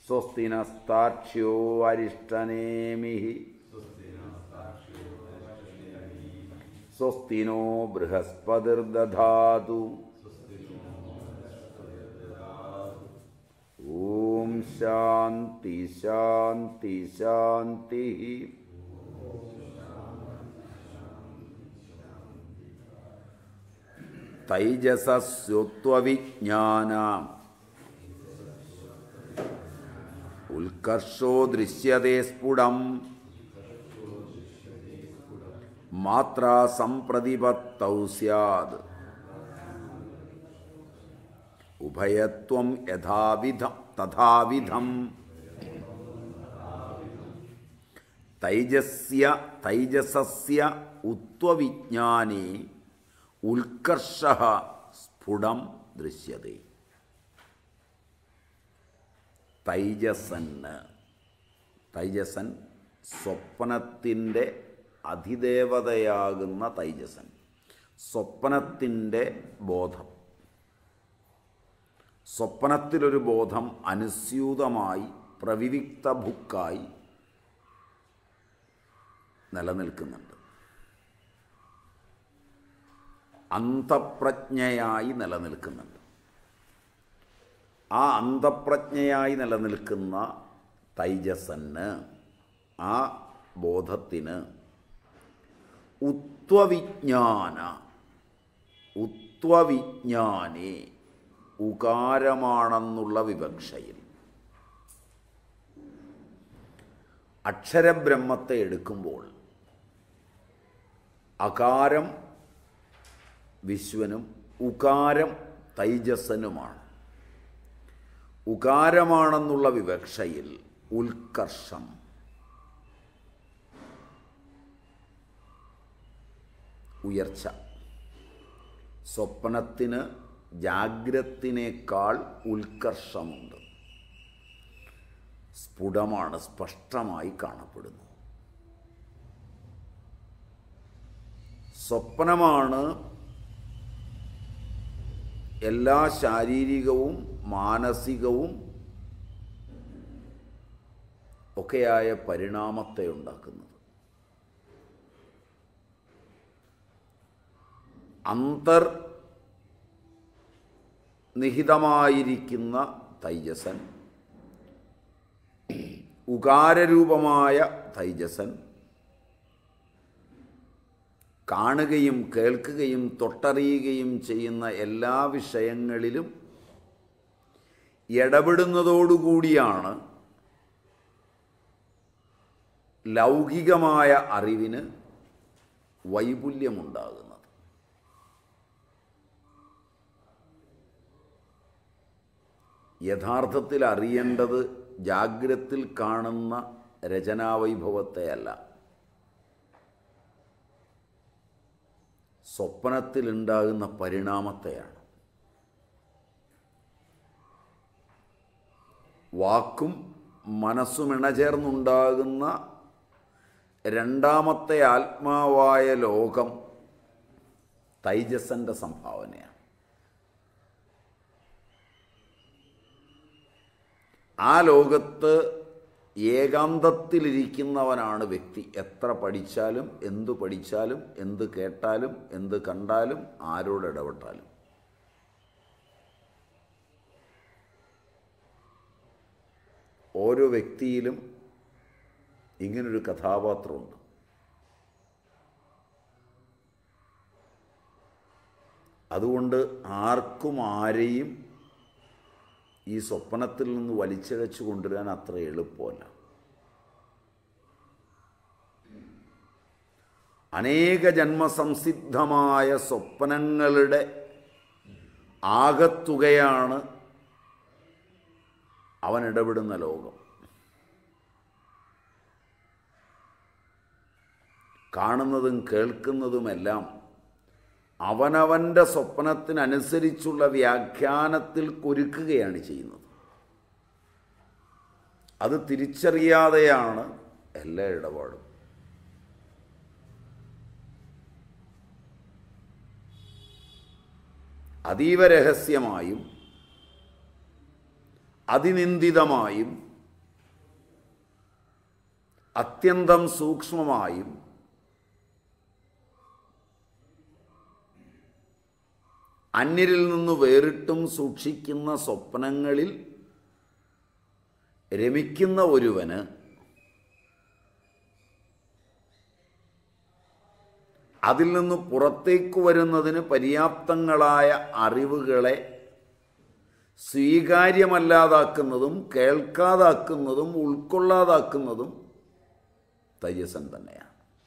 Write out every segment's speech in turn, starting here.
സ്വസ്തി നസ്താക്ഷ്യോ അരിഷ്ടനേമി സ്വസ്തി നോ ബൃഹസ്പതിർദധാതു ഓം ശാന്തി ശാന്തി ശാന്തി തൈജസസ്യുത്വവിജ്ഞാന ഉത്കർഷോ ദൃശ്യത്തെ സ്ഫുടം മാത്രാ സംപ്രതിപത്തൗ സ്യാത് ഉഭയത്വം യഥാവിധം തഥാവിധം തൈജസ്യ തൈജസസ്യ ഉത്വവിജ്ഞാനേ ഉത്കർഷ സ്ഫുടം ദൃശ്യത്തെ തൈജസന് തൈജസൻ സ്വപ്നത്തിൻ്റെ അധിദേവതയാകുന്ന തൈജസൻ സ്വപ്നത്തിൻ്റെ ബോധം സ്വപ്നത്തിലൊരു ബോധം അനുസ്യൂതമായി പ്രവിവിക്ത ഭുക്കായി നിലനിൽക്കുന്നുണ്ട് അന്തപ്രജ്ഞയായി നിലനിൽക്കുന്നുണ്ട് ആ അന്തപ്രജ്ഞയായി നിലനിൽക്കുന്ന തൈജസന് ആ ബോധത്തിന് ഉത്വവിജ്ഞാന ഉത്വവിജ്ഞാനെ ഉകാരമാണെന്നുള്ള വിവക്ഷയിൽ അക്ഷരബ്രഹ്മത്തെ എടുക്കുമ്പോൾ അകാരം വിശ്വനും ഉകാരം തൈജസ്സനുമാണ് ഉകാരമാണെന്നുള്ള വിവക്ഷയിൽ ഉത്കർഷം ഉയർച്ച സ്വപ്നത്തിന് ജാഗ്രത്തിനേക്കാൾ ഉത്കർഷമുണ്ട് സ്ഫുടമാണ് സ്പഷ്ടമായി കാണപ്പെടുന്നു സ്വപ്നമാണ് എല്ലാ ശാരീരികവും മാനസികവും ഒക്കെയായ പരിണാമത്തെ ഉണ്ടാക്കുന്നത് അന്തർ നിഹിതമായിരിക്കുന്ന തൈജസൻ ഉകാരരൂപമായ തൈജസൻ കാണുകയും കേൾക്കുകയും തൊട്ടറിയുകയും ചെയ്യുന്ന എല്ലാ വിഷയങ്ങളിലും ഇടപെടുന്നതോടുകൂടിയാണ് ലൗകികമായ അറിവിന് വൈപുല്യമുണ്ടാകുന്നത് യഥാർത്ഥത്തിൽ അറിയേണ്ടത് ജാഗ്രത്തിൽ കാണുന്ന രചനാവൈഭവത്തെയല്ല സ്വപ്നത്തിലുണ്ടാകുന്ന പരിണാമത്തെയാണ് വാക്കും മനസ്സും ഇണചേർന്നുണ്ടാകുന്ന രണ്ടാമത്തെ ആത്മാവായ ലോകം തൈജസന്റെ സംഭാവനയാണ് ആ ലോകത്ത് ഏകാന്തത്തിലിരിക്കുന്നവനാണ് വ്യക്തി എത്ര പഠിച്ചാലും എന്തു പഠിച്ചാലും എന്ത് കേട്ടാലും എന്ത് കണ്ടാലും ആരോട് ഇടപെട്ടാലും ഓരോ വ്യക്തിയിലും ഇങ്ങനൊരു കഥാപാത്രമുണ്ട് അതുകൊണ്ട് ആർക്കും ആരെയും ഈ സ്വപ്നത്തിൽ നിന്ന് വലിച്ചിഴച്ചു കൊണ്ടുവരാൻ അത്ര എളുപ്പമല്ല അനേക ജന്മസംസിദ്ധമായ സ്വപ്നങ്ങളുടെ ആകത്തുകയാണ് അവൻ ഇടപെടുന്ന ലോകം കാണുന്നതും കേൾക്കുന്നതുമെല്ലാം അവനവൻ്റെ സ്വപ്നത്തിനനുസരിച്ചുള്ള വ്യാഖ്യാനത്തിൽ കുരുക്കുകയാണ് ചെയ്യുന്നത് അത് തിരിച്ചറിയാതെയാണ് എല്ലാ ഇടപാടും അതീവ രഹസ്യമായും അതിനിന്ദിതമായും അത്യന്തം സൂക്ഷ്മമായും അന്യരിൽ നിന്ന് വേറിട്ടും സൂക്ഷിക്കുന്ന സ്വപ്നങ്ങളിൽ രമിക്കുന്ന ഒരുവന് അതിൽ നിന്ന് പുറത്തേക്ക് വരുന്നതിന് പര്യാപ്തങ്ങളായ അറിവുകളെ സ്വീകാര്യമല്ലാതാക്കുന്നതും കേൾക്കാതാക്കുന്നതും ഉൾക്കൊള്ളാതാക്കുന്നതും തൈജസൻ തന്നെയാണ്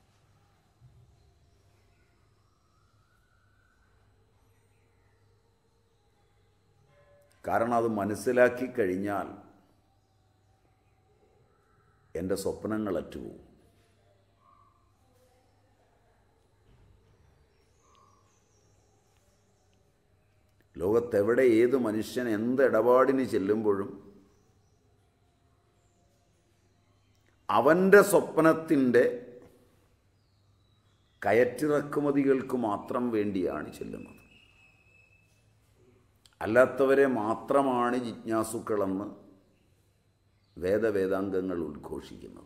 കാരണം അത് മനസ്സിലാക്കി കഴിഞ്ഞാൽ എൻ്റെ സ്വപ്നങ്ങൾ അറ്റുപോകും ലോകത്തെവിടെ ഏത് മനുഷ്യൻ എന്ത് ഇടപാടിന് ചെല്ലുമ്പോഴും അവൻ്റെ സ്വപ്നത്തിൻ്റെ കയറ്റിറക്കുമതികൾക്ക് മാത്രം വേണ്ടിയാണ് ചെല്ലുന്നത് അല്ലാത്തവരെ മാത്രമാണ് ജിജ്ഞാസുക്കളെന്ന് വേദവേദാംഗങ്ങൾ ഉദ്ഘോഷിക്കുന്നത്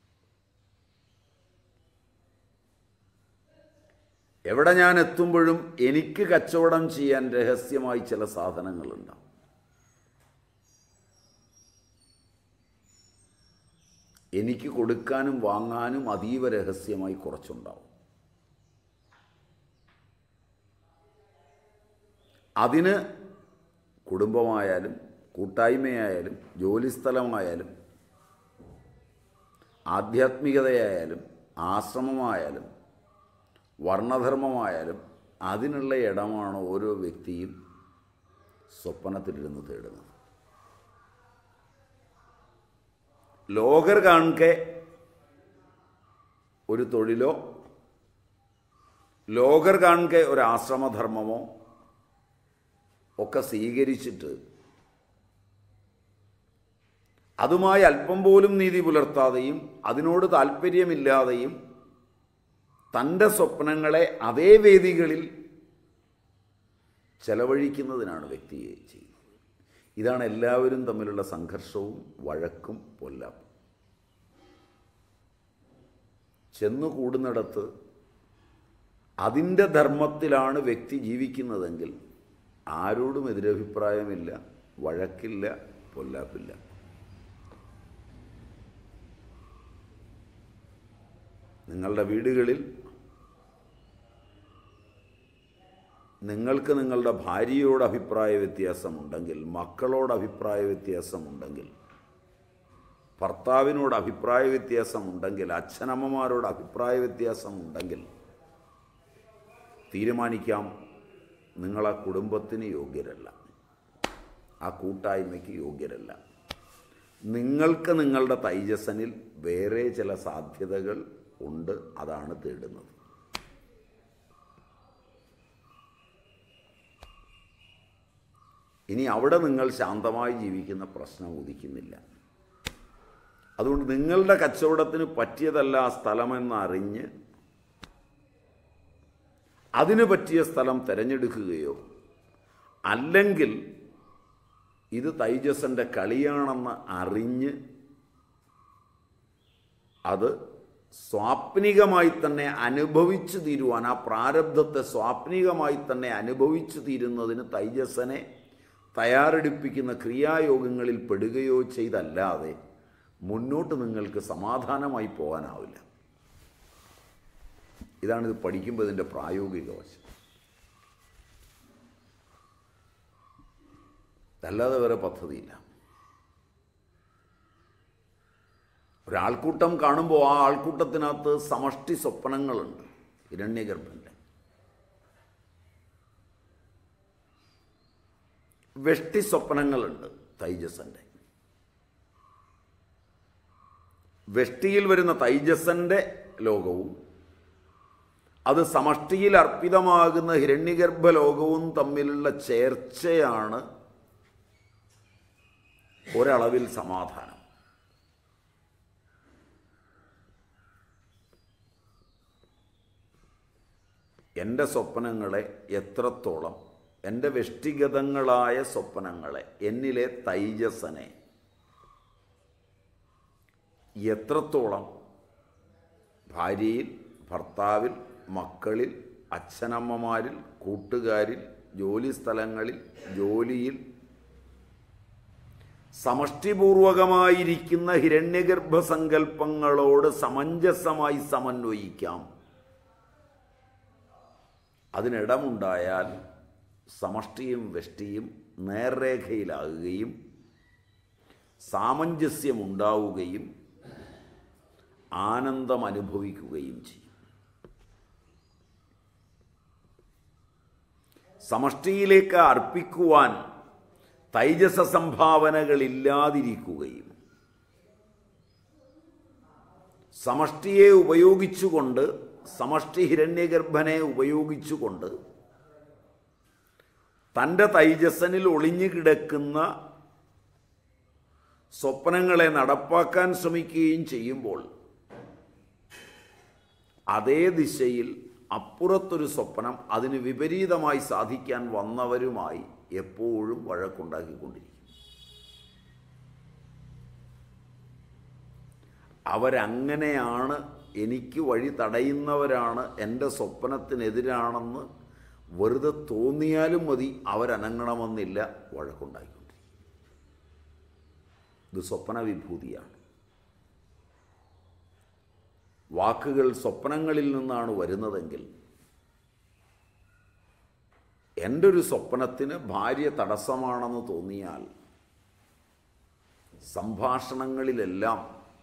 എവിടെ ഞാൻ എത്തുമ്പോഴും എനിക്ക് കച്ചവടം ചെയ്യാൻ രഹസ്യമായി ചില സാധനങ്ങളുണ്ടാവും എനിക്ക് കൊടുക്കാനും വാങ്ങാനും അതീവ രഹസ്യമായി കുറച്ചുണ്ടാവും അതിന് കുടുംബമായാലും കൂട്ടായ്മയായാലും ജോലിസ്ഥലമായാലും ആധ്യാത്മികതയായാലും ആശ്രമമായാലും വർണ്ണധർമ്മമായാലും അതിനുള്ള ഇടമാണ് ഓരോ വ്യക്തിയും സ്വപ്നത്തിലിരുന്ന് തേടുന്നത് ലോകർ കാണെ ഒരു തൊഴിലോ ലോകർ കാണെ ഒരു ആശ്രമധർമ്മമോ ഒക്കെ സ്വീകരിച്ചിട്ട് അതുമായി അല്പം പോലും നീതി പുലർത്താതെയും അതിനോട് താല്പര്യമില്ലാതെയും തൻ്റെ സ്വപ്നങ്ങളെ അതേ വേദികളിൽ ചെലവഴിക്കുന്നതിനാണ് വ്യക്തിയെ ചെയ്യുന്നത് ഇതാണ് എല്ലാവരും തമ്മിലുള്ള സംഘർഷവും വഴക്കും പൊല്ലാപ്പും ചെന്നു കൂടുന്നിടത്ത് അതിൻ്റെ ധർമ്മത്തിലാണ് വ്യക്തി ജീവിക്കുന്നതെങ്കിൽ ആരോടും എതിരഭിപ്രായമില്ല വഴക്കില്ല പൊല്ലാപ്പില്ല നിങ്ങളുടെ വീടുകളിൽ നിങ്ങൾക്ക് നിങ്ങളുടെ ഭാര്യയോട് അഭിപ്രായ വ്യത്യാസമുണ്ടെങ്കിൽ മക്കളോട് അഭിപ്രായ വ്യത്യാസമുണ്ടെങ്കിൽ ഭർത്താവിനോട് അഭിപ്രായ വ്യത്യാസമുണ്ടെങ്കിൽ അച്ഛനമ്മമാരോട് അഭിപ്രായ വ്യത്യാസമുണ്ടെങ്കിൽ തീരുമാനിക്കാം നിങ്ങൾ ആ കുടുംബത്തിന് യോഗ്യരല്ല ആ കൂട്ടായ്മയ്ക്ക് യോഗ്യരല്ല നിങ്ങൾക്ക് നിങ്ങളുടെ തൈജസനിൽ വേറെ ചില സാധ്യതകൾ ഉണ്ട് അതാണ് തേടുന്നത് ഇനി അവിടെ നിങ്ങൾ ശാന്തമായി ജീവിക്കുന്ന പ്രശ്നം ഉദിക്കുന്നില്ല അതുകൊണ്ട് നിങ്ങളുടെ കച്ചവടത്തിന് പറ്റിയതല്ല ആ സ്ഥലമെന്ന് അറിഞ്ഞ് അതിന് പറ്റിയ സ്ഥലം തിരഞ്ഞെടുക്കുകയോ അല്ലെങ്കിൽ ഇത് തൈജസൻ്റെ കളിയാണെന്ന് അറിഞ്ഞ് അത് സ്വാപ്നികമായി തന്നെ അനുഭവിച്ചു തീരുവാൻ ആ പ്രാരബ്ധത്തെ സ്വാപ്നികമായി തന്നെ അനുഭവിച്ചു തീരുന്നതിന് തൈജസനെ തയ്യാറെടുപ്പിക്കുന്ന ക്രിയായോഗങ്ങളിൽ പെടുകയോ ചെയ്തല്ലാതെ മുന്നോട്ട് നിങ്ങൾക്ക് സമാധാനമായി പോകാനാവില്ല ഇതാണിത് പഠിക്കുമ്പോൾ ഇതിൻ്റെ പ്രായോഗിക വശം അല്ലാതെ വേറെ പദ്ധതിയില്ല ഒരാൾക്കൂട്ടം കാണുമ്പോൾ ആ ആൾക്കൂട്ടത്തിനകത്ത് സമഷ്ടി സ്വപ്നങ്ങളുണ്ട് ഹിരണ്യഗർഭൻ്റെ വെഷ്ടി സ്വപ്നങ്ങളുണ്ട് തൈജസൻ്റെ വെഷ്ടിയിൽ വരുന്ന തൈജസൻ്റെ ലോകവും അത് സമഷ്ടിയിൽ അർപ്പിതമാകുന്ന ഹിരണ്യഗർഭ ലോകവും തമ്മിലുള്ള ചേർച്ചയാണ് ഒരളവിൽ സമാധാനം എൻ്റെ സ്വപ്നങ്ങളെ എത്രത്തോളം എൻ്റെ വ്യഷ്ടിഗതങ്ങളായ സ്വപ്നങ്ങളെ എന്നിലെ തൈജസനെ എത്രത്തോളം ഭാര്യയിൽ ഭർത്താവിൽ മക്കളിൽ അച്ഛനമ്മമാരിൽ കൂട്ടുകാരിൽ ജോലി സ്ഥലങ്ങളിൽ ജോലിയിൽ സമഷ്ടിപൂർവകമായിരിക്കുന്ന ഹിരണ്യഗർഭസങ്കല്പങ്ങളോട് സമഞ്ജസമായി സമന്വയിക്കാം അതിനിടമുണ്ടായാൽ സമഷ്ടിയും വെഷ്ടിയും നേർരേഖയിലാകുകയും സാമഞ്ജസ്യമുണ്ടാവുകയും ആനന്ദം അനുഭവിക്കുകയും ചെയ്യും സമഷ്ടിയിലേക്ക് അർപ്പിക്കുവാൻ തൈജസ സംഭാവനകളില്ലാതിരിക്കുകയും സമഷ്ടിയെ ഉപയോഗിച്ചുകൊണ്ട് സമഷ്ടി ഹിരണ്യഗർഭനെ ഉപയോഗിച്ചുകൊണ്ട് തൻ്റെ തൈജസ്സനിൽ ഒളിഞ്ഞു കിടക്കുന്ന സ്വപ്നങ്ങളെ നടപ്പാക്കാൻ ശ്രമിക്കുകയും ചെയ്യുമ്പോൾ അതേ ദിശയിൽ അപ്പുറത്തൊരു സ്വപ്നം അതിന് വിപരീതമായി സാധിക്കാൻ വന്നവരുമായി എപ്പോഴും വഴക്കുണ്ടാക്കിക്കൊണ്ടിരിക്കും അവരങ്ങനെയാണ് എനിക്ക് വഴി തടയുന്നവരാണ് എൻ്റെ സ്വപ്നത്തിനെതിരാണെന്ന് വെറുതെ തോന്നിയാലും മതി അവരനങ്ങണമെന്നില്ല വഴക്കുണ്ടാക്കിക്കൊണ്ടിരിക്കും ഇത് സ്വപ്ന വിഭൂതിയാണ് വാക്കുകൾ സ്വപ്നങ്ങളിൽ നിന്നാണ് വരുന്നതെങ്കിൽ എൻ്റെ ഒരു സ്വപ്നത്തിന് ഭാര്യ തടസ്സമാണെന്ന് തോന്നിയാൽ സംഭാഷണങ്ങളിലെല്ലാം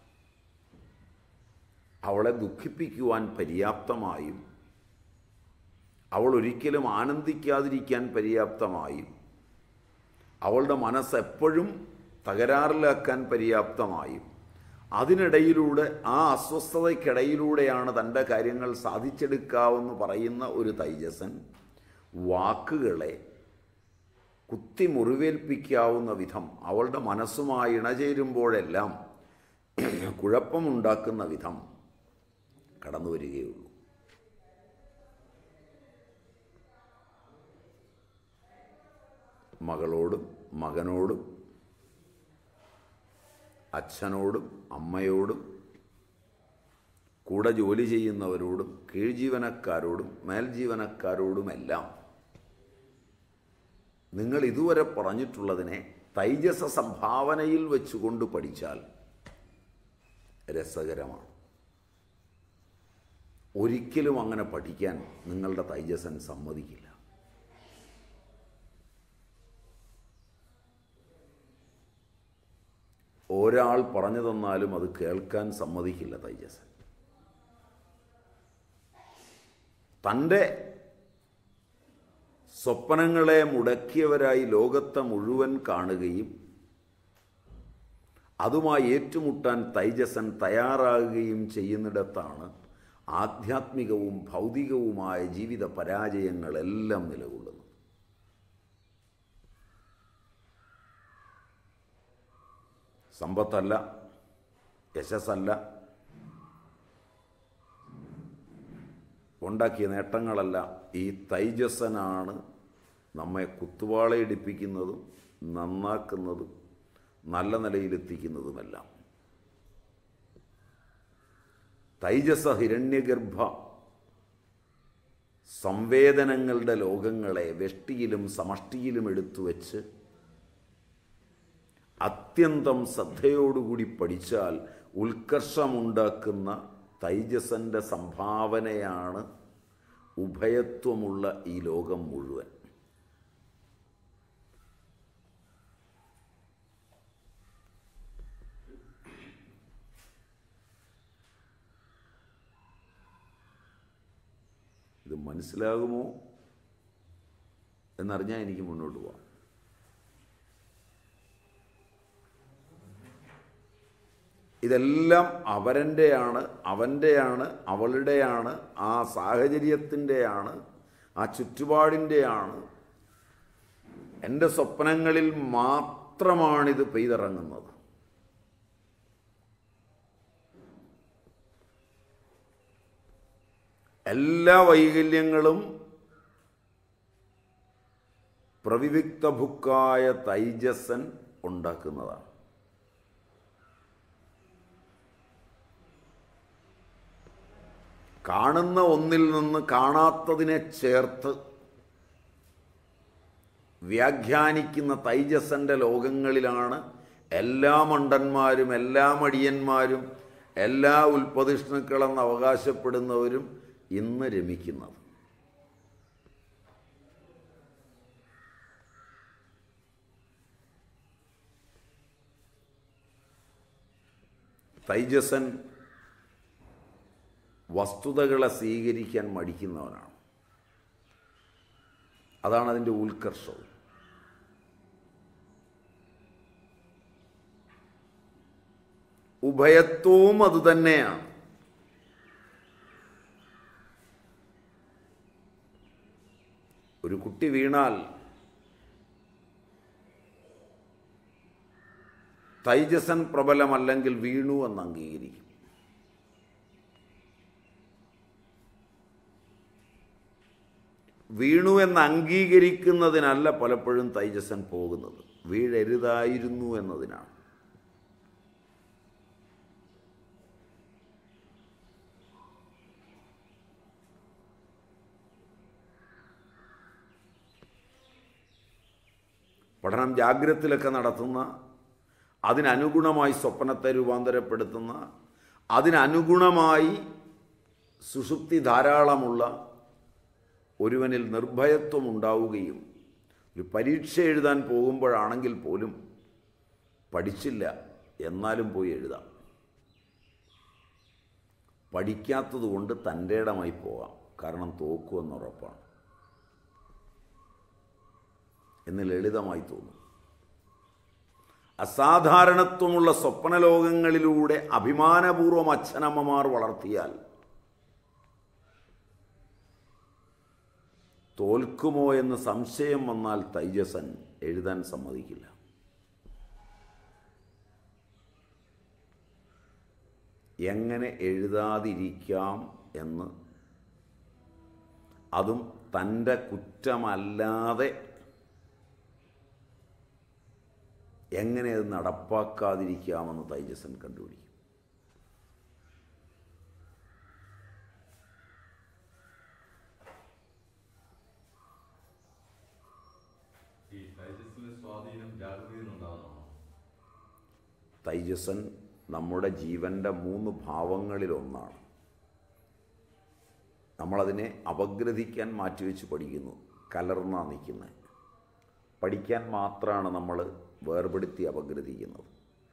അവളെ ദുഃഖിപ്പിക്കുവാൻ പര്യാപ്തമായും അവൾ ഒരിക്കലും ആനന്ദിക്കാതിരിക്കാൻ പര്യാപ്തമായും അവളുടെ മനസ്സ് എപ്പോഴും തകരാറിലാക്കാൻ പര്യാപ്തമായും അതിനിടയിലൂടെ ആ അസ്വസ്ഥതയ്ക്കിടയിലൂടെയാണ് തൻ്റെ കാര്യങ്ങൾ സാധിച്ചെടുക്കാവെന്ന് പറയുന്ന ഒരു തൈജസൻ വാക്കുകളെ കുത്തി മുറിവേൽപ്പിക്കാവുന്ന വിധം അവളുടെ മനസ്സുമായി ഇണചേരുമ്പോഴെല്ലാം കുഴപ്പമുണ്ടാക്കുന്ന വിധം കടന്നു വരികയുള്ളൂ മകളോടും മകനോടും അച്ഛനോടും അമ്മയോടും കൂടെ ജോലി ചെയ്യുന്നവരോടും കീഴ്ജീവനക്കാരോടും മേൽജീവനക്കാരോടുമെല്ലാം നിങ്ങൾ ഇതുവരെ പറഞ്ഞിട്ടുള്ളതിനെ തൈജസ സംഭാവനയിൽ വെച്ചുകൊണ്ട് പഠിച്ചാൽ രസകരമാണ് ഒരിക്കലും അങ്ങനെ പഠിക്കാൻ നിങ്ങളുടെ തൈജസൻ സമ്മതിക്കില്ല ഒരാൾ പറഞ്ഞു തന്നാലും അത് കേൾക്കാൻ സമ്മതിക്കില്ല തൈജസൻ തൻ്റെ സ്വപ്നങ്ങളെ മുടക്കിയവരായി ലോകത്തെ മുഴുവൻ കാണുകയും അതുമായി ഏറ്റുമുട്ടാൻ തൈജസൻ തയ്യാറാകുകയും ചെയ്യുന്നിടത്താണ് ആധ്യാത്മികവും ഭൗതികവുമായ ജീവിത പരാജയങ്ങളെല്ലാം നിലകൊള്ളുന്നത് സമ്പത്തല്ല യശസ്സല്ല ഉണ്ടാക്കിയ നേട്ടങ്ങളല്ല ഈ തൈജസ്സനാണ് നമ്മെ കുത്തുവാളയിടിപ്പിക്കുന്നതും നന്നാക്കുന്നതും നല്ല നിലയിലെത്തിക്കുന്നതുമെല്ലാം തൈജസ ഹിരണ്യഗർഭ സംവേദനങ്ങളുടെ ലോകങ്ങളെ വെഷ്ടിയിലും സമഷ്ടിയിലും എടുത്തു വച്ച് അത്യന്തം ശ്രദ്ധയോടുകൂടി പഠിച്ചാൽ ഉത്കർഷമുണ്ടാക്കുന്ന തൈജസന്റെ സംഭാവനയാണ് ഉഭയത്വമുള്ള ഈ ലോകം മുഴുവൻ ഇത് മനസ്സിലാകുമോ എന്നറിഞ്ഞാൽ എനിക്ക് മുന്നോട്ട് പോവാം ഇതെല്ലാം അവരൻ്റെയാണ് അവൻ്റെയാണ് അവളുടെയാണ് ആ സാഹചര്യത്തിൻ്റെയാണ് ആ ചുറ്റുപാടിൻ്റെയാണ് എൻ്റെ സ്വപ്നങ്ങളിൽ മാത്രമാണിത് പെയ്തിറങ്ങുന്നത് എല്ലാ വൈകല്യങ്ങളും പ്രവിവിക്ത ഭുക്കായ തൈജസൻ ഉണ്ടാക്കുന്നതാണ് കാണുന്ന ഒന്നിൽ നിന്ന് കാണാത്തതിനെ ചേർത്ത് വ്യാഖ്യാനിക്കുന്ന തൈജസന്റെ ലോകങ്ങളിലാണ് എല്ലാ മണ്ടന്മാരും എല്ലാ മടിയന്മാരും എല്ലാ ഉൽപ്പതിഷ്ണുക്കളെന്ന് അവകാശപ്പെടുന്നവരും ഇന്ന് രമിക്കുന്നത് തൈജസൻ വസ്തുതകളെ സ്വീകരിക്കാൻ മടിക്കുന്നവനാണ് അതാണ് അതിൻ്റെ ഉത്കർഷവും ഉഭയത്വവും അതുതന്നെയാണ് ഒരു കുട്ടി വീണാൽ തൈജസൻ പ്രബലമല്ലെങ്കിൽ വീണു എന്ന് അംഗീകരിക്കും വീണു എന്ന് അംഗീകരിക്കുന്നതിനല്ല പലപ്പോഴും തൈജസൻ പോകുന്നത് വീഴരുതായിരുന്നു എന്നതിനാണ് പഠനം ജാഗ്രതത്തിലൊക്കെ നടത്തുന്ന അതിനനുഗുണമായി സ്വപ്നത്തെ രൂപാന്തരപ്പെടുത്തുന്ന അതിനനുഗുണമായി സുഷുപ്തി ധാരാളമുള്ള ഒരുവനിൽ നിർഭയത്വം ഉണ്ടാവുകയും ഒരു പരീക്ഷ എഴുതാൻ പോകുമ്പോഴാണെങ്കിൽ പോലും പഠിച്ചില്ല എന്നാലും പോയി എഴുതാം പഠിക്കാത്തതുകൊണ്ട് തൻ്റെ ഇടമായി പോകാം കാരണം തോക്കുമെന്നുറപ്പാണ് എന്ന് ലളിതമായി തോന്നും അസാധാരണത്വമുള്ള സ്വപ്നലോകങ്ങളിലൂടെ അഭിമാനപൂർവം അച്ഛനമ്മമാർ വളർത്തിയാൽ തോൽക്കുമോ എന്ന് സംശയം വന്നാൽ തൈജസൻ എഴുതാൻ സമ്മതിക്കില്ല എങ്ങനെ എഴുതാതിരിക്കാം എന്ന് അതും തൻ്റെ കുറ്റമല്ലാതെ എങ്ങനെ അത് നടപ്പാക്കാതിരിക്കാമെന്ന് തൈജസൻ കണ്ടുപിടിക്കും ഈ തൈജസ്സിലെ സ്വാധീനം ജാഗ്രതയിൽ നിന്നുണ്ടാകുന്നതാണോ തൈജസൻ നമ്മുടെ ജീവൻ്റെ മൂന്ന് ഭാവങ്ങളിലൊന്നാണ് നമ്മളതിനെ അപഗ്രഥിക്കാൻ മാറ്റിവെച്ച് പഠിക്കുന്നു കലർന്നാ നിൽക്കുന്നത് പഠിക്കാൻ മാത്രമാണ് നമ്മൾ വേർപെടുത്തി അപഗ്രഥിക്കുന്നത്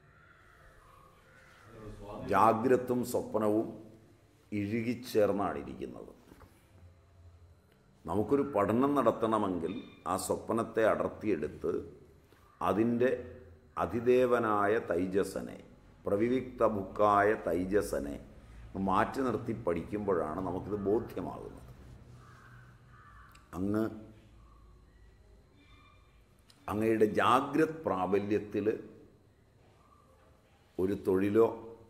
ജാഗ്രതും സ്വപ്നവും ഇഴുകിച്ചേർന്നാണ് ഇരിക്കുന്നത് നമുക്കൊരു പഠനം നടത്തണമെങ്കിൽ ആ സ്വപ്നത്തെ അടർത്തിയെടുത്ത് അതിൻ്റെ അതിദേവനായ തൈജസനെ പ്രവിവിക്ത ബുക്കായ തൈജസനെ മാറ്റി നിർത്തി പഠിക്കുമ്പോഴാണ് നമുക്കിത് ബോധ്യമാകുന്നത് അങ്ങ് അങ്ങയുടെ ജാഗ്രത് പ്രാബല്യത്തിൽ ഒരു തൊഴിലോ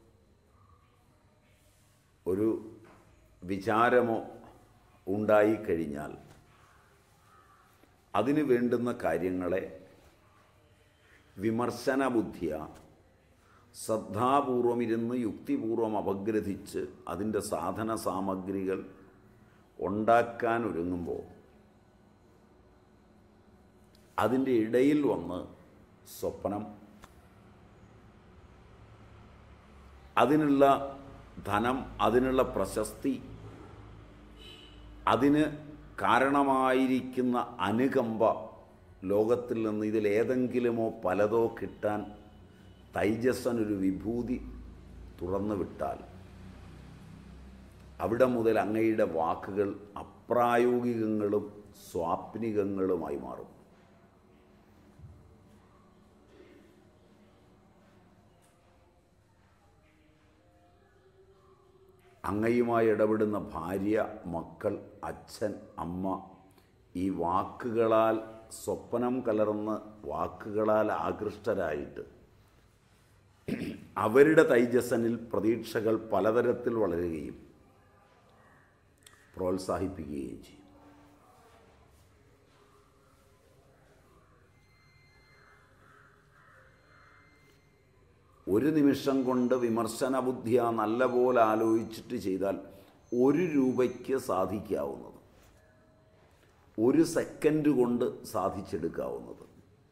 ഒരു വിചാരമോ ഉണ്ടായിക്കഴിഞ്ഞാൽ അതിന് വേണ്ടുന്ന കാര്യങ്ങളെ വിമർശന ബുദ്ധിയ ശ്രദ്ധാപൂർവം ഇരുന്ന് യുക്തിപൂർവം അപഗ്രഥിച്ച് അതിൻ്റെ സാധന സാമഗ്രികൾ ഉണ്ടാക്കാൻ ഒരുങ്ങുമ്പോൾ അതിൻ്റെ ഇടയിൽ വന്ന് സ്വപ്നം അതിനുള്ള ധനം അതിനുള്ള പ്രശസ്തി അതിന് കാരണമായിരിക്കുന്ന അനുകമ്പ ലോകത്തിൽ നിന്ന് ഇതിലേതെങ്കിലുമോ പലതോ കിട്ടാൻ തൈജസ്സനൊരു വിഭൂതി തുറന്നു വിട്ടാൽ അവിടെ മുതൽ അങ്ങയുടെ വാക്കുകൾ അപ്രായോഗികങ്ങളും സ്വാപ്നികങ്ങളുമായി മാറും അങ്ങയുമായി ഇടപെടുന്ന ഭാര്യ മക്കൾ അച്ഛൻ അമ്മ ഈ വാക്കുകളാൽ സ്വപ്നം കലർന്ന് വാക്കുകളാൽ ആകൃഷ്ടരായിട്ട് അവരുടെ തൈജസനിൽ പ്രതീക്ഷകൾ പലതരത്തിൽ വളരുകയും പ്രോത്സാഹിപ്പിക്കുകയും ചെയ്യും ഒരു നിമിഷം കൊണ്ട് വിമർശന ബുദ്ധിയ നല്ലപോലെ ആലോചിച്ചിട്ട് ചെയ്താൽ ഒരു രൂപയ്ക്ക് സാധിക്കാവുന്നത് ഒരു സെക്കൻഡ് കൊണ്ട് സാധിച്ചെടുക്കാവുന്നത്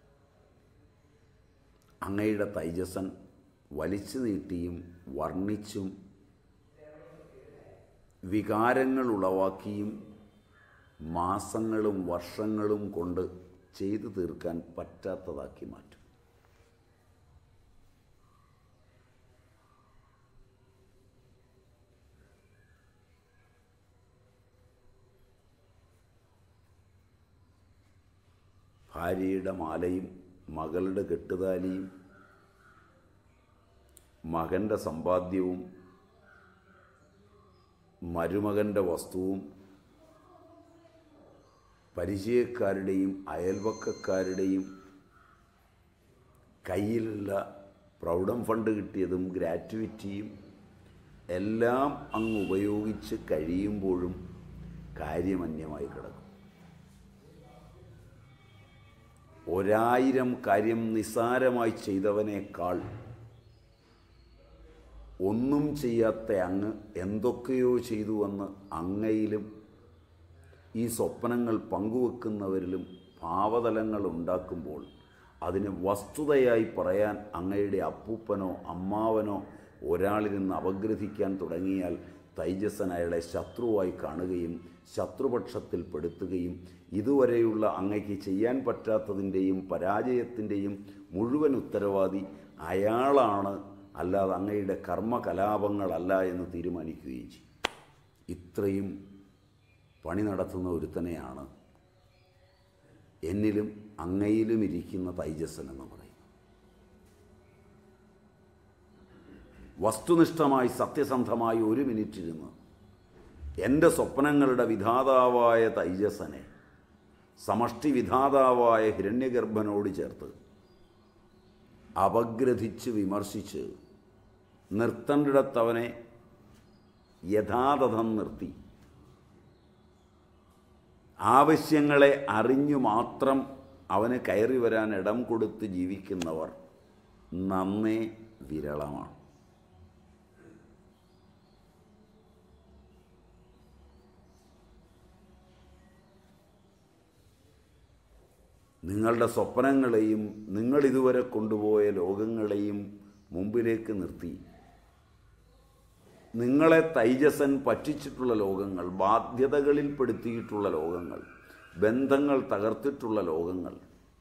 അങ്ങയുടെ തൈജസൻ വലിച്ചു നീട്ടിയും വർണ്ണിച്ചും വികാരങ്ങൾ ഉളവാക്കിയും മാസങ്ങളും വർഷങ്ങളും കൊണ്ട് ചെയ്തു തീർക്കാൻ പറ്റാത്തതാക്കി മാറ്റും ഭാര്യയുടെ മാലയും മകളുടെ കെട്ടുതാലിയും മകൻ്റെ സമ്പാദ്യവും മരുമകൻ്റെ വസ്തുവും പരിചയക്കാരുടെയും അയൽവക്കക്കാരുടെയും കയ്യിലുള്ള പ്രൗഢം ഫണ്ട് കിട്ടിയതും ഗ്രാറ്റുവിറ്റിയും എല്ലാം അങ്ങ് ഉപയോഗിച്ച് കഴിയുമ്പോഴും കാര്യമന്യമായി കിടക്കും ഒരായിരം കാര്യം നിസ്സാരമായി ചെയ്തവനേക്കാൾ ഒന്നും ചെയ്യാത്ത അങ്ങ് എന്തൊക്കെയോ ചെയ്തുവെന്ന് അങ്ങയിലും ഈ സ്വപ്നങ്ങൾ പങ്കുവെക്കുന്നവരിലും ഭാവതലങ്ങൾ ഉണ്ടാക്കുമ്പോൾ അതിന് വസ്തുതയായി പറയാൻ അങ്ങയുടെ അപ്പൂപ്പനോ അമ്മാവനോ ഒരാളിൽ നിന്ന് അപഗ്രഥിക്കാൻ തുടങ്ങിയാൽ തൈജസൻ അയാളെ ശത്രുവായി കാണുകയും ശത്രുപക്ഷത്തിൽ പെടുത്തുകയും ഇതുവരെയുള്ള അങ്ങയ്ക്ക് ചെയ്യാൻ പറ്റാത്തതിൻ്റെയും പരാജയത്തിൻ്റെയും മുഴുവൻ ഉത്തരവാദി അയാളാണ് അല്ലാതെ അങ്ങയുടെ കർമ്മകലാപങ്ങളല്ല എന്ന് തീരുമാനിക്കുകയും ചെയ്യും ഇത്രയും പണി നടത്തുന്ന ഒരുത്തനെയാണ് എന്നിലും അങ്ങയിലും ഇരിക്കുന്ന തൈജസ്സൻ എന്ന് പറയും വസ്തുനിഷ്ഠമായി സത്യസന്ധമായി ഒരു മിനിറ്റ് ഇരുന്ന് എൻ്റെ സ്വപ്നങ്ങളുടെ വിധാതാവായ തൈജസനെ സമഷ്ടി വിധാതാവായ ഹിരണ്യഗർഭനോട് ചേർത്ത് അപഗ്രഥിച്ച് വിമർശിച്ച് നിർത്തേണ്ടിടത്തവനെ യഥാതഥം നിർത്തി ആവശ്യങ്ങളെ അറിഞ്ഞു മാത്രം അവന് കയറി വരാൻ ഇടം കൊടുത്ത് ജീവിക്കുന്നവർ നന്നേ വിരളമാണ് നിങ്ങളുടെ സ്വപ്നങ്ങളെയും നിങ്ങൾ ഇതുവരെ കൊണ്ടുപോയ ലോകങ്ങളെയും മുമ്പിലേക്ക് നിർത്തി നിങ്ങളെ തൈജസൻ പറ്റിച്ചിട്ടുള്ള ലോകങ്ങൾ ബാധ്യതകളിൽ പെടുത്തിയിട്ടുള്ള ലോകങ്ങൾ ബന്ധങ്ങൾ തകർത്തിട്ടുള്ള ലോകങ്ങൾ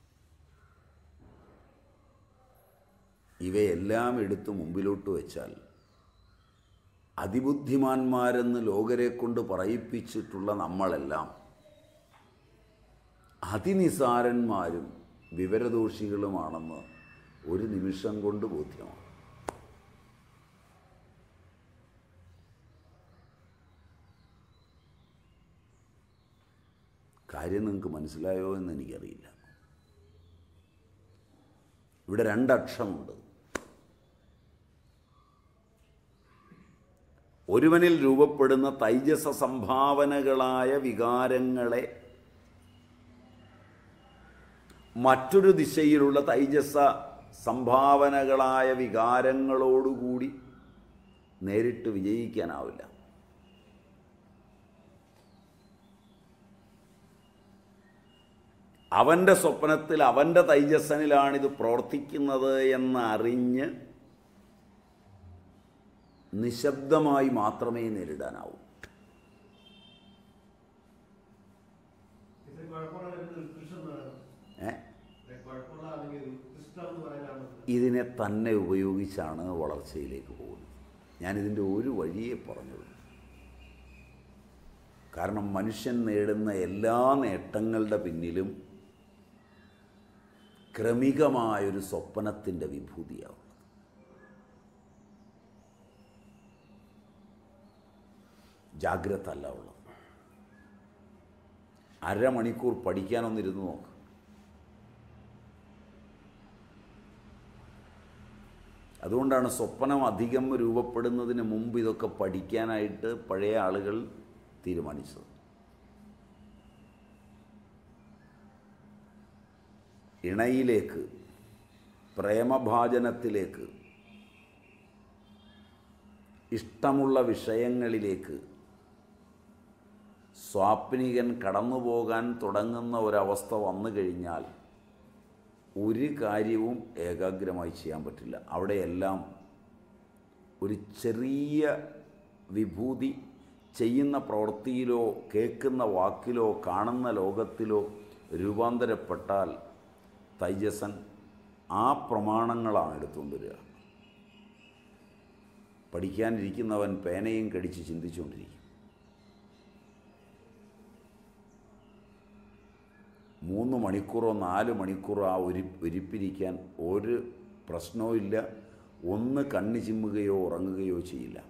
ഇവയെല്ലാം എടുത്ത് മുമ്പിലോട്ട് വെച്ചാൽ അതിബുദ്ധിമാന്മാരെന്ന് ലോകരെ കൊണ്ട് പറയിപ്പിച്ചിട്ടുള്ള നമ്മളെല്ലാം അതിനിസാരന്മാരും വിവരദോഷികളുമാണെന്ന് ഒരു നിമിഷം കൊണ്ട് ബോധ്യമാണ് കാര്യം നിങ്ങൾക്ക് മനസ്സിലായോ എന്ന് എനിക്കറിയില്ല ഇവിടെ രണ്ടക്ഷമുണ്ട് ഒരുവനിൽ രൂപപ്പെടുന്ന തൈജസ സംഭാവനകളായ വികാരങ്ങളെ മറ്റൊരു ദിശയിലുള്ള തൈജസ സംഭാവനകളായ വികാരങ്ങളോടുകൂടി നേരിട്ട് വിജയിക്കാനാവില്ല അവൻ്റെ സ്വപ്നത്തിൽ അവൻ്റെ തൈജസ്സനിലാണിത് പ്രവർത്തിക്കുന്നത് എന്നറിഞ്ഞ് നിശബ്ദമായി മാത്രമേ നേരിടാനാവൂ ഇത് കുഴപ്പമുള്ളവർക്ക് ഉത്കൃഷ്ടം എന്ന് പറയണം. ഏ കുഴപ്പമുള്ള ആണെങ്കിൽ ഉത്കൃഷ്ടം എന്ന് പറയാനാണ് ഇതിനെ തന്നെ ഉപയോഗിച്ചാണ് വളർച്ചയിലേക്ക് പോകുന്നത് ഞാനിതിൻ്റെ ഒരു വഴിയെ പറഞ്ഞുള്ളൂ കാരണം മനുഷ്യൻ നേടുന്ന എല്ലാ നേട്ടങ്ങളുടെ പിന്നിലും ക്രമികമായൊരു സ്വപ്നത്തിൻ്റെ വിഭൂതിയാവും ജാഗ്രത അല്ല ഉള്ളത് അരമണിക്കൂർ പഠിക്കാനൊന്നിരുന്ന് നോക്ക് അതുകൊണ്ടാണ് സ്വപ്നം അധികം രൂപപ്പെടുന്നതിന് മുമ്പ് ഇതൊക്കെ പഠിക്കാനായിട്ട് പഴയ ആളുകൾ തീരുമാനിച്ചത് ഇണയിലേക്ക് പ്രേമഭാജനത്തിലേക്ക് ഇഷ്ടമുള്ള വിഷയങ്ങളിലേക്ക് സ്വാപ്നികൻ കടന്നു പോകാൻ തുടങ്ങുന്ന ഒരവസ്ഥ വന്നു കഴിഞ്ഞാൽ ഒരു കാര്യവും ഏകാഗ്രമായി ചെയ്യാൻ പറ്റില്ല അവിടെയെല്ലാം ഒരു ചെറിയ വിഭൂതി ചെയ്യുന്ന പ്രവൃത്തിയിലോ കേൾക്കുന്ന വാക്കിലോ കാണുന്ന ലോകത്തിലോ രൂപാന്തരപ്പെട്ടാൽ തൈജസൻ ആ പ്രമാണങ്ങളാണ് എടുത്തുകൊണ്ട് വരിക പഠിക്കാനിരിക്കുന്നവൻ പേനയും കടിച്ച് ചിന്തിച്ചുകൊണ്ടിരിക്കും മൂന്ന് മണിക്കൂറോ നാല് മണിക്കൂറോ ആ ഒരു ഒരിപ്പിരിക്കാൻ ഒരു പ്രശ്നവും ഇല്ല ഒന്ന് കണ്ണ് ചിമ്മുകയോ ഉറങ്ങുകയോ ചെയ്യില്ല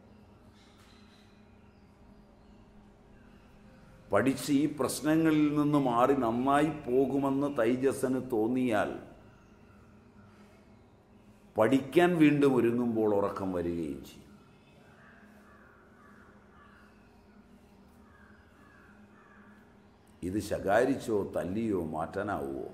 പഠിച്ച് ഈ പ്രശ്നങ്ങളിൽ നിന്ന് മാറി നന്നായി പോകുമെന്ന് തൈജസന് തോന്നിയാൽ പഠിക്കാൻ വീണ്ടും ഒരുങ്ങുമ്പോൾ ഉറക്കം വരികയും ചെയ്യും ഇത് ശകാരിച്ചോ തല്ലിയോ മാറ്റാനാവുമോ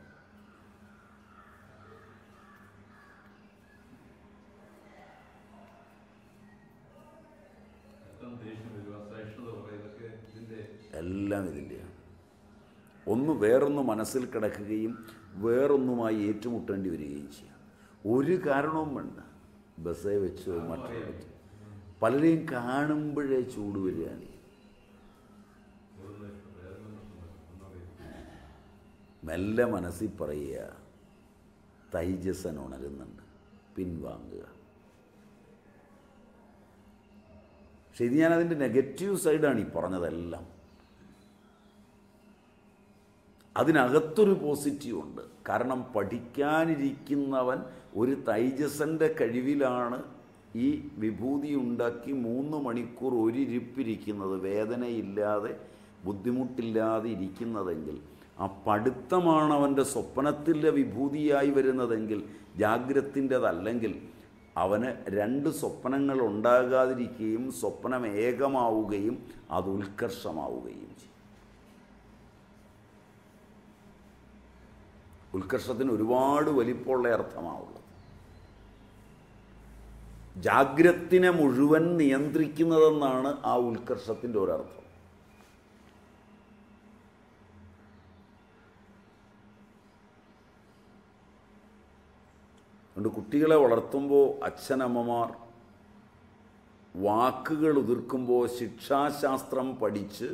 എത്ര ദേഷ്യം വരിക സഹിഷ്ണുത പറയുക ഇതൊക്കെ ഇതിന്റെ എല്ലാം ഇതിൻ്റെയാണ് ഒന്ന് വേറൊന്ന് മനസ്സിൽ കിടക്കുകയും വേറൊന്നുമായി ഏറ്റുമുട്ടേണ്ടി വരികയും ചെയ്യാം ഒരു കാരണവും വേണ്ട ബസ്സേ വെച്ചോ മറ്റോ വെച്ചോ. പലരെയും കാണുമ്പോഴേ ചൂട് വരികയാണ് ഓരോന്ന് വേറെ ഒന്നറിയില്ല മെല്ലെ മനസ്സിൽ പറയുക തൈജസൻ ഉണരുന്നുണ്ട് പിൻവാങ്ങുക പക്ഷെ ഇത് ഞാനതിൻ്റെ നെഗറ്റീവ് സൈഡാണ് ഈ പറഞ്ഞതെല്ലാം അതിനകത്തൊരു പോസിറ്റീവ് ഉണ്ട് കാരണം പഠിക്കാനിരിക്കുന്നവൻ ഒരു തൈജസൻ്റെ കഴിവിലാണ് ഈ വിഭൂതി ഉണ്ടാക്കി മൂന്ന് മണിക്കൂർ ഒരിരിപ്പിരിക്കുന്നത് വേദനയില്ലാതെ ബുദ്ധിമുട്ടില്ലാതെ ഇരിക്കുന്നതെങ്കിൽ ആ പഠിത്തമാണ് അവൻ്റെ സ്വപ്നത്തിലെ വിഭൂതിയായി വരുന്നതെങ്കിൽ ജാഗ്രത്തിൻ്റെതല്ലെങ്കിൽ അവന് രണ്ട് സ്വപ്നങ്ങൾ ഉണ്ടാകാതിരിക്കുകയും സ്വപ്നം ഏകമാവുകയും അത് ഉത്കർഷമാവുകയും ചെയ്യും ഉത്കർഷത്തിന് ഒരുപാട് വലിപ്പമുള്ള അർത്ഥമാവുള്ളത് ജാഗ്രത്തിനെ മുഴുവൻ നിയന്ത്രിക്കുന്നതെന്നാണ് ആ ഉത്കർഷത്തിൻ്റെ ഒരർത്ഥം അതുകൊണ്ട് കുട്ടികളെ വളർത്തുമ്പോൾ അച്ഛനമ്മമാർ വാക്കുകൾ ഉതിർക്കുമ്പോൾ ശിക്ഷാശാസ്ത്രം പഠിച്ച്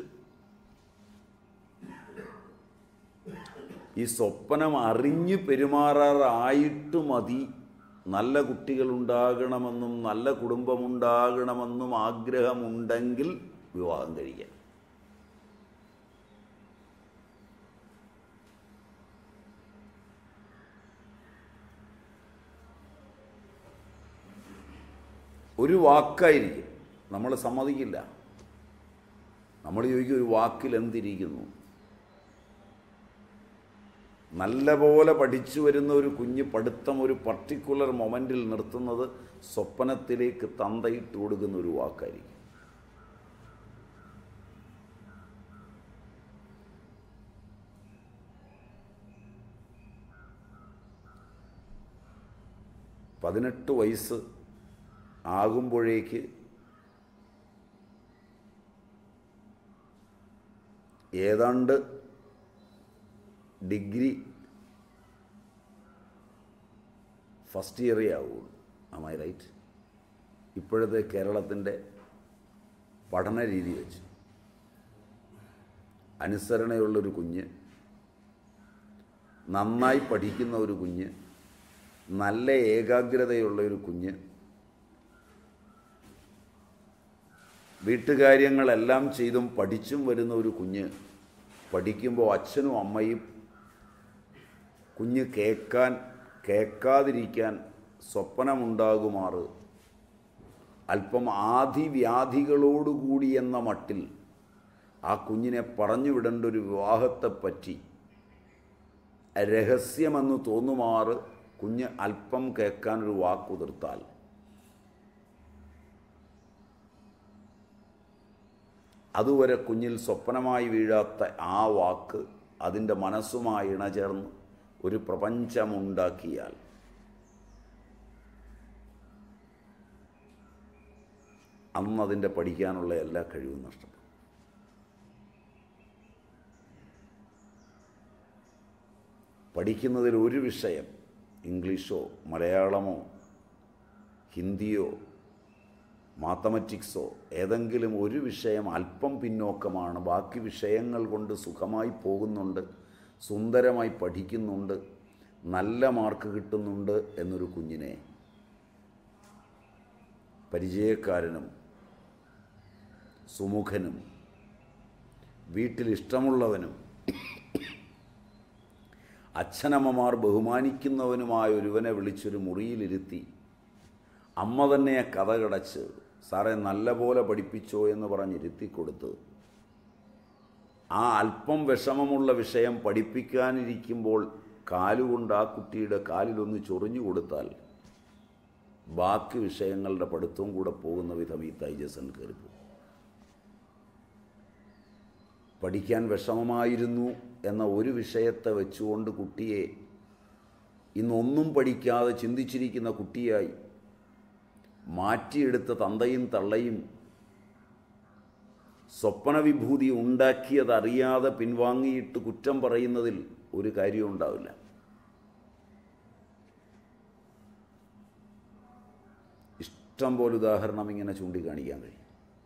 ഈ സ്വപ്നം അറിഞ്ഞ് പെരുമാറാറായിട്ട് മതി നല്ല കുട്ടികളുണ്ടാകണമെന്നും നല്ല കുടുംബമുണ്ടാകണമെന്നും ആഗ്രഹമുണ്ടെങ്കിൽ വിവാഹം കഴിക്കാൻ ഒരു വാക്കായിരിക്കും നമ്മൾ സമ്മതിക്കില്ല നമ്മൾ ചോദിക്കും ഒരു വാക്കിൽ എന്തിരിക്കുന്നു നല്ലപോലെ പഠിച്ചു വരുന്ന ഒരു കുഞ്ഞ് പഠിത്തം ഒരു പർട്ടിക്കുലർ മൊമെൻറ്റിൽ നിർത്തുന്നത് സ്വപ്നത്തിലേക്ക് തന്തയിട്ട് കൊടുക്കുന്ന ഒരു വാക്കായിരിക്കും പതിനെട്ട് വയസ്സ് ആകുമ്പോഴേക്ക് ഏതാണ്ട് ഡിഗ്രി ഫസ്റ്റ് ഇയറേ ആവുള്ളൂ ആമായി റൈറ്റ് ഇപ്പോഴത്തെ കേരളത്തിൻ്റെ പഠന രീതി വെച്ച് അനുസരണയുള്ളൊരു കുഞ്ഞ് നന്നായി പഠിക്കുന്ന ഒരു കുഞ്ഞ് നല്ല ഏകാഗ്രതയുള്ള ഒരു കുഞ്ഞ് വീട്ടുകാര്യങ്ങളെല്ലാം ചെയ്തും പഠിച്ചും വരുന്ന ഒരു കുഞ്ഞ് പഠിക്കുമ്പോൾ അച്ഛനും അമ്മയും കുഞ്ഞ് കേൾക്കാൻ കേൾക്കാതിരിക്കാൻ സ്വപ്നമുണ്ടാകുമാറ് അല്പം ആദിവ്യാധികളോടുകൂടി എന്ന മട്ടിൽ ആ കുഞ്ഞിനെ പറഞ്ഞു വിടേണ്ട ഒരു വിവാഹത്തെപ്പറ്റി രഹസ്യമെന്ന് തോന്നുമാറ് കുഞ്ഞ് അല്പം കേൾക്കാനൊരു വാക്കുതിർത്താൽ അതുവരെ കുഞ്ഞിൽ സ്വപ്നമായി വീഴാത്ത ആ വാക്ക് അതിൻ്റെ മനസ്സുമായി ഇണചേർന്ന് ഒരു പ്രപഞ്ചമുണ്ടാക്കിയാൽ അന്ന് അതിൻ്റെ പഠിക്കാനുള്ള എല്ലാ കഴിവും നഷ്ടപ്പെടും പഠിക്കുന്നതിൽ ഒരു വിഷയം ഇംഗ്ലീഷോ മലയാളമോ ഹിന്ദിയോ മാത്തമറ്റിക്സോ ഏതെങ്കിലും ഒരു വിഷയം അല്പം പിന്നോക്കമാണ് ബാക്കി വിഷയങ്ങൾ കൊണ്ട് സുഖമായി പോകുന്നുണ്ട് സുന്ദരമായി പഠിക്കുന്നുണ്ട് നല്ല മാർക്ക് കിട്ടുന്നുണ്ട് എന്നൊരു കുഞ്ഞിനെ പരിചയക്കാരനും സുമുഖനും വീട്ടിലിഷ്ടമുള്ളവനും അച്ഛനമ്മമാർ ബഹുമാനിക്കുന്നവനുമായ ഒരുവനെ വിളിച്ചൊരു മുറിയിലിരുത്തി അമ്മ തന്നെ കഥ കടച്ച് സാറേ നല്ലപോലെ പഠിപ്പിച്ചോ എന്ന് പറഞ്ഞിരുത്തി കൊടുത്ത് ആ അല്പം വിഷമമുള്ള വിഷയം പഠിപ്പിക്കാനിരിക്കുമ്പോൾ കാലുകൊണ്ട് ആ കുട്ടിയുടെ കാലിലൊന്ന് ചൊറിഞ്ഞു കൊടുത്താൽ ബാക്കി വിഷയങ്ങളുടെ പഠിത്തവും കൂടെ പോകുന്ന വിധം ഈ തൈജസൻ കയറിപ്പോകും പഠിക്കാൻ വിഷമമായിരുന്നു എന്ന ഒരു വിഷയത്തെ വെച്ചുകൊണ്ട് കുട്ടിയെ ഇന്നൊന്നും പഠിക്കാതെ ചിന്തിച്ചിരിക്കുന്ന കുട്ടിയായി മാറ്റിയെടുത്ത തന്തയും തള്ളയും സ്വപ്നവിഭൂതി ഉണ്ടാക്കിയതറിയാതെ പിൻവാങ്ങിയിട്ട് കുറ്റം പറയുന്നതിൽ ഒരു കാര്യവും ഉണ്ടാവില്ല ഇഷ്ടം പോലെ ഉദാഹരണം ഇങ്ങനെ ചൂണ്ടിക്കാണിക്കാൻ കഴിയും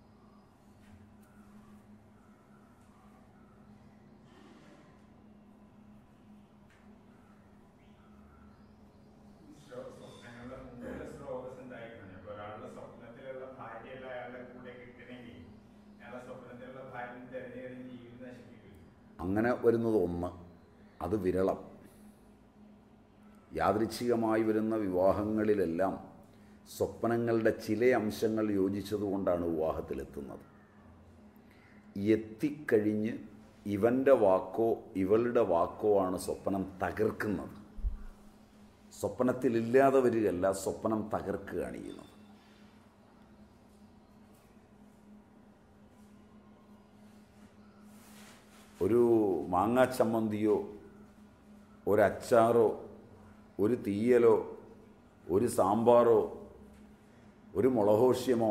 സ്വ- സ്വപ്നങ്ങളുടെ മൂന്ന് സ്രോതസ് ഉണ്ടായിട്ടുണ്ട് ഇപ്പൊ ഒരാളുടെ സ്വപ്നത്തിലുള്ള ഭാര്യയല്ല അയാളുടെ കൂടെ കിട്ടണമെങ്കിൽ അയാളുടെ സ്വപ്നത്തിലുള്ള ഭാര്യ തെരഞ്ഞെടുത്ത് ജീവിതം നശിപ്പിക്കില്ല അങ്ങനെ വരുന്നത് ഒന്ന് അത് വിരളം യാദൃച്ഛികമായി വരുന്ന വിവാഹങ്ങളിലെല്ലാം സ്വപ്നങ്ങളുടെ ചില അംശങ്ങൾ യോജിച്ചതുകൊണ്ടാണ് വിവാഹത്തിലെത്തുന്നത് എത്തിക്കഴിഞ്ഞ് ഇവൻ്റെ വാക്കോ ഇവളുടെ വാക്കോ ആണ് സ്വപ്നം തകർക്കുന്നത് സ്വപ്നത്തിലില്ലാതെ വരികയല്ല സ്വപ്നം തകർക്കുകയാണ് ചെയ്യുന്നത് ഒരു മാങ്ങാ ചമ്മന്തിയോ ഒരച്ചാറോ ഒരു തീയലോ ഒരു സാമ്പാറോ ഒരു മുളകോഷ്യമോ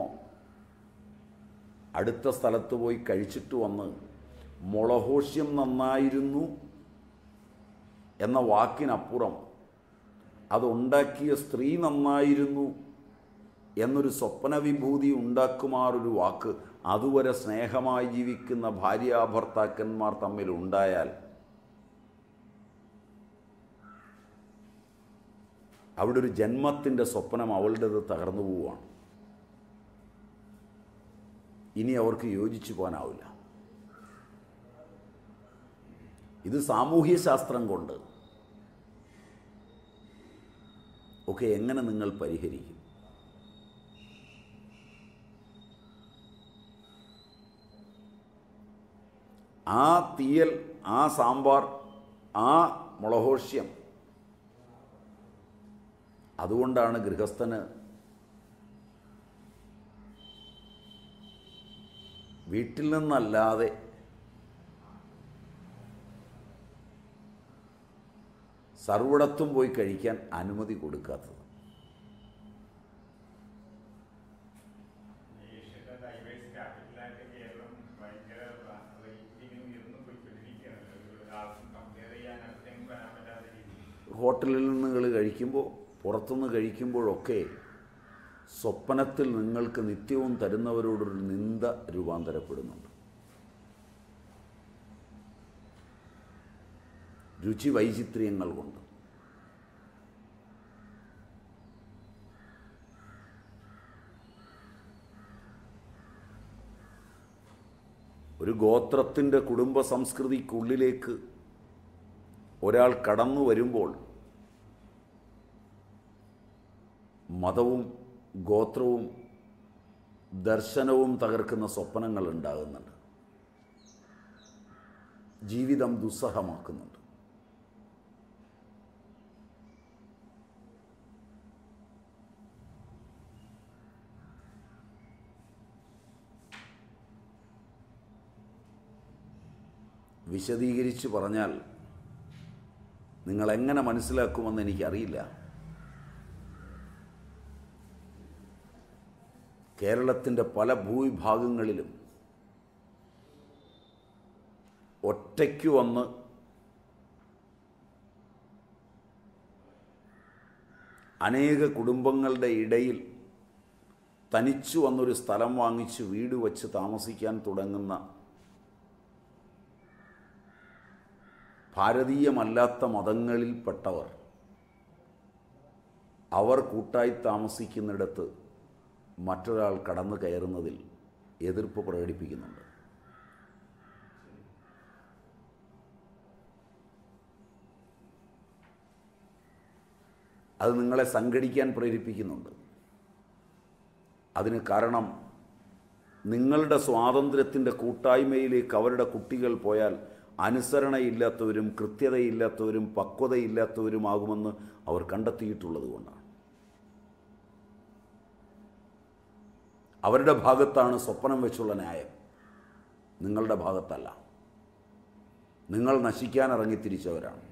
അടുത്ത സ്ഥലത്ത് പോയി കഴിച്ചിട്ട് വന്ന് മുളകോഷ്യം നന്നായിരുന്നു എന്ന വാക്കിനപ്പുറം അതുണ്ടാക്കിയ സ്ത്രീ നന്നായിരുന്നു എന്നൊരു സ്വപ്നവിഭൂതി ഉണ്ടാക്കുമാറൊരു വാക്ക് അതുവരെ സ്നേഹമായി ജീവിക്കുന്ന ഭാര്യാഭർത്താക്കന്മാർ തമ്മിൽ ഉണ്ടായാൽ അവിടെ ഒരു ജന്മത്തിൻ്റെ സ്വപ്നം അവളുടേത് തകർന്നു പോവുകയാണ് ഇനി അവർക്ക് യോജിച്ചു പോകാനാവില്ല ഇത് സാമൂഹ്യ ശാസ്ത്രം കൊണ്ട് ഒക്കെ എങ്ങനെ നിങ്ങൾ പരിഹരിക്കും ആ തീയൽ ആ സാമ്പാർ ആ മുളകോഷ്യം അതുകൊണ്ടാണ് ഗൃഹസ്ഥന് വീട്ടിൽ നിന്നല്ലാതെ സർവിടത്തും പോയി കഴിക്കാൻ അനുമതി കൊടുക്കാത്തത് ഏഷ്യയുടെ ഡൈവേഴ്സ് ക്യാപിറ്റലായിട്ട് കേരളം ഭയങ്കര റേറ്റിംഗിന് ഉയർന്നു പോയിക്കൊണ്ടിരിക്കുകയാണ് ഒരാൾക്കും കമ്പയർ ചെയ്യാൻ അടുത്തേക്കും വരാൻ പറ്റാത്ത രീതിയിൽ ഹോട്ടലിൽ നിന്ന് നിങ്ങൾ കഴിക്കുമ്പോൾ പുറത്തുനിന്ന് കഴിക്കുമ്പോഴൊക്കെ സ്വപ്നത്തിൽ നിങ്ങൾക്ക് നിത്യവും തരുന്നവരോടൊരു നിന്ദ രൂപാന്തരപ്പെടുന്നുണ്ട് രുചി വൈചിത്ര്യങ്ങൾ കൊണ്ട് ഒരു ഗോത്രത്തിൻ്റെ കുടുംബ സംസ്കൃതിക്കുള്ളിലേക്ക് ഒരാൾ കടന്നു വരുമ്പോൾ മതവും ഗോത്രവും ദർശനവും തകർക്കുന്ന സ്വപ്നങ്ങൾ ഉണ്ടാകുന്നുണ്ട് ജീവിതം ദുസ്സഹമാക്കുന്നുണ്ട് വിശദീകരിച്ച് പറഞ്ഞാൽ നിങ്ങൾ എങ്ങനെ മനസ്സിലാക്കുമെന്ന് എനിക്കറിയില്ല കേരളത്തിൻ്റെ പല ഭൂവിഭാഗങ്ങളിലും ഒറ്റയ്ക്ക് വന്ന് അനേക കുടുംബങ്ങളുടെ ഇടയിൽ തനിച്ചു വന്നൊരു സ്ഥലം വാങ്ങിച്ച് വീട് വച്ച് താമസിക്കാൻ തുടങ്ങുന്ന ഭാരതീയമല്ലാത്ത മതങ്ങളിൽപ്പെട്ടവർ അവർ കൂട്ടായി താമസിക്കുന്നിടത്ത് മറ്റൊരാൾ കടന്നു കയറുന്നതിൽ എതിർപ്പ് പ്രകടിപ്പിക്കുന്നുണ്ട് അത് നിങ്ങളെ സംഘടിക്കാൻ പ്രേരിപ്പിക്കുന്നുണ്ട് അതിന് കാരണം നിങ്ങളുടെ സ്വാതന്ത്ര്യത്തിൻ്റെ കൂട്ടായ്മയിലേക്ക് അവരുടെ കുട്ടികൾ പോയാൽ അനുസരണയില്ലാത്തവരും കൃത്യതയില്ലാത്തവരും പക്വതയില്ലാത്തവരുമാകുമെന്ന് അവർ കണ്ടെത്തിയിട്ടുള്ളത് കൊണ്ടാണ് അവരുടെ ഭാഗത്താണ് സ്വപ്നം വെച്ചുള്ള ന്യായം നിങ്ങളുടെ ഭാഗത്തല്ല നിങ്ങൾ നശിക്കാൻ ഇറങ്ങിത്തിരിച്ചവരാണ്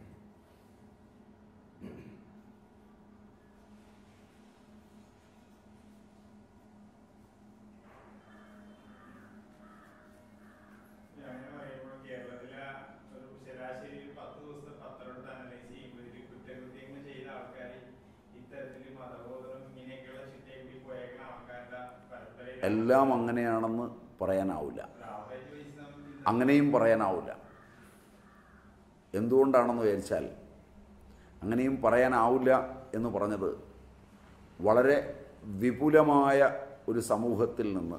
അങ്ങനെ പറയുമ്പോൾ കേരളത്തിലെ ഒരു ശരാശരി ഒരു പത്ത് ദിവസത്തെ പത്രം എടുത്ത് അനലൈസ് ചെയ്യുമ്പോൾ ഇതിൽ കുറ്റകൃത്യങ്ങൾ ചെയ്ത ആൾക്കാർ ഇത്തരത്തിൽ മതബോധനം ഇങ്ങനെയൊക്കെയുള്ള ചിട്ടയിൽ പോയേക്കുന്ന ആൾക്കാരുടെ പരമ്പരയിൽ എല്ലാം അങ്ങനെയാണെന്ന് പറയാനാവില്ല ഒരു ആവറേജ് വൈസ് നമ്മൾ ഇത് അങ്ങനെയും പറയാനാവില്ല എന്തുകൊണ്ടാണെന്ന് വിചാരിച്ചാൽ അങ്ങനെയും പറയാനാവില്ല എന്ന് പറഞ്ഞത് വളരെ വിപുലമായ ഒരു സമൂഹത്തിൽ നിന്ന്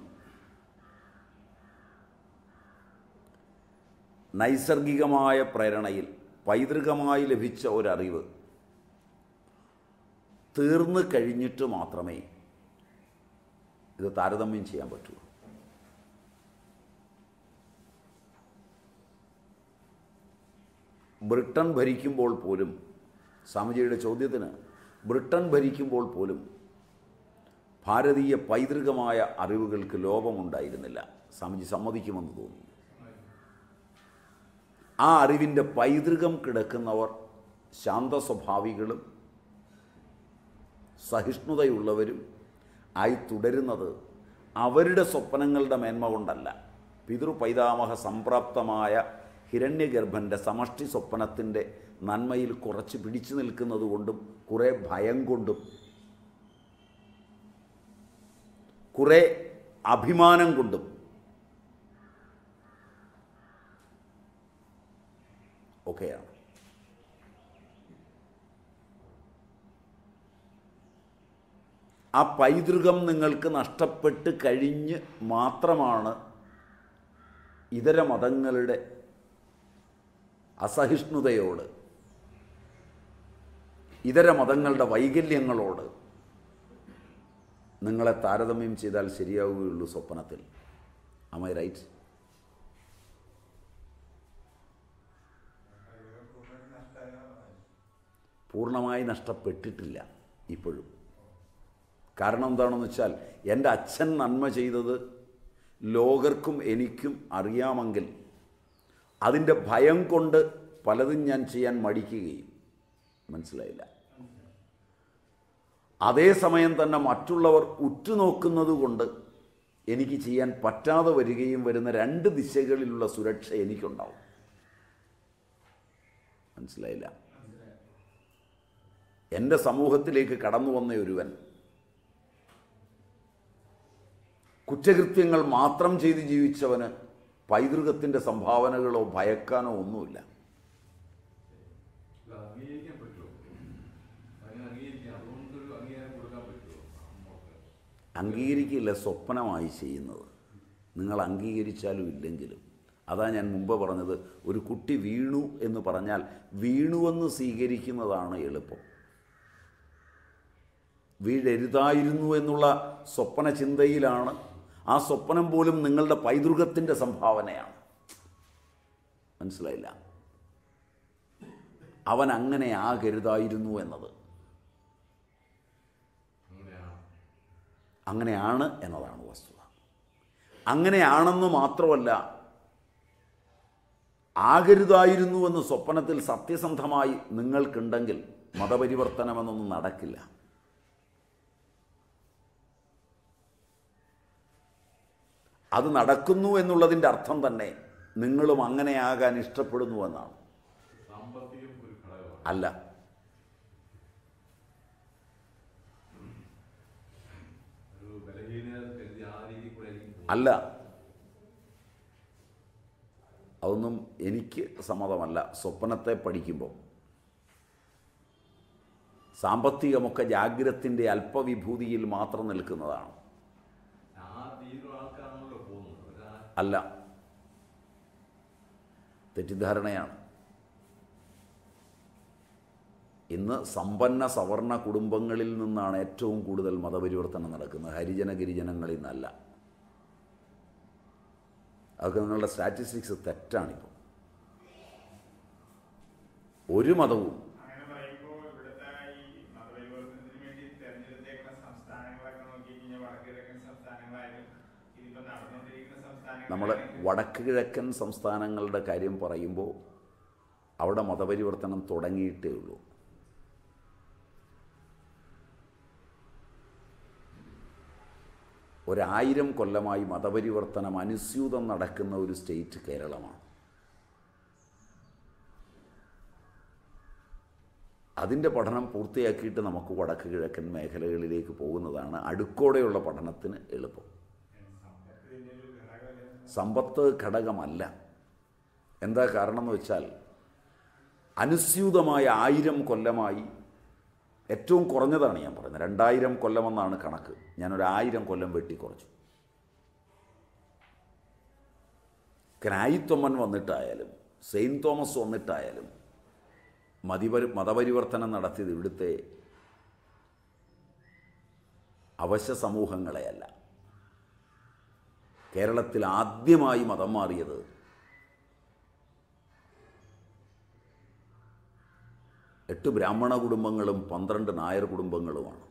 നൈസർഗികമായ പ്രേരണയിൽ പൈതൃകമായി ലഭിച്ച ഒരറിവ് തീർന്നു കഴിഞ്ഞിട്ട് മാത്രമേ ഇത് താരതമ്യം ചെയ്യാൻ പറ്റൂ ബ്രിട്ടൻ ഭരിക്കുമ്പോൾ പോലും സ്വാമിജിയുടെ ചോദ്യത്തിന് ബ്രിട്ടൻ ഭരിക്കുമ്പോൾ പോലും ഭാരതീയ പൈതൃകമായ അറിവുകൾക്ക് ലോപമുണ്ടായിരുന്നില്ല സ്വാമിജി സമ്മതിക്കുമെന്ന് തോന്നുന്നു ആ അറിവിൻ്റെ പൈതൃകം കിടക്കുന്നവർ ശാന്ത സ്വഭാവികളും സഹിഷ്ണുതയുള്ളവരും ആയി തുടരുന്നത് അവരുടെ സ്വപ്നങ്ങളുടെ മേന്മ കൊണ്ടല്ല പിതൃപൈതാമഹ സംപ്രാപ്തമായ ഹിരണ്യഗർഭൻ്റെ സമഷ്ടി സ്വപ്നത്തിൻ്റെ നന്മയിൽ കുറച്ച് പിടിച്ചു നിൽക്കുന്നത് കൊണ്ടും കുറേ ഭയം കൊണ്ടും കുറേ അഭിമാനം കൊണ്ടും ഒക്കെയാണ് ആ പൈതൃകം നിങ്ങൾക്ക് നഷ്ടപ്പെട്ട് കഴിഞ്ഞ് മാത്രമാണ് ഇതര മതങ്ങളുടെ അസഹിഷ്ണുതയോട് ഇതര മതങ്ങളുടെ വൈകല്യങ്ങളോട് നിങ്ങളെ താരതമ്യം ചെയ്താൽ ശരിയാവുകയുള്ളൂ സ്വപ്നത്തിൽ am I റൈറ്റ് പൂർണ്ണമായി നഷ്ടപ്പെട്ടിട്ടില്ല ഇപ്പോഴും കാരണം എന്താണെന്ന് വെച്ചാൽ എൻ്റെ അച്ഛൻ നന്മ ചെയ്തത് ലോകർക്കും എനിക്കും അറിയാമെങ്കിൽ അതിൻ്റെ ഭയം കൊണ്ട് പലതും ഞാൻ ചെയ്യാൻ മടിക്കുകയും മനസ്സിലായില്ല അതേസമയം തന്നെ മറ്റുള്ളവർ ഉറ്റുനോക്കുന്നത് കൊണ്ട് എനിക്ക് ചെയ്യാൻ പറ്റാതെ വരികയും വരുന്ന രണ്ട് ദിശകളിലുള്ള സുരക്ഷ എനിക്കുണ്ടാവും മനസ്സിലായില്ല എൻ്റെ സമൂഹത്തിലേക്ക് കടന്നു വന്ന ഒരുവൻ കുറ്റകൃത്യങ്ങൾ മാത്രം ചെയ്ത് ജീവിച്ചവന് പൈതൃകത്തിൻ്റെ സംഭാവനകളോ ഭയക്കാനോ ഒന്നുമില്ല ഇത് അംഗീകരിക്കാൻ പറ്റുമോ അങ്ങനെ അംഗീകരിക്കാൻ അതുകൊണ്ടൊരു അംഗീകാരം കൊടുക്കാൻ പറ്റുമോ നമുക്ക് അംഗീകരിക്കില്ല സ്വപ്നമായി ചെയ്യുന്നത് നിങ്ങൾ അംഗീകരിച്ചാലും ഇല്ലെങ്കിലും അതാ ഞാൻ മുമ്പ് പറഞ്ഞത് ഒരു കുട്ടി വീണു എന്ന് പറഞ്ഞാൽ വീണുവെന്ന് സ്വീകരിക്കുന്നതാണ് എളുപ്പം വീഴരുതായിരുന്നു എന്നുള്ള സ്വപ്ന ചിന്തയിലാണ് ആ സ്വപ്നം പോലും നിങ്ങളുടെ പൈതൃകത്തിൻ്റെ സംഭാവനയാണ് മനസ്സിലായില്ല അവൻ അങ്ങനെ ആകരുതായിരുന്നു എന്നത് അങ്ങനെയാണ് അങ്ങനെയാണ് എന്നതാണ് വസ്തുത അങ്ങനെയാണെന്ന് മാത്രമല്ല ആകരുതായിരുന്നുവെന്ന് സ്വപ്നത്തിൽ സത്യസന്ധമായി നിങ്ങൾക്കുണ്ടെങ്കിൽ മതപരിവർത്തനമെന്നൊന്നും നടക്കില്ല അത് നടക്കുന്നു എന്നുള്ളതിൻ്റെ അർത്ഥം തന്നെ നിങ്ങളും അങ്ങനെയാകാൻ ഇഷ്ടപ്പെടുന്നു എന്നാണ് സാമ്പത്തികം ഒരു ഘടകമാണ് അല്ല അല്ല അതൊന്നും എനിക്ക് സമ്മതമല്ല സ്വപ്നത്തെ പഠിക്കുമ്പോൾ സാമ്പത്തികമൊക്കെ ജാഗ്രത്തിൻ്റെ അല്പവിഭൂതിയിൽ മാത്രം നിൽക്കുന്നതാണ് ആ തീരും ആൾക്കാരാണല്ലോ പോകുന്നത് ഒരാ അല്ല തെറ്റിദ്ധാരണയാണ് ഇന്ന് സമ്പന്ന സവർണ കുടുംബങ്ങളിൽ നിന്നാണ് ഏറ്റവും കൂടുതൽ മതപരിവർത്തനം നടക്കുന്നത് ഹരിജന ഗിരിജനങ്ങളിൽ നിന്നല്ല അതൊക്കെ നിങ്ങളുടെ സ്റ്റാറ്റിസ്റ്റിക്സ് തെറ്റാണിപ്പോൾ ഒരു മതവും അങ്ങനെ പറയുമ്പോൾ ഇവിടുത്തെ ഈ മതപരിവർത്തനത്തിന് വേണ്ടി തെരഞ്ഞെടുത്തേക്കുന്ന സംസ്ഥാനങ്ങളൊക്കെ നോക്കിക്കഴിഞ്ഞാൽ വടക്ക് കിഴക്കൻ സംസ്ഥാനങ്ങളായാലും ഇതിപ്പോ നടന്നുകൊണ്ടിരിക്കുന്ന നമ്മൾ സംസ്ഥാനങ്ങൾ വടക്ക് കിഴക്കൻ സംസ്ഥാനങ്ങളുടെ കാര്യം പറയുമ്പോൾ അവിടെ മതപരിവർത്തനം തുടങ്ങിയിട്ടേ ഉള്ളൂ ഒരായിരം കൊല്ലമായി മതപരിവർത്തനം അനുസ്യൂതം നടക്കുന്ന ഒരു സ്റ്റേറ്റ് കേരളമാണ് അതിൻ്റെ പഠനം പൂർത്തിയാക്കിയിട്ട് നമുക്ക് വടക്ക് കിഴക്കൻ മേഖലകളിലേക്ക് പോകുന്നതാണ് അടുക്കോടെയുള്ള പഠനത്തിന് എളുപ്പം സമ്പത്തിന്റെ ഒരു ഘടകമല്ലേ സമ്പത്ത് ഘടകമല്ല എന്താ കാരണം എന്ന് വെച്ചാൽ അനുസ്യൂതമായ ആയിരം കൊല്ലമായി ഏറ്റവും കുറഞ്ഞതാണ് ഞാൻ പറയുന്നത് രണ്ടായിരം കൊല്ലമെന്നാണ് കണക്ക് ഞാനൊരു ആയിരം കൊല്ലം വെട്ടിക്കുറച്ചു ക്നായിത്തൊമ്മൻ വന്നിട്ടായാലും സെയിൻറ്റ് തോമസ് വന്നിട്ടായാലും മതിപരി മതപരിവർത്തനം നടത്തിയത് ഇവിടുത്തെ അവശ്യ സമൂഹങ്ങളെയല്ല കേരളത്തിൽ ആദ്യമായി മതം മാറിയത് എട്ട് ബ്രാഹ്മണ കുടുംബങ്ങളും പന്ത്രണ്ട് നായർ കുടുംബങ്ങളുമാണ്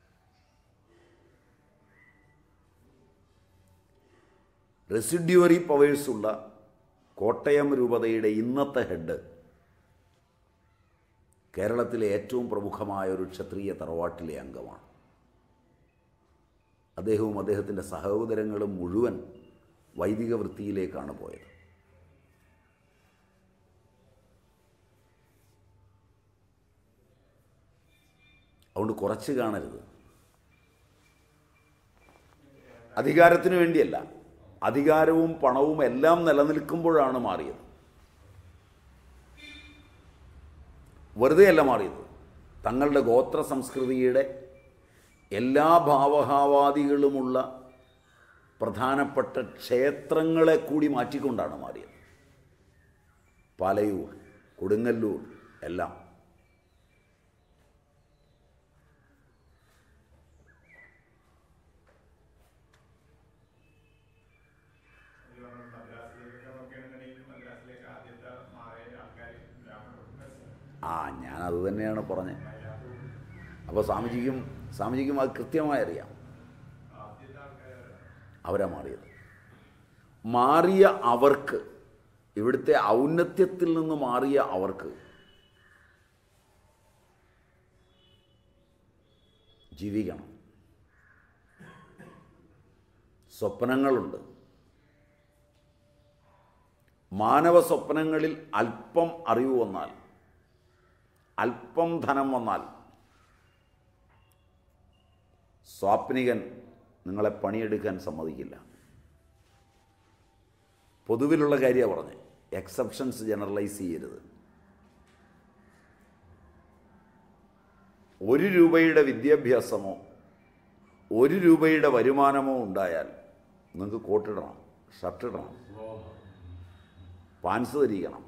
റെസിഡ്യുവറി പവേഴ്സുള്ള കോട്ടയം രൂപതയുടെ ഇന്നത്തെ ഹെഡ് കേരളത്തിലെ ഏറ്റവും പ്രമുഖമായ ഒരു ക്ഷത്രിയ തറവാട്ടിലെ അംഗമാണ് അദ്ദേഹവും അദ്ദേഹത്തിൻ്റെ സഹോദരങ്ങളും മുഴുവൻ വൈദിക വൃത്തിയിലേക്കാണ് പോയത് അതുകൊണ്ട് കുറച്ച് കാണരുത് അധികാരത്തിന് വേണ്ടിയല്ല അധികാരവും പണവും എല്ലാം നിലനിൽക്കുമ്പോഴാണ് മാറിയത് വെറുതെയല്ല മാറിയത് തങ്ങളുടെ ഗോത്ര സംസ്കൃതിയുടെ എല്ലാ ഭാവഹാവാദികളുമുള്ള പ്രധാനപ്പെട്ട ക്ഷേത്രങ്ങളെ കൂടി മാറ്റിക്കൊണ്ടാണ് മാറിയത് പാലയൂർ കൊടുങ്ങല്ലൂർ എല്ലാം ഇത് നമ്മൾ മദ്രാസിലേക്കൊക്കെ നോക്കുകയാണെന്നുണ്ടെങ്കിൽ മദ്രാസിലേക്ക് ആദ്യത്തെ മാറിയ ആൾക്കാർ ബ്രാഹ്മണ കുടുംബത്തിലാണ്. ആ ഞാനത് തന്നെയാണ് പറഞ്ഞത് അതിനകത്ത് അപ്പോൾ സ്വാമിജിക്കും സ്വാമിജിക്കും അത് കൃത്യമായി അറിയാം ആദ്യത്തെ ആൾക്കാർ അവരാ മാറിയത് മാറിയ അവർക്ക് ഇവിടുത്തെ ഔന്നത്യത്തിൽ നിന്ന് മാറിയ അവർക്ക് ജീവിക്കണം സ്വപ്നങ്ങളുണ്ട് മാനവ സ്വപ്നങ്ങളിൽ അല്പം അറിവ് വന്നാൽ അല്പം ധനം വന്നാൽ സ്വാപ്നികൻ നിങ്ങളെ പണിയെടുക്കാൻ സമ്മതിക്കില്ല പൊതുവിലുള്ള കാര്യമാണ് പറഞ്ഞത് എക്സെപ്ഷൻസ് ജനറലൈസ് ചെയ്യരുത് ഒരു രൂപയുടെ വിദ്യാഭ്യാസമോ ഒരു രൂപയുടെ വരുമാനമോ ഉണ്ടായാൽ നിങ്ങൾക്ക് കോട്ടിടണം ഷർട്ടിടണം പാൻസ് ധരിക്കണം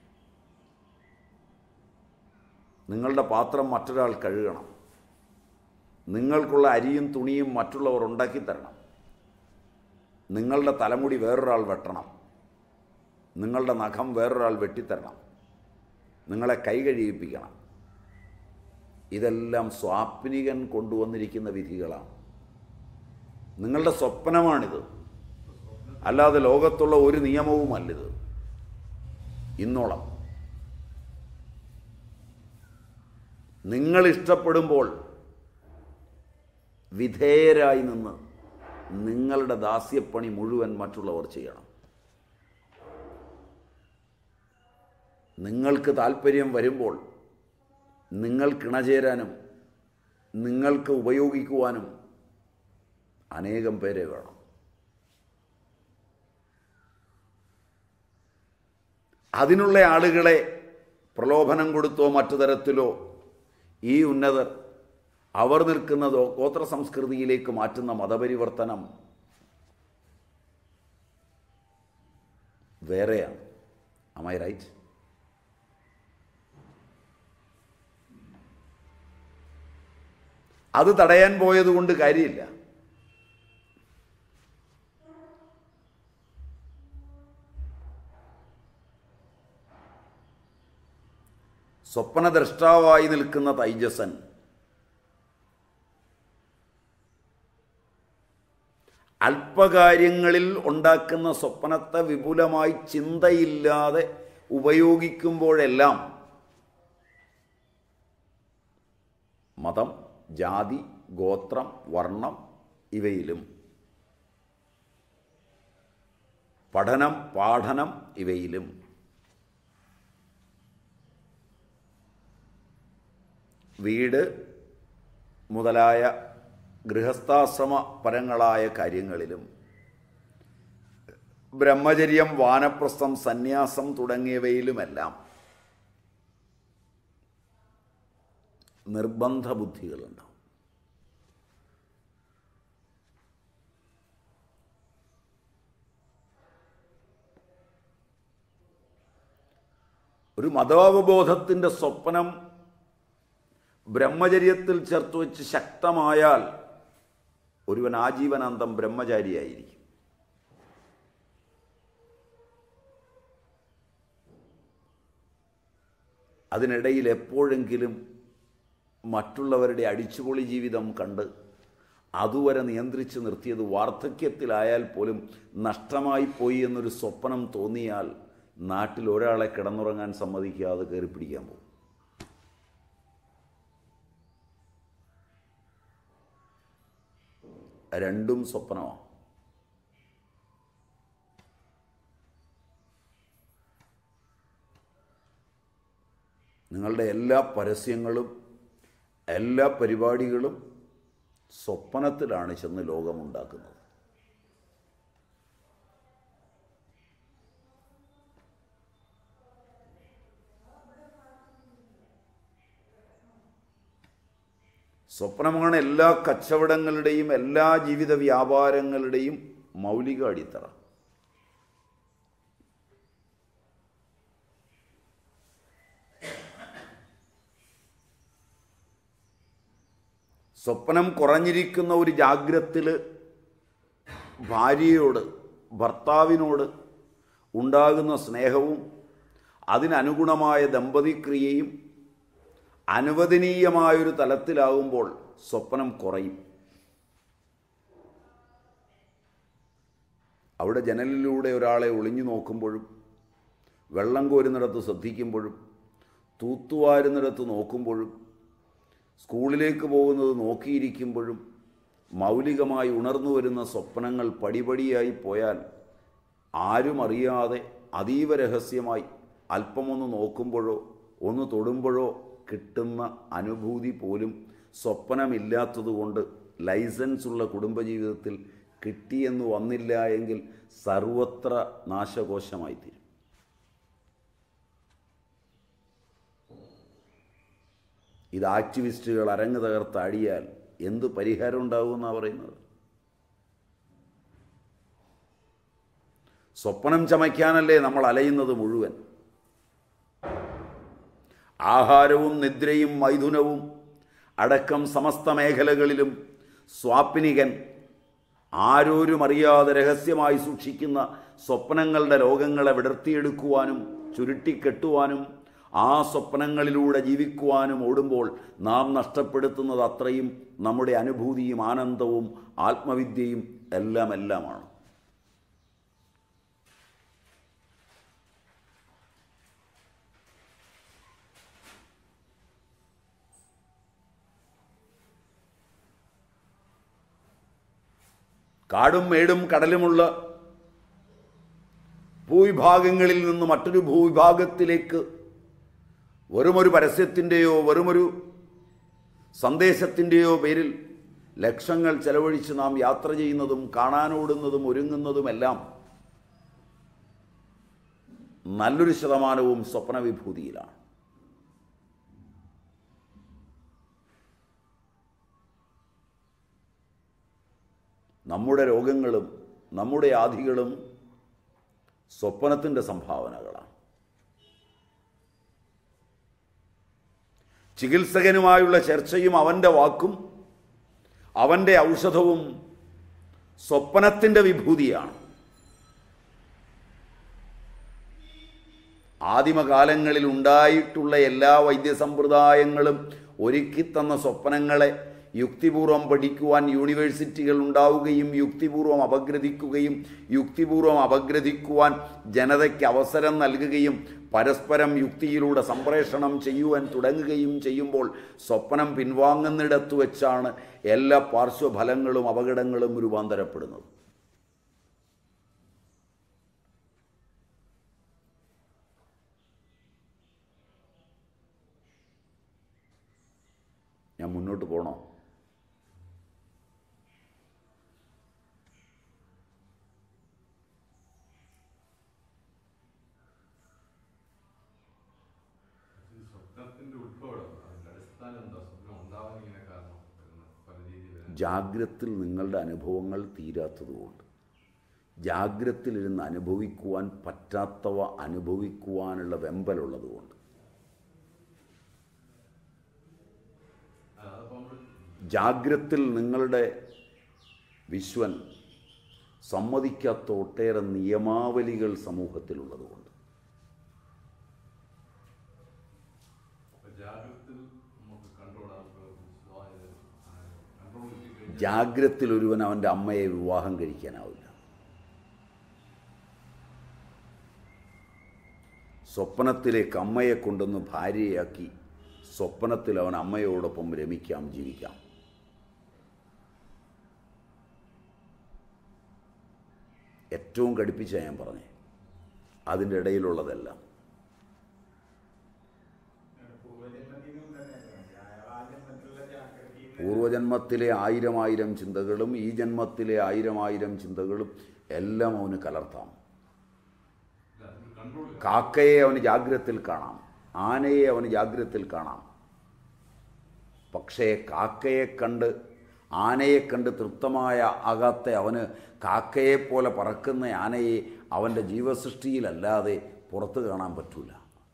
നിങ്ങളുടെ പാത്രം മറ്റൊരാൾ കഴുകണം നിങ്ങൾക്കുള്ള അരിയും തുണിയും മറ്റുള്ളവർ ഉണ്ടാക്കി തരണം നിങ്ങളുടെ തലമുടി വേറൊരാൾ വെട്ടണം നിങ്ങളുടെ നഖം വേറൊരാൾ വെട്ടിത്തരണം നിങ്ങളെ കൈ കഴിയിപ്പിക്കണം ഇതെല്ലാം സ്വാപ്നികൻ കൊണ്ടുവന്നിരിക്കുന്ന വിധികളാണ് നിങ്ങളുടെ സ്വപ്നമാണിത് അല്ലാതെ ലോകത്തുള്ള ഒരു നിയമവുമല്ലിത് ഇന്നോളം നിങ്ങൾ ഇഷ്ടപ്പെടുമ്പോൾ വിധേയരായി നിന്ന് നിങ്ങളുടെ ദാസ്യപ്പണി മുഴുവൻ മറ്റുള്ളവർ ചെയ്യണം നിങ്ങൾക്ക് താല്പര്യം വരുമ്പോൾ നിങ്ങൾക്ക് ഇണചേരാനും നിങ്ങൾക്ക് ഉപയോഗിക്കുവാനും അനേകം പേരെ വേണം അതിനുള്ള ആളുകളെ പ്രലോഭനം കൊടുത്തോ മറ്റു തരത്തിലോ ഈ ഉന്നതർ അവർ നിൽക്കുന്ന ദോ- ഗോത്ര സംസ്കൃതിയിലേക്ക് മാറ്റുന്ന മതപരിവർത്തനം വേറെയാണ് am I റൈറ്റ് അത് തടയാൻ പോയതുകൊണ്ട് കാര്യമില്ല സ്വപ്നദ്രഷ്ടാവായി നിൽക്കുന്ന തൈജസൻ അല്പകാര്യങ്ങളിൽ ഉണ്ടാക്കുന്ന സ്വപ്നത്തെ വിപുലമായി ചിന്തയില്ലാതെ ഉപയോഗിക്കുമ്പോഴെല്ലാം മതം ജാതി ഗോത്രം വർണ്ണം ഇവയിലും പഠനം പാഠനം ഇവയിലും വീട് മുതലായ ഗൃഹസ്ഥാശ്രമ പരങ്ങളായ കാര്യങ്ങളിലും ബ്രഹ്മചര്യം വാനപ്രസ്ഥം സന്യാസം തുടങ്ങിയവയിലുമെല്ലാം നിർബന്ധ ബുദ്ധികളുണ്ടാവും ഒരു മതാവബോധത്തിൻ്റെ സ്വപ്നം ബ്രഹ്മചര്യത്തിൽ ചേർത്ത് വെച്ച് ശക്തമായാൽ ഒരുവൻ ആജീവനാന്തം ബ്രഹ്മചാരിയായിരിക്കും അതിനിടയിൽ എപ്പോഴെങ്കിലും മറ്റുള്ളവരുടെ അടിച്ചുപൊളി ജീവിതം കണ്ട് അതുവരെ നിയന്ത്രിച്ച് നിർത്തിയത് വാർദ്ധക്യത്തിലായാൽ പോലും നഷ്ടമായി പോയി എന്നൊരു സ്വപ്നം തോന്നിയാൽ നാട്ടിൽ ഒരാളെ കിടന്നുറങ്ങാൻ സമ്മതിക്കാതെ കയറി പിടിക്കാൻ പോകും രണ്ടും സ്വപ്നമാണ് നിങ്ങളുടെ എല്ലാ പരസ്യങ്ങളും എല്ലാ പരിപാടികളും സ്വപ്നത്തിലാണ് ചെന്ന് ലോകമുണ്ടാക്കുന്നത് സ്വപ്നമാണ് എല്ലാ കച്ചവടങ്ങളുടെയും എല്ലാ ജീവിത വ്യാപാരങ്ങളുടെയും മൗലിക അടിത്തറ സ്വപ്നം കുറഞ്ഞിരിക്കുന്ന ഒരു ജാഗ്രത്തിൽ ഭാര്യയോട് ഭർത്താവിനോട് ഉണ്ടാകുന്ന സ്നേഹവും അതിനനുഗുണമായ ദമ്പതിക്രിയയും അനുവദനീയമായൊരു തലത്തിലാകുമ്പോൾ സ്വപ്നം കുറയും അവിടെ ജനലിലൂടെ ഒരാളെ ഒളിഞ്ഞു നോക്കുമ്പോഴും വെള്ളം കോരുന്നിടത്ത് ശ്രദ്ധിക്കുമ്പോഴും തൂത്തുവാരുന്നിടത്ത് നോക്കുമ്പോഴും സ്കൂളിലേക്ക് പോകുന്നത് നോക്കിയിരിക്കുമ്പോഴും മൗലികമായി ഉണർന്നു വരുന്ന സ്വപ്നങ്ങൾ പടിപടിയായി പോയാൽ ആരും അറിയാതെ അതീവ രഹസ്യമായി അല്പമൊന്ന് നോക്കുമ്പോഴോ ഒന്ന് തൊടുമ്പോഴോ കിട്ടുന്ന അനുഭൂതി പോലും സ്വപ്നമില്ലാത്തതുകൊണ്ട് ലൈസൻസ് ഉള്ള കുടുംബജീവിതത്തിൽ കിട്ടിയെന്ന് വന്നില്ല എങ്കിൽ സർവത്ര നാശകോശമായി തീരും ഇത് ആക്ടിവിസ്റ്റുകൾ അരങ്ങ് തകർത്താടിയാൽ എന്ത് പരിഹാരം ഉണ്ടാകുമെന്നാണ് പറയുന്നത് സ്വപ്നം ചമയ്ക്കാനല്ലേ നമ്മൾ അലയുന്നത് മുഴുവൻ ആഹാരവും നിദ്രയും മൈഥുനവും അടക്കം സമസ്ത മേഖലകളിലും സ്വാപ്നികൻ ആരോരും അറിയാതെ രഹസ്യമായി സൂക്ഷിക്കുന്ന സ്വപ്നങ്ങളുടെ ലോകങ്ങളെ വിടർത്തിയെടുക്കുവാനും ചുരുട്ടിക്കെട്ടുവാനും ആ സ്വപ്നങ്ങളിലൂടെ ജീവിക്കുവാനും ഓടുമ്പോൾ നാം നഷ്ടപ്പെടുത്തുന്നത് അത്രയും നമ്മുടെ അനുഭൂതിയും ആനന്ദവും ആത്മവിദ്യയും എല്ലാം എല്ലാമാണ് കാടും മേടും കടലുമുള്ള ഭൂവിഭാഗങ്ങളിൽ നിന്ന് മറ്റൊരു ഭൂവിഭാഗത്തിലേക്ക് വെറുമൊരു പരസ്യത്തിൻ്റെയോ വെറുമൊരു സന്ദേശത്തിൻ്റെയോ പേരിൽ ലക്ഷങ്ങൾ ചെലവഴിച്ച് നാം യാത്ര ചെയ്യുന്നതും കാണാനോടുന്നതും ഒരുങ്ങുന്നതുമെല്ലാം നല്ലൊരു ശതമാനവും സ്വപ്ന വിഭൂതിയിലാണ് നമ്മുടെ രോഗങ്ങളും നമ്മുടെ ആധികളും സ്വപ്നത്തിൻ്റെ സംഭാവനകളാണ് ചികിത്സകനുമായുള്ള ചർച്ചയും അവൻ്റെ വാക്കും അവൻ്റെ ഔഷധവും സ്വപ്നത്തിൻ്റെ വിഭൂതിയാണ് ആദിമകാലങ്ങളിൽ ഉണ്ടായിട്ടുള്ള എല്ലാ വൈദ്യസമ്പ്രദായങ്ങളും ഒരുക്കിത്തന്ന സ്വപ്നങ്ങളെ യുക്തിപൂർവം പഠിക്കുവാൻ യൂണിവേഴ്സിറ്റികൾ ഉണ്ടാവുകയും യുക്തിപൂർവം അപഗ്രഥിക്കുകയും യുക്തിപൂർവം അപഗ്രഥിക്കുവാൻ ജനതയ്ക്ക് അവസരം നൽകുകയും പരസ്പരം യുക്തിയിലൂടെ സംപ്രേഷണം ചെയ്യുവാൻ തുടങ്ങുകയും ചെയ്യുമ്പോൾ സ്വപ്നം പിൻവാങ്ങുന്നിടത്ത് വെച്ചാണ് എല്ലാ പാർശ്വഫലങ്ങളും അപകടങ്ങളും രൂപാന്തരപ്പെടുന്നത് ഞാൻ മുന്നോട്ട് പോകണോ ഈ സ്വപ്നത്തിന്റെ ഉത്ഭവം അതിന്റെ അടിസ്ഥാനം എന്താ സ്വപ്നം ഉണ്ടാവാൻ ഇങ്ങനെ കാരണം വരുന്നത് പല രീതിയിൽ ജാഗ്രത്തിൽ നിങ്ങളുടെ അനുഭവങ്ങൾ തീരാത്തതുകൊണ്ട് ജാഗ്രത്തിലിരുന്ന് അനുഭവിക്കുവാൻ പറ്റാത്തവ അനുഭവിക്കുവാനുള്ള വെമ്പലുള്ളതുകൊണ്ട് അതപ്പോൾ നമ്മൾ ജാഗ്രത്തിൽ നിങ്ങളുടെ വിശ്വൻ സമ്മതിക്കാത്ത ഒട്ടേറെ നിയമാവലികൾ സമൂഹത്തിലുള്ളതുകൊണ്ട് ഇപ്പൊ ജാഗ്രതയിൽ നമുക്ക് കൺട്രോൾ കൺട്രോൾ കിട്ടിക്കഴിഞ്ഞാൽ ജാഗ്രത്തിൽ ഒരുവൻ അവൻ്റെ അമ്മയെ വിവാഹം കഴിക്കാനാവില്ല സ്വപ്നത്തിലേക്ക് അമ്മയെ കൊണ്ടുവന്ന് ഭാര്യയാക്കി സ്വപ്നത്തിൽ അവൻ അമ്മയോടൊപ്പം രമിക്കാം ജീവിക്കാം ഏറ്റവും കടുപ്പിച്ച ഞാൻ പറഞ്ഞേ അതിൻ്റെ ഇടയിലുള്ളതെല്ലാം പൂർവ്വജന്മത്തിൽ നിന്നും തന്നെ അയാൾ ആ ജന്മത്തിലുള്ള ജാഗ്രതയിൽ പൂർവജന്മത്തിലെ ആയിരം ആയിരം ചിന്തകളും ഈ ജന്മത്തിലെ ആയിരം ആയിരം ചിന്തകളും എല്ലാം അവന് കലർത്താം കൺട്രോൾ കാക്കയെ അവന് ജാഗ്രത്തിൽ കാണാം ആനയെ അവന് ജാഗ്രത്തിൽ കാണാം പക്ഷേ കാക്കയെ കണ്ട് ആനയെ കണ്ട് തൃപ്തമായ ആകാത്ത അവന് കാക്കയെപ്പോലെ പറക്കുന്ന ആനയെ അവൻ്റെ ജീവസൃഷ്ടിയിലല്ലാതെ പുറത്ത് കാണാൻ പറ്റൂല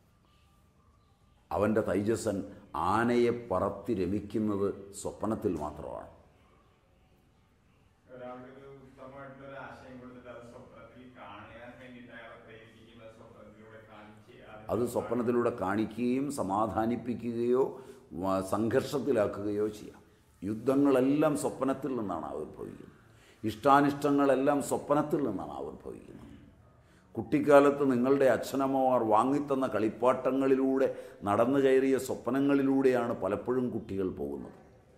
അവൻ്റെ തൈജസൻ ആനയെ പറത്തി രമിക്കുന്നത് സ്വപ്നത്തിൽ മാത്രമാണ് ഒരാൾക്കൊരു ഉത്തമമായിട്ടുള്ള ഒരു ആശയം കൊടുത്തിട്ട് അത് സ്വപ്നത്തിൽ കാണാൻ വേണ്ടിയിട്ട് അയാളെ പ്രേരിപ്പിക്കുന്നത് സ്വപ്നത്തിലൂടെ കാണിച്ച് അത് സ്വപ്നത്തിലൂടെ കാണിക്കുകയും സമാധാനിപ്പിക്കുകയോ വ- സംഘർഷത്തിലാക്കുകയോ ചെയ്യാം യുദ്ധങ്ങളെല്ലാം സ്വപ്നത്തിൽ നിന്നാണ് ആവിർഭവിക്കുന്നത് ഇഷ്ടാനിഷ്ടങ്ങളെല്ലാം സ്വപ്നത്തിൽ നിന്നാണ് ആവിർഭവിക്കുന്നത് കുട്ടിക്കാലത്ത് നിങ്ങളുടെ അച്ഛനമ്മമാർ വാങ്ങിത്തന്ന കളിപ്പാട്ടങ്ങളിലൂടെ നടന്നു കയറിയ സ്വപ്നങ്ങളിലൂടെയാണ് പലപ്പോഴും കുട്ടികൾ പോകുന്നത്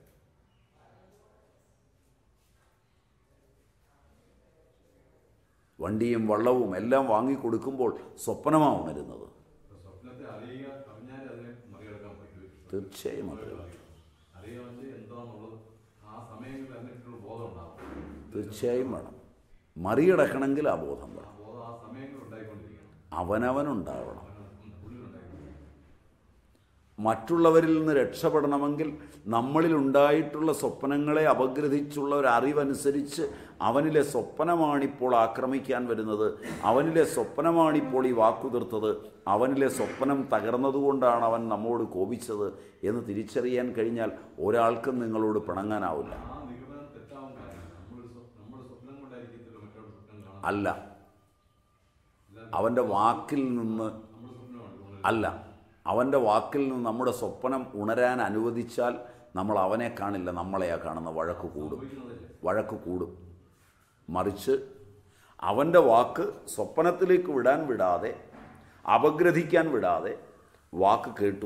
വണ്ടിയും വള്ളവും എല്ലാം വാങ്ങിക്കൊടുക്കുമ്പോൾ സ്വപ്നമാണ് ഉണരുന്നത് സ്വപ്നത്തെ അറിയുക അറിഞ്ഞാൽ അതിനെ മറികടക്കാൻ പറ്റും തീർച്ചയായും അറിയാം അറിയാൻ വെച്ചാൽ എന്താണെന്നുള്ളത് ആ സമയങ്ങളിൽ അതിനെക്കുറിച്ചുള്ള ബോധം ഉണ്ടാവും തീർച്ചയായും വേണം മറികടക്കണമെങ്കിൽ ആ ബോധം ആ വേണം ബോധം ആ സമയങ്ങളിൽ ഉണ്ടായിക്കൊണ്ടിരിക്കണം അവനവനുണ്ടാവണം അവന് ഉള്ളിലുണ്ടായിക്കൊണ്ടിരിക്കണം മറ്റുള്ളവരിൽ നിന്ന് രക്ഷപ്പെടണമെങ്കിൽ നമ്മളിൽ ഉണ്ടായിട്ടുള്ള സ്വപ്നങ്ങളെ അപഗ്രഥിച്ചുള്ള ഒരു അറിവനുസരിച്ച് അവനിലെ സ്വപ്നമാണിപ്പോൾ ആക്രമിക്കാൻ വരുന്നത് അവനിലെ സ്വപ്നമാണിപ്പോൾ ഈ വാക്കുതിർത്തത് അവനിലെ സ്വപ്നം തകർന്നതുകൊണ്ടാണ് അവൻ നമ്മോട് കോപിച്ചത് എന്ന് തിരിച്ചറിയാൻ കഴിഞ്ഞാൽ ഒരാൾക്കും നിങ്ങളോട് പിണങ്ങാനാവില്ല ആ നിഗമനം തെറ്റാവാൻ കാരണം നമ്മൾ നമ്മുടെ സ്വപ്നം കൊണ്ടായിരിക്കത്തില്ല മറ്റൊരു സ്വപ്നം കാണാൻ അല്ല അവൻ്റെ വാക്കിൽ നിന്ന് നമ്മുടെ സ്വപ്നമാണ് നമ്മൾ അല്ല അവൻ്റെ വാക്കിൽ നിന്ന് നമ്മുടെ സ്വപ്നം ഉണരാൻ അനുവദിച്ചാൽ നമ്മൾ അവനെ കാണില്ല നമ്മളെയാ കാണുന്ന വഴക്ക് കൂടും വഴക്ക് കൂടും മറിച്ച് അവൻ്റെ വാക്ക് സ്വപ്നത്തിലേക്ക് വിടാൻ വിടാതെ അപഗ്രഥിക്കാൻ വിടാതെ വാക്ക് കേട്ടു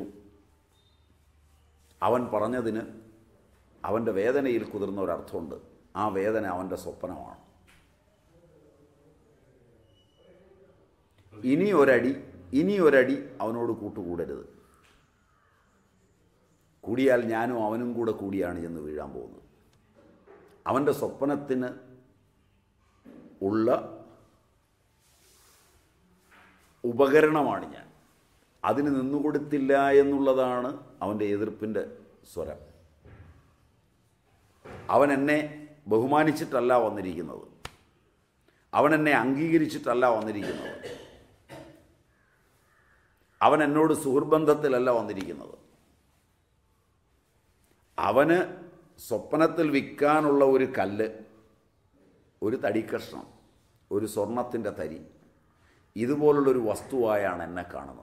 അവൻ പറഞ്ഞതിന് അവൻ്റെ വേദനയിൽ കുതിർന്ന ഒരർത്ഥമുണ്ട് ആ വേദന അവൻ്റെ സ്വപ്നമാണ് ഇനി ഒരടി ഇനി ഒരടി അവനോട് കൂട്ടുകൂടരുത് കൂടിയാൽ ഞാനും അവനും കൂടെ കൂടിയാണ് ചെന്ന് വീഴാൻ പോകുന്നത് അവൻ്റെ സ്വപ്നത്തിന് ഉള്ള ഉപകരണമാണ് ഞാൻ അതിന് നിന്നുകൊടുത്തില്ല എന്നുള്ളതാണ് അവൻ്റെ എതിർപ്പിൻ്റെ സ്വരം അവൻ എന്നെ ബഹുമാനിച്ചിട്ടല്ല വന്നിരിക്കുന്നത് അവൻ എന്നെ അംഗീകരിച്ചിട്ടല്ല വന്നിരിക്കുന്നത് അവൻ എന്നോട് സുഹൃബന്ധത്തിലല്ല വന്നിരിക്കുന്നത് അവന് സ്വപ്നത്തിൽ വിൽക്കാനുള്ള ഒരു കല്ല് ഒരു തടിക്കഷ്ണം ഒരു സ്വർണത്തിൻ്റെ തരി ഇതുപോലുള്ളൊരു വസ്തുവായാണ് എന്നെ കാണുന്നത്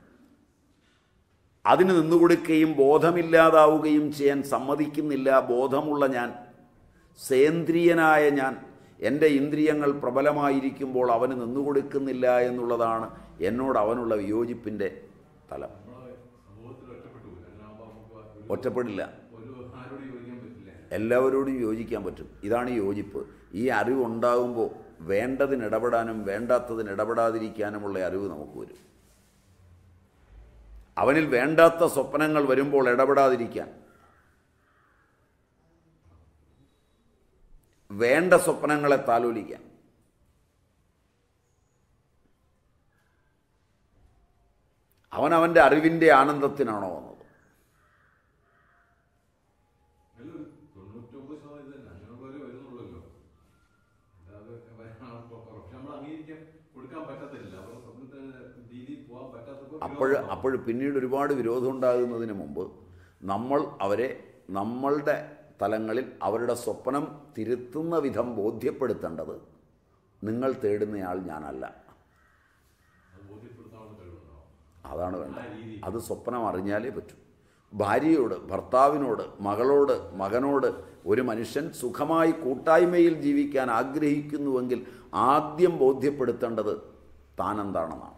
അതിന് നിന്നുകൊടുക്കുകയും ബോധമില്ലാതാവുകയും ചെയ്യാൻ സമ്മതിക്കുന്നില്ല ബോധമുള്ള ഞാൻ സേന്ദ്രിയനായ ഞാൻ എൻ്റെ ഇന്ദ്രിയങ്ങൾ പ്രബലമായിരിക്കുമ്പോൾ അവന് നിന്നുകൊടുക്കുന്നില്ല എന്നുള്ളതാണ് എന്നോട് അവനുള്ള വിയോജിപ്പിൻ്റെ തലം നമ്മളെ സമൂഹത്തിൽ ഒറ്റപ്പെട്ടു പോകും അങ്ങനെയാകുമ്പോൾ നമുക്ക് ഒരു- ഒറ്റപ്പെടില്ല ഒരു ആരോട് യോജിക്കാൻ പറ്റില്ല എല്ലാവരോടും യോജിക്കാൻ പറ്റും ഇതാണ് യോജിപ്പ് ഈ അറിവ് ഉണ്ടാകുമ്പോൾ വേണ്ടതിന് ഇടപെടാനും വേണ്ടാത്തതിന് ഇടപെടാതിരിക്കാനുമുള്ള അറിവ് നമുക്ക് വരും അവനിൽ വേണ്ടാത്ത സ്വപ്നങ്ങൾ വരുമ്പോൾ ഇടപെടാതിരിക്കാൻ വേണ്ട സ്വപ്നങ്ങളെ താലോലിക്കാൻ അവൻ അവൻ്റെ അറിവിൻ്റെ ആനന്ദത്തിനാണോ വന്നത് അതിലൊരു തൊണ്ണൂറ്റൊമ്പത് ശതമാനം ഇത് തന്നെ അങ്ങനെ പോലെ വരുന്നുള്ളല്ലോ അല്ലാതെ വരാൻ ഉറപ്പ്. പക്ഷെ നമ്മൾ അംഗീകരിക്കാൻ കൊടുക്കാൻ പറ്റത്തില്ല അവരുടെ സ്വപ്നത്തിന് രീതിയിൽ പോകാൻ പറ്റാത്തപ്പോൾ അപ്പോൾ അപ്പോൾ പിന്നീട് ഒരുപാട് വിരോധം ഉണ്ടാകുന്നതിന് മുമ്പ് നമ്മൾ അവരെ നമ്മളുടെ തലങ്ങളിൽ അവരുടെ സ്വപ്നം തിരുത്തുന്ന വിധം ബോധ്യപ്പെടുത്തേണ്ടത് നിങ്ങൾ തേടുന്നയാൾ ഞാനല്ല അത് ബോധ്യപ്പെടുത്താനുള്ള കഴിവുണ്ടാവും അതാണ് വേണ്ടത് അത് സ്വപ്നം അറിഞ്ഞാലേ പറ്റൂ ഭാര്യയോട് ഭർത്താവിനോട് മകളോട് മകനോട് ഒരു മനുഷ്യൻ സുഖമായി കൂട്ടായ്മയിൽ ജീവിക്കാൻ ആഗ്രഹിക്കുന്നുവെങ്കിൽ ആദ്യം ബോധ്യപ്പെടുത്തേണ്ടത് താനെന്താണെന്നാണ്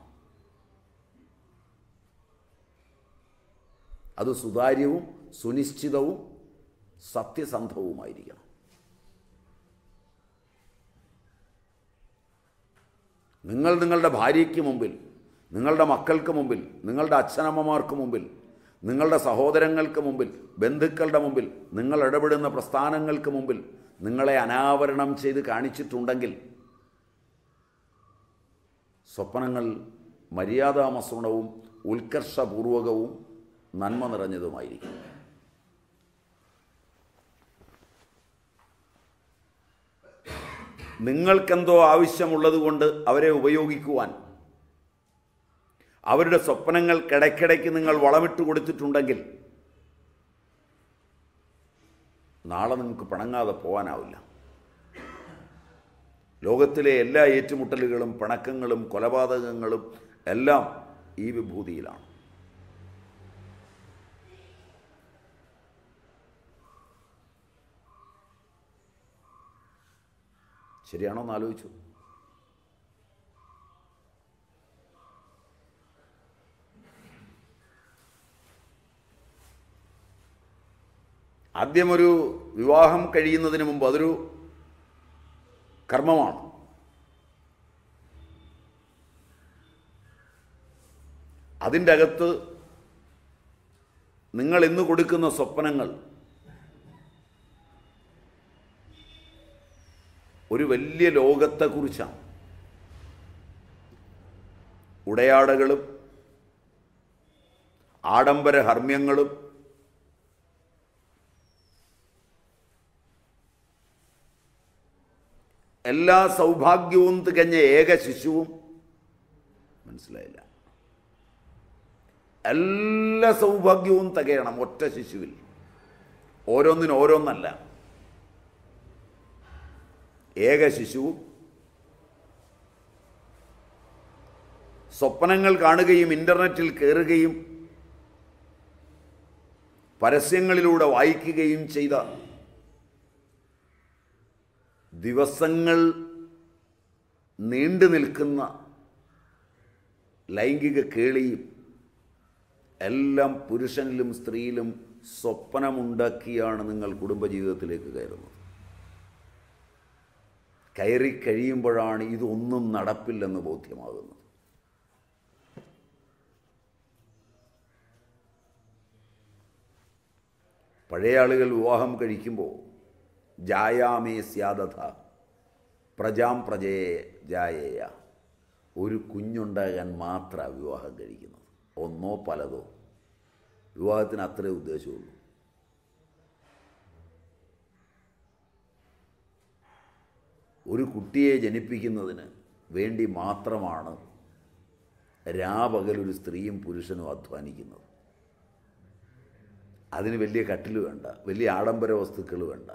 അത് സുതാര്യവും സുനിശ്ചിതവും സത്യസന്ധവുമായിരിക്കണം നിങ്ങൾ നിങ്ങളുടെ ഭാര്യയ്ക്ക് മുമ്പിൽ നിങ്ങളുടെ മക്കൾക്ക് മുമ്പിൽ നിങ്ങളുടെ അച്ഛനമ്മമാർക്ക് മുമ്പിൽ നിങ്ങളുടെ സഹോദരങ്ങൾക്ക് മുമ്പിൽ ബന്ധുക്കളുടെ മുമ്പിൽ നിങ്ങൾ ഇടപെടുന്ന പ്രസ്ഥാനങ്ങൾക്ക് മുമ്പിൽ നിങ്ങളെ അനാവരണം ചെയ്ത് കാണിച്ചിട്ടുണ്ടെങ്കിൽ സ്വപ്നങ്ങൾ മര്യാദാമസൃണവും ഉത്കർഷപൂർവകവും നന്മ നിറഞ്ഞതുമായിരിക്കും നിങ്ങൾക്കെന്തോ ആവശ്യമുള്ളത് കൊണ്ട് അവരെ ഉപയോഗിക്കുവാൻ അവരുടെ സ്വപ്നങ്ങൾക്കിടയ്ക്കിടയ്ക്ക് നിങ്ങൾ വളമിട്ട് കൊടുത്തിട്ടുണ്ടെങ്കിൽ നാളെ നിങ്ങൾക്ക് പിണങ്ങാതെ പോകാനാവില്ല ലോകത്തിലെ എല്ലാ ഏറ്റുമുട്ടലുകളും പിണക്കങ്ങളും കൊലപാതകങ്ങളും എല്ലാം ഈ വിഭൂതിയിലാണ് ശരിയാണോ എന്ന് ആലോചിച്ചു ആദ്യം ഒരു വിവാഹം കഴിയുന്നതിന് മുമ്പ് അതൊരു കർമ്മമാണ് അതിൻ്റെ അകത്ത് നിങ്ങൾ ഇന്ന് കൊടുക്കുന്ന സ്വപ്നങ്ങൾ ഒരു വലിയ ലോകത്തെക്കുറിച്ചാണ് ഉടയാടകളും ആഡംബര ഹർമ്മ്യങ്ങളും എല്ലാ സൗഭാഗ്യവും തികഞ്ഞ ഏക ശിശുവും മനസ്സിലായില്ല എല്ലാ സൗഭാഗ്യവും തികയണം ഒറ്റ ശിശുവിൽ ഓരോന്നിനും ഓരോന്നല്ല ഏക ശിശുവും സ്വപ്നങ്ങൾ കാണുകയും ഇൻ്റർനെറ്റിൽ കയറുകയും പരസ്യങ്ങളിലൂടെ വായിക്കുകയും ചെയ്ത ദിവസങ്ങൾ നീണ്ടു നിൽക്കുന്ന ലൈംഗിക കേളിയും എല്ലാം പുരുഷനിലും സ്ത്രീയിലും സ്വപ്നമുണ്ടാക്കിയാണ് നിങ്ങൾ കുടുംബജീവിതത്തിലേക്ക് കയറുന്നത് കയറി കഴിയുമ്പോഴാണ് ഇതൊന്നും നടപ്പില്ലെന്ന് ബോധ്യമാകുന്നത് പഴയ ആളുകൾ വിവാഹം കഴിക്കുമ്പോൾ ജായാമേ സ്യാദഥ പ്രജാം പ്രജയെ ജായേയ ഒരു കുഞ്ഞുണ്ടാകാൻ മാത്രമാണ് വിവാഹം കഴിക്കുന്നത് ഒന്നോ പലതോ വിവാഹത്തിന് അത്രേ ഉദ്ദേശമുള്ളൂ ഒരു കുട്ടിയെ ജനിപ്പിക്കുന്നതിന് വേണ്ടി മാത്രമാണ് രാപകലൊരു സ്ത്രീയും പുരുഷനും അധ്വാനിക്കുന്നത് അതിന് വലിയ കട്ടിൽ വേണ്ട വലിയ ആഡംബര വസ്തുക്കൾ വേണ്ട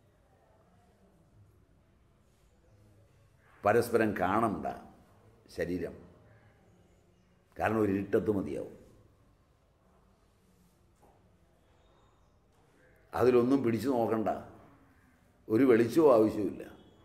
പരസ്പരം കാണണ്ട ശരീരം കാരണം ഒരു ഇരുട്ടത്ത് മതിയാവും അതിലൊന്നും പിടിച്ചു നോക്കണ്ട ഒരു വെളിച്ചവും ആവശ്യമില്ല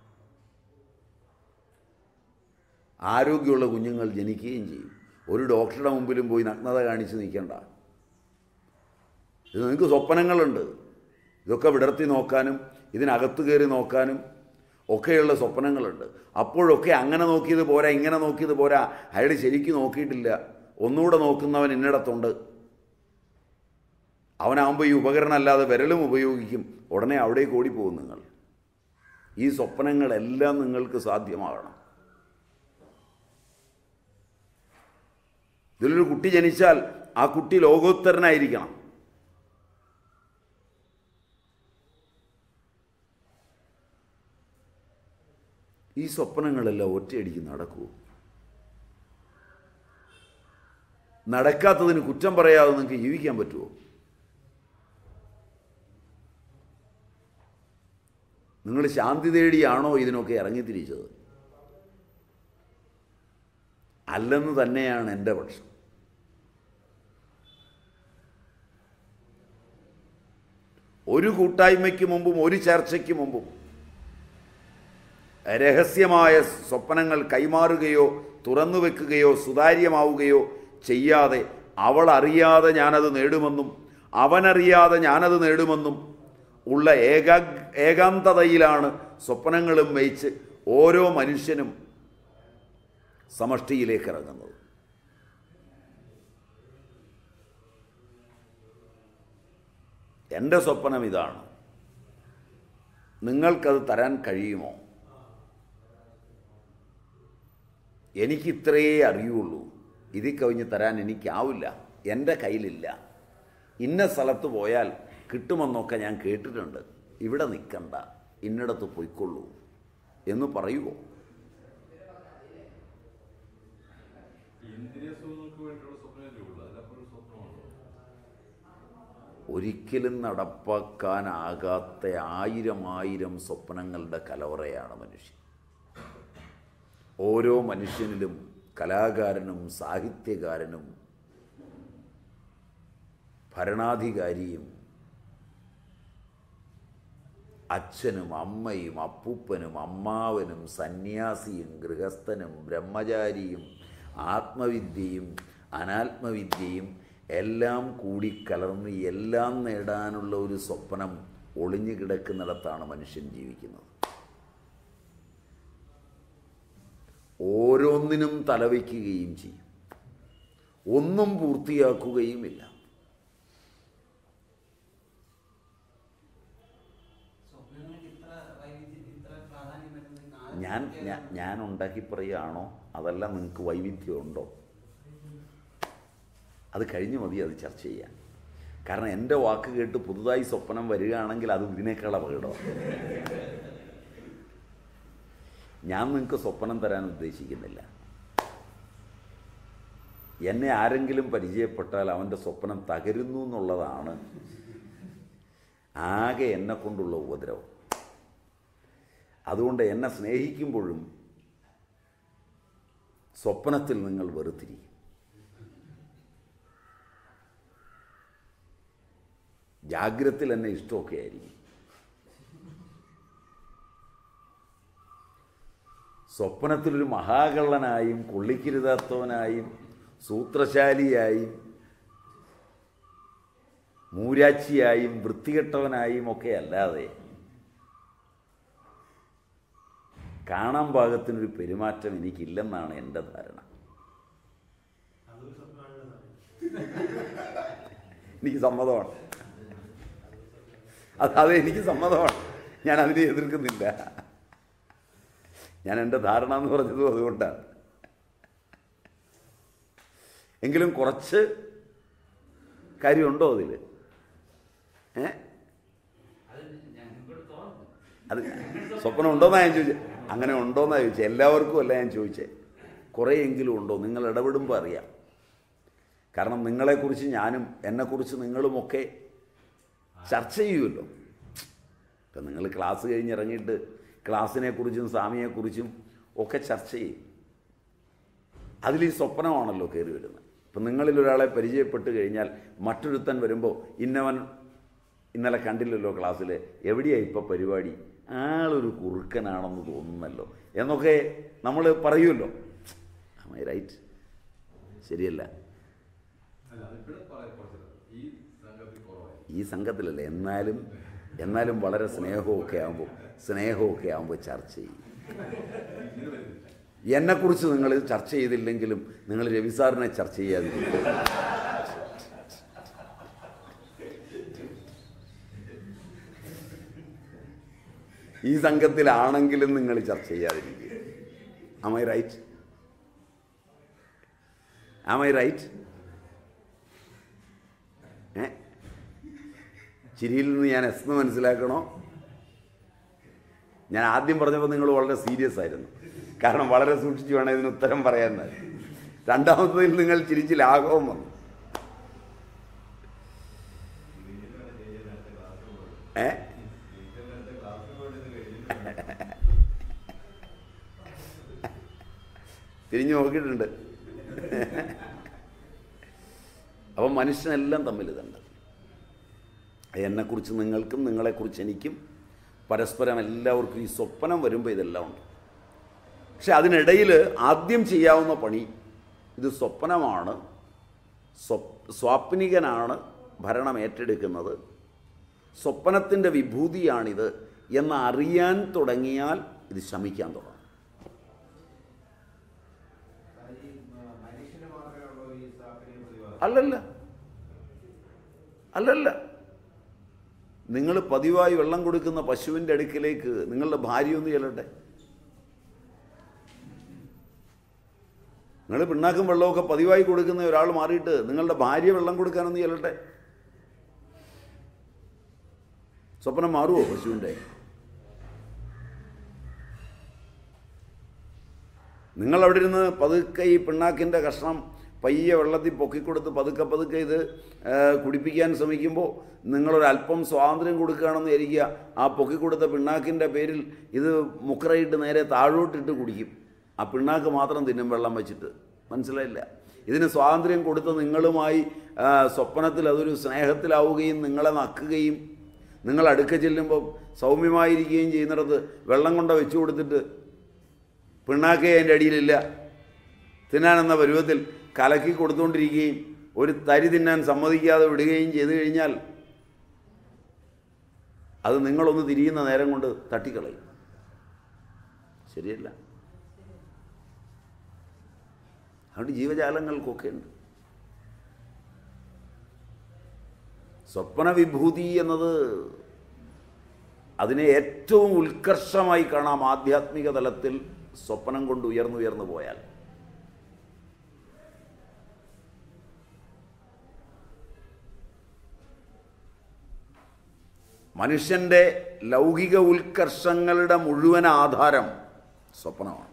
ആരോഗ്യമുള്ള കുഞ്ഞുങ്ങൾ ജനിക്കുകയും ചെയ്യും ഒരു ഡോക്ടറുടെ മുമ്പിലും പോയി നഗ്നത കാണിച്ച് നിൽക്കണ്ട ഇത് നിങ്ങൾക്ക് സ്വപ്നങ്ങളുണ്ട് ഇതൊക്കെ വിടർത്തി നോക്കാനും ഇതിനകത്ത് കയറി നോക്കാനും ഒക്കെയുള്ള സ്വപ്നങ്ങളുണ്ട് അപ്പോഴൊക്കെ അങ്ങനെ നോക്കിയത് പോരാ ഇങ്ങനെ നോക്കിയത് പോരാ അയാൾ ശരിക്കും നോക്കിയിട്ടില്ല ഒന്നുകൂടെ നോക്കുന്നവൻ ഇന്നിടത്തുണ്ട് അവനാകുമ്പോൾ ഈ ഉപകരണം അല്ലാതെ വിരലും ഉപയോഗിക്കും ഉടനെ അവിടേക്ക് ഓടിപ്പോകും നിങ്ങൾ ഈ സ്വപ്നങ്ങളെല്ലാം നിങ്ങൾക്ക് സാധ്യമാകണം ഇതിലൊരു കുട്ടി ജനിച്ചാൽ ആ കുട്ടി ലോകോത്തരനായിരിക്കണം ഈ സ്വപ്നങ്ങളെല്ലാം ഒറ്റയടിക്ക് നടക്കൂ നടക്കാത്തതിന് കുറ്റം പറയാതെ നിങ്ങൾക്ക് ജീവിക്കാൻ പറ്റുമോ നിങ്ങൾ ശാന്തി തേടിയാണോ ഇതിനൊക്കെ ഇറങ്ങിത്തിരിച്ചത് അല്ലെന്ന് തന്നെയാണ് എൻ്റെ പക്ഷം ഒരു കൂട്ടായ്മയ്ക്ക് മുമ്പും ഒരു ചർച്ചയ്ക്ക് മുമ്പും രഹസ്യമായ സ്വപ്നങ്ങൾ കൈമാറുകയോ തുറന്നു വെക്കുകയോ സുതാര്യമാവുകയോ ചെയ്യാതെ അവൾ അറിയാതെ ഞാനത് നേടുമെന്നും അവനറിയാതെ ഞാനത് നേടുമെന്നും ഉള്ള ഏകാ ഏകാന്തതയിലാണ് സ്വപ്നങ്ങളും വഹിച്ച് ഓരോ മനുഷ്യനും സമഷ്ടിയിലേക്ക് ഇറങ്ങുന്നത് എൻ്റെ സ്വപ്നം ഇതാണ് നിങ്ങൾക്കത് തരാൻ കഴിയുമോ എനിക്ക് ഇത്രയേ അറിയുള്ളൂ ഇതിൽ കവിഞ്ഞ് തരാൻ എനിക്കാവില്ല എൻ്റെ കയ്യിലില്ല ഇന്ന സ്ഥലത്ത് പോയാൽ കിട്ടുമെന്നൊക്കെ ഞാൻ കേട്ടിട്ടുണ്ട് ഇവിടെ നിൽക്കണ്ട ഇന്നിടത്ത് പൊയ്ക്കൊള്ളൂ എന്ന് പറയുമോ ഇന്ദ്രിയ സുഖങ്ങൾക്ക് വേണ്ടിയുള്ള സ്വപ്നമല്ലേ ഉള്ളൂ അതിനപ്പുറം സ്വപ്നമാണോ ഒരിക്കലും നടപ്പാക്കാനാകാത്ത ആയിരം ആയിരം സ്വപ്നങ്ങളുടെ കലവറയാണ് മനുഷ്യൻ ഓരോ മനുഷ്യനിലും കലാകാരനും സാഹിത്യകാരനും ഭരണാധികാരിയും അച്ഛനും അമ്മയും അപ്പൂപ്പനും അമ്മാവനും സന്യാസിയും ഗൃഹസ്ഥനും ബ്രഹ്മചാരിയും ആത്മവിദ്യയും അനാത്മവിദ്യയും എല്ലാം കൂടിക്കലർന്ന് എല്ലാം നേടാനുള്ള ഒരു സ്വപ്നം ഒളിഞ്ഞു കിടക്കുന്നിടത്താണ് മനുഷ്യൻ ജീവിക്കുന്നത് ഓരോന്നിനും തലവയ്ക്കുകയും ചെയ്യും ഒന്നും പൂർത്തിയാക്കുകയുമില്ല സ്വപ്നങ്ങൾക്ക് ഇത്ര വൈവിധ്യം ഇത്ര പ്രാധാന്യം വരുന്നതിന് ആര് ഞാൻ പ്രത്യേക- ഞാൻ- ഞാൻ ഉണ്ടാക്കി പറയുകയാണോ അതല്ല നിങ്ങൾക്ക് വൈവിധ്യം ഉണ്ടോ അത് കഴിഞ്ഞ് മതി അത് ചർച്ച ചെയ്യാൻ കാരണം എൻ്റെ വാക്ക് കേട്ട് പുതുതായി സ്വപ്നം വരികയാണെങ്കിൽ അത് ഇതിനേക്കാൾ അപകടമാണ് ഞാൻ നിങ്ങൾക്ക് സ്വപ്നം തരാൻ ഉദ്ദേശിക്കുന്നില്ല എന്നെ ആരെങ്കിലും പരിചയപ്പെട്ടാൽ അവൻ്റെ സ്വപ്നം തകരുന്നു എന്നുള്ളതാണ് ആകെ എന്നെ കൊണ്ടുള്ള ഉപദ്രവം അതുകൊണ്ട് എന്നെ സ്നേഹിക്കുമ്പോഴും സ്വപ്നത്തിൽ നിങ്ങൾ വെറുത്തിരിക്കും ജാഗ്രത്തിൽ എന്നെ ഇഷ്ടമൊക്കെ ആയിരിക്കും സ്വപ്നത്തിലൊരു മഹാകള്ളനായും കൊള്ളിക്കരുതാത്തവനായും സൂത്രശാലിയായും മൂരാച്ചിയായും വൃത്തികെട്ടവനായും ഒക്കെ അല്ലാതെ കാണാൻ പാകത്തിനൊരു പെരുമാറ്റം എനിക്കില്ലെന്നാണ് എൻ്റെ ധാരണ അതൊരു സ്വപ്നമാണല്ലോ എനിക്ക് സമ്മതമാണ് അത് അത് എനിക്ക് സമ്മതമാണ് ഞാൻ അതിനെ എതിർക്കുന്നില്ല ഞാൻ എൻ്റെ ധാരണ എന്ന് പറഞ്ഞതും അതുകൊണ്ടാണ് എങ്കിലും കുറച്ച് കാര്യമുണ്ടോ അതിൽ ഏ അത് ഞങ്ങൾക്ക് തോന്നുന്നു അത് സ്വപ്നം ഉണ്ടോയെന്നാണ് ഞാൻ ചോദിച്ചത് അങ്ങനെ ഉണ്ടോയെന്നാണ് ചോദിച്ചത് എല്ലാവർക്കും അല്ല ഞാൻ ചോദിച്ചത് കുറേയെങ്കിലും ഉണ്ടോ നിങ്ങൾ ഇടപെടുമ്പോൾ അറിയാം കാരണം നിങ്ങളെക്കുറിച്ച് ഞാനും എന്നെക്കുറിച്ച് നിങ്ങളുമൊക്കെ ചർച്ച ചെയ്യുമല്ലോ ഇപ്പം നിങ്ങൾ ക്ലാസ് കഴിഞ്ഞിറങ്ങിയിട്ട് ക്ലാസ്സിനെക്കുറിച്ചും സ്വാമിയെക്കുറിച്ചും ഒക്കെ ചർച്ച ചെയ്യും അതിൽ ഈ സ്വപ്നമാണല്ലോ കയറി വരുന്നത് ഇപ്പം നിങ്ങളിൽ ഒരാളെ പരിചയപ്പെട്ട് കഴിഞ്ഞാൽ മറ്റൊരുത്തൻ വരുമ്പോൾ ഇന്നവൻ ഇന്നലെ കണ്ടില്ലല്ലോ ക്ലാസ്സിൽ എവിടെയാണ് ഇപ്പോൾ പരിപാടി ആളൊരു കുറുക്കനാണെന്ന് തോന്നുന്നല്ലോ എന്നൊക്കെ നമ്മൾ പറയുമല്ലോ ഐ റൈറ്റ് ശരിയല്ല അല്ല അതിവിടെ പറയാൻ കുറച്ചില്ല ഈ സംഘത്തിൽ കുറവായി ഈ സംഘത്തിലല്ലേ എന്നാലും എന്നാലും വളരെ സ്നേഹമൊക്കെ ആകുമ്പോൾ സ്നേഹമൊക്കെ ആകുമ്പോൾ ചർച്ച ചെയ്യും ഇങ്ങനെ വരുന്നില്ല എന്നെക്കുറിച്ച് നിങ്ങൾ ചർച്ച ചെയ്തില്ലെങ്കിലും നിങ്ങൾ രവി സാറിനെ ചർച്ച ചെയ്യാതിരിക്കും ഈ സംഘത്തിലാണെങ്കിലും നിങ്ങൾ ചർച്ച ചെയ്യാതിരിക്കുക am I right am I right ഏ ചിരിയിൽ നിന്ന് ഞാൻ എസ് എന്ന് മനസ്സിലാക്കണോ ഞാൻ ആദ്യം പറഞ്ഞപ്പോൾ നിങ്ങൾ വളരെ സീരിയസ് ആയിരുന്നു കാരണം വളരെ സൂക്ഷിച്ച് വേണം ഇതിന് ഉത്തരം പറയാൻ രണ്ടാമത്തതിൽ നിങ്ങൾ ചിരിച്ച് ലാഘവം വന്നു ഏ തിരിഞ്ഞു നോക്കിയിട്ടുണ്ട് അപ്പം മനുഷ്യനെല്ലാം തമ്മിൽ ഇതുണ്ട് എന്നെക്കുറിച്ച് നിങ്ങൾക്കും നിങ്ങളെക്കുറിച്ച് എനിക്കും പരസ്പരം എല്ലാവർക്കും ഈ സ്വപ്നം വരുമ്പോൾ ഇതെല്ലാം ഉണ്ട് പക്ഷെ അതിനിടയിൽ ആദ്യം ചെയ്യാവുന്ന പണി ഇത് സ്വപ്നമാണ് സ്വപ് സ്വാപ്നികനാണ് ഭരണം ഏറ്റെടുക്കുന്നത് സ്വപ്നത്തിൻ്റെ വിഭൂതിയാണിത് എന്ന് അറിയാൻ തുടങ്ങിയാൽ ഇത് ശമിക്കാൻ തുടങ്ങും അത് ഈ മനുഷ്യന് മാത്രമേ ഉള്ളൂ ഈ സാപ്പിനെ പ്രതിഭാസം അല്ലല്ല അല്ലല്ല നിങ്ങൾ പതിവായി വെള്ളം കൊടുക്കുന്ന പശുവിൻ്റെ അടുക്കിലേക്ക് നിങ്ങളുടെ ഭാര്യ ഒന്ന് ചെല്ലട്ടെ നിങ്ങൾ പിണ്ണാക്കും വെള്ളമൊക്കെ പതിവായി കൊടുക്കുന്ന ഒരാൾ മാറിയിട്ട് നിങ്ങളുടെ ഭാര്യ വെള്ളം കൊടുക്കാനൊന്ന് ചെല്ലട്ടെ സ്വപ്നം മാറുമോ പശുവിൻ്റെ നിങ്ങൾ അവിടെ ഇരുന്ന് പതുക്കെ ഈ പിണ്ണാക്കിൻ്റെ കഷ്ണം പയ്യെ വെള്ളത്തിൽ പൊക്കിക്കൊടുത്ത് പതുക്കെ പതുക്കെ ഇത് ആ, കുടിപ്പിക്കാൻ ശ്രമിക്കുമ്പോൾ നിങ്ങളൊരല്പം സ്വാതന്ത്ര്യം കൊടുക്കുകയാണെന്ന് വിചാരിക്കുക ആ പൊക്കിക്കൊടുത്ത പിണ്ണാക്കിൻ്റെ പേരിൽ ഇത് മുക്കറയിട്ട് നേരെ താഴോട്ടിട്ട് കുടിക്കും ആ പിണ്ണാക്ക് മാത്രം തിന്നും വെള്ളം വെച്ചിട്ട് മനസ്സിലായില്ല ഇതിന് സ്വാതന്ത്ര്യം കൊടുത്ത നിങ്ങളുമായി ആ, സ്വപ്നത്തിൽ അതൊരു സ്നേഹത്തിലാവുകയും നിങ്ങളെ നക്കുകയും നിങ്ങൾ അടുക്ക ചെല്ലുമ്പോൾ സൗമ്യമായിരിക്കുകയും ചെയ്യുന്നിടത്ത് വെള്ളം കൊണ്ട വെച്ചു കൊടുത്തിട്ട് പിണ്ണാക്കേ അതിൻ്റെ അടിയിലില്ല തിന്നാനെന്ന പരുവത്തിൽ കലക്കി കൊടുത്തുകൊണ്ടിരിക്കുകയും ഒരു തരി തിന്നാൻ സമ്മതിക്കാതെ വിടുകയും ചെയ്തു കഴിഞ്ഞാൽ അത് നിങ്ങളൊന്ന് തിരിയുന്ന നേരം കൊണ്ട് തട്ടിക്കളയും ശരിയല്ല അതുകൊണ്ട് ജീവജാലങ്ങൾക്കൊക്കെ ഉണ്ട് സ്വപ്നവിഭൂതി എന്നത് അതിനെ ഏറ്റവും ഉത്കർഷമായി കാണാം ആധ്യാത്മിക തലത്തിൽ സ്വപ്നം കൊണ്ട് ഉയർന്നുയർന്നു പോയാൽ മനുഷ്യൻ്റെ ലൗകിക ഉത്കർഷങ്ങളുടെ മുഴുവൻ ആധാരം സ്വപ്നമാണ്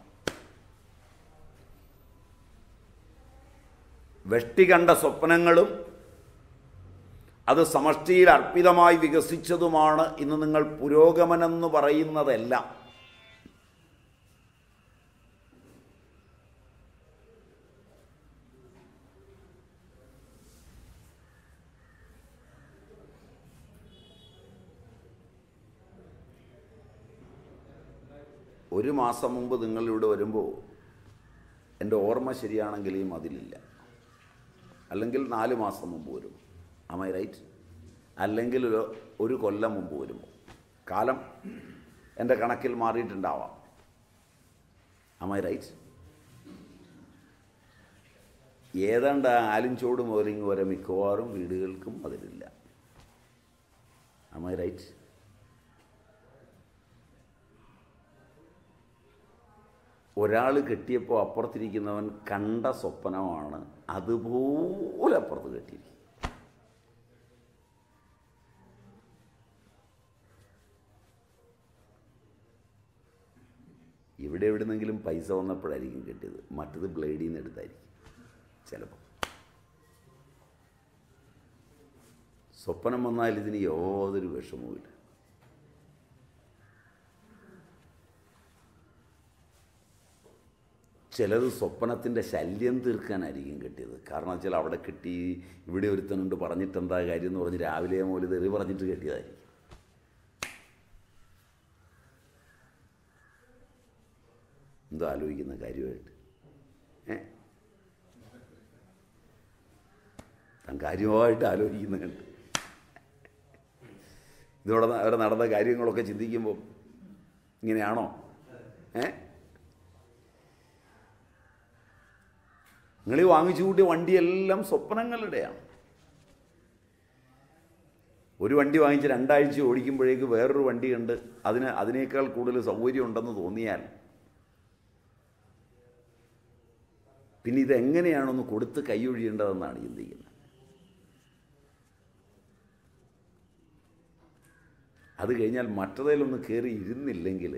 വെഷ്ടി കണ്ട സ്വപ്നങ്ങളും അത് സമഷ്ടിയിൽ അർപ്പിതമായി വികസിച്ചതുമാണ് ഇന്ന് നിങ്ങൾ പുരോഗമനെന്ന് പറയുന്നതെല്ലാം ഒരു മാസം മുമ്പ് നിങ്ങളിവിടെ വരുമ്പോൾ എൻ്റെ ഓർമ്മ ശരിയാണെങ്കിൽ ഈ മതിലില്ല അല്ലെങ്കിൽ നാല് മാസം മുമ്പ് വരും അമൈ റൈറ്റ് അല്ലെങ്കിൽ ഒരു ഒരു കൊല്ലം മുമ്പ് വരുമ്പോൾ കാലം എൻ്റെ കണക്കിൽ മാറിയിട്ടുണ്ടാവാം അമൈ റൈറ്റ് ഏതാണ്ട് ആലിഞ്ചോട് മുതലിങ് വരെ മിക്കവാറും വീടുകൾക്കും അതിലില്ല അമൈ റൈറ്റ് ഒരാൾ കെട്ടിയപ്പോൾ അപ്പുറത്തിരിക്കുന്നവൻ കണ്ട സ്വപ്നമാണ് അതുപോലെ അപ്പുറത്ത് കെട്ടിയിരിക്കും ഇവിടെ എവിടുന്നെങ്കിലും പൈസ വന്നപ്പോഴായിരിക്കും കിട്ടിയത് മറ്റത് ബ്ലേഡിൽ നിന്ന് എടുത്തായിരിക്കും ചിലപ്പോൾ സ്വപ്നം വന്നാൽ ഇതിന് യാതൊരു വിഷമവുമില്ല ചിലത് സ്വപ്നത്തിൻ്റെ ശല്യം തീർക്കാനായിരിക്കും കിട്ടിയത് കാരണം വെച്ചാൽ അവിടെ കിട്ടി ഇവിടെ ഒരുത്തനുണ്ട് പറഞ്ഞിട്ട് എന്താ കാര്യം എന്ന് പറഞ്ഞ് രാവിലെ മുതൽ തെറി പറഞ്ഞിട്ട് കെട്ടിയതായിരിക്കും എന്തോ ആലോചിക്കുന്ന കാര്യമായിട്ട് ഏ താൻ കാര്യമായിട്ട് ആലോചിക്കുന്ന കണ്ട് ഇതോടെ അവിടെ നടന്ന കാര്യങ്ങളൊക്കെ ചിന്തിക്കുമ്പോൾ ഇങ്ങനെയാണോ ഏ നിങ്ങൾ ഈ വാങ്ങിച്ചു കൂട്ടിയ വണ്ടിയെല്ലാം സ്വപ്നങ്ങളുടെയാണ് ഒരു വണ്ടി വാങ്ങിച്ച് രണ്ടാഴ്ച ഓടിക്കുമ്പോഴേക്ക് വേറൊരു വണ്ടി കണ്ട് അതിന് അതിനേക്കാൾ കൂടുതൽ സൗകര്യം ഉണ്ടെന്ന് തോന്നിയാൽ പിന്നെ ഇതെങ്ങനെയാണൊന്ന് കൊടുത്ത് കൈയൊഴിയേണ്ടതെന്നാണ് ചിന്തിക്കുന്നത് അത് കഴിഞ്ഞാൽ മറ്റതിലൊന്ന് കയറി ഇരുന്നില്ലെങ്കിൽ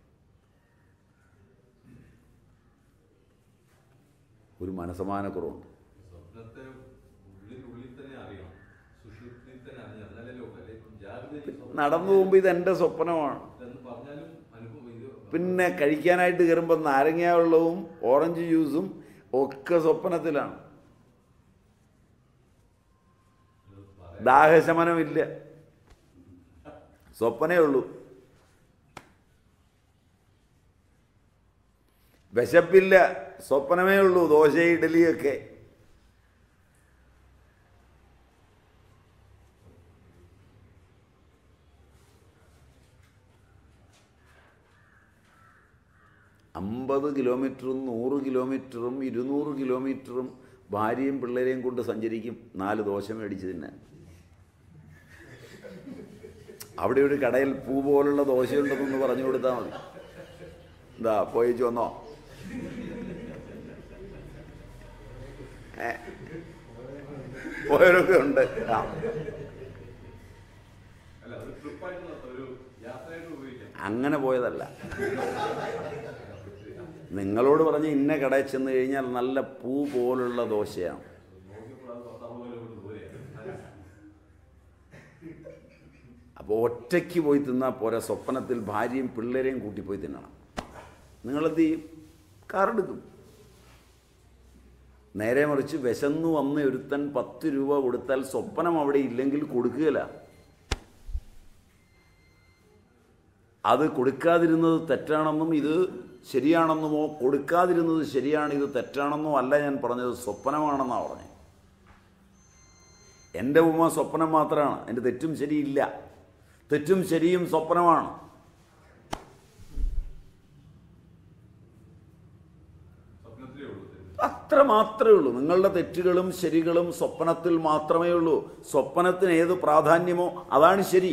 ഒരു മനസമാനക്കുറവുണ്ട് സ്വപ്നത്തെ ഉള്ളിൽ ഉള്ളിൽ തന്നെ അറിയണം സുഷുപ്തിയിൽ തന്നെ അറിയണം എന്നാലല്ലോ അല്ലെ ഇപ്പം ജാഗ്രത സ്വപ്നം നടന്നു പോകുമ്പോൾ ഇതെൻ്റെ സ്വപ്നമാണ് എന്ന് പറഞ്ഞാലും അനുഭവം ഇത് പിന്നെ കഴിക്കാനായിട്ട് കയറുമ്പോൾ നാരങ്ങ വെള്ളവും ഓറഞ്ച് ജ്യൂസും ഒക്കെ സ്വപ്നത്തിലാണ് ദാഹശമനമില്ല സ്വപ്നേ ഉള്ളൂ വിശപ്പില്ല സ്വപ്നമേ ഉള്ളൂ ദോശ ഇഡലിയൊക്കെ അമ്പത് കിലോമീറ്ററും നൂറ് കിലോമീറ്ററും ഇരുന്നൂറ് കിലോമീറ്ററും ഭാര്യയും പിള്ളേരെയും കൊണ്ട് സഞ്ചരിക്കും നാല് ദോശ മേടിച്ച് തിന്നാൻ അവിടെ ഒരു കടയിൽ പൂ പോലുള്ള ദോശയുണ്ടെന്നൊന്ന് പറഞ്ഞു കൊടുത്താൽ മതി എന്താ പോയിച്ചു വന്നോ ഏ? പോയവരൊക്കെ ഉണ്ട് ആ അല്ല ഒരു ട്രിപ്പായിട്ട് നടത്താം ഒരു യാത്രയായിട്ട് ഉപയോഗിക്കാം അങ്ങനെ പോയതല്ല നിങ്ങളോട് പറഞ്ഞ് ഇന്ന കടയിൽ ചെന്ന് കഴിഞ്ഞാൽ നല്ല പൂ പോലുള്ള ദോശയാണ് നോക്കിയപ്പോൾ അത് പത്തറുപത് കിലോമീറ്റർ ദൂരെയാണ് അപ്പോൾ ഒറ്റയ്ക്ക് പോയി തിന്നാൽ പോരാ സ്വപ്നത്തിൽ ഭാര്യയും പിള്ളേരെയും കൂട്ടിപ്പോയി തിന്നണം നിങ്ങളെന്ത് ചെയ്യും കാറെടുക്കും നേരെ മറിച്ച് വിശന്നു വന്ന് ഒരുത്തൻ പത്ത് രൂപ കൊടുത്താൽ സ്വപ്നം അവിടെ ഇല്ലെങ്കിൽ കൊടുക്കുകയില്ല അത് കൊടുക്കാതിരുന്നത് തെറ്റാണെന്നും ഇത് ശരിയാണെന്നുമോ കൊടുക്കാതിരുന്നത് ശരിയാണ് ഇത് തെറ്റാണെന്നോ അല്ല ഞാൻ പറഞ്ഞത് സ്വപ്നമാണെന്നാണ് പറഞ്ഞത് എൻ്റെ ഉമ്മ സ്വപ്നം മാത്രമാണ് എൻ്റെ തെറ്റും ശരിയില്ല തെറ്റും ശരിയും സ്വപ്നമാണ് സ്വപ്നത്തിലേ ഉള്ളൂ തെറ്റ്. അത്ര മാത്രമേ ഉള്ളൂ നിങ്ങളുടെ തെറ്റുകളും ശരികളും സ്വപ്നത്തിൽ മാത്രമേ ഉള്ളൂ സ്വപ്നത്തിന് ഏത് പ്രാധാന്യമോ അതാണ് ശരി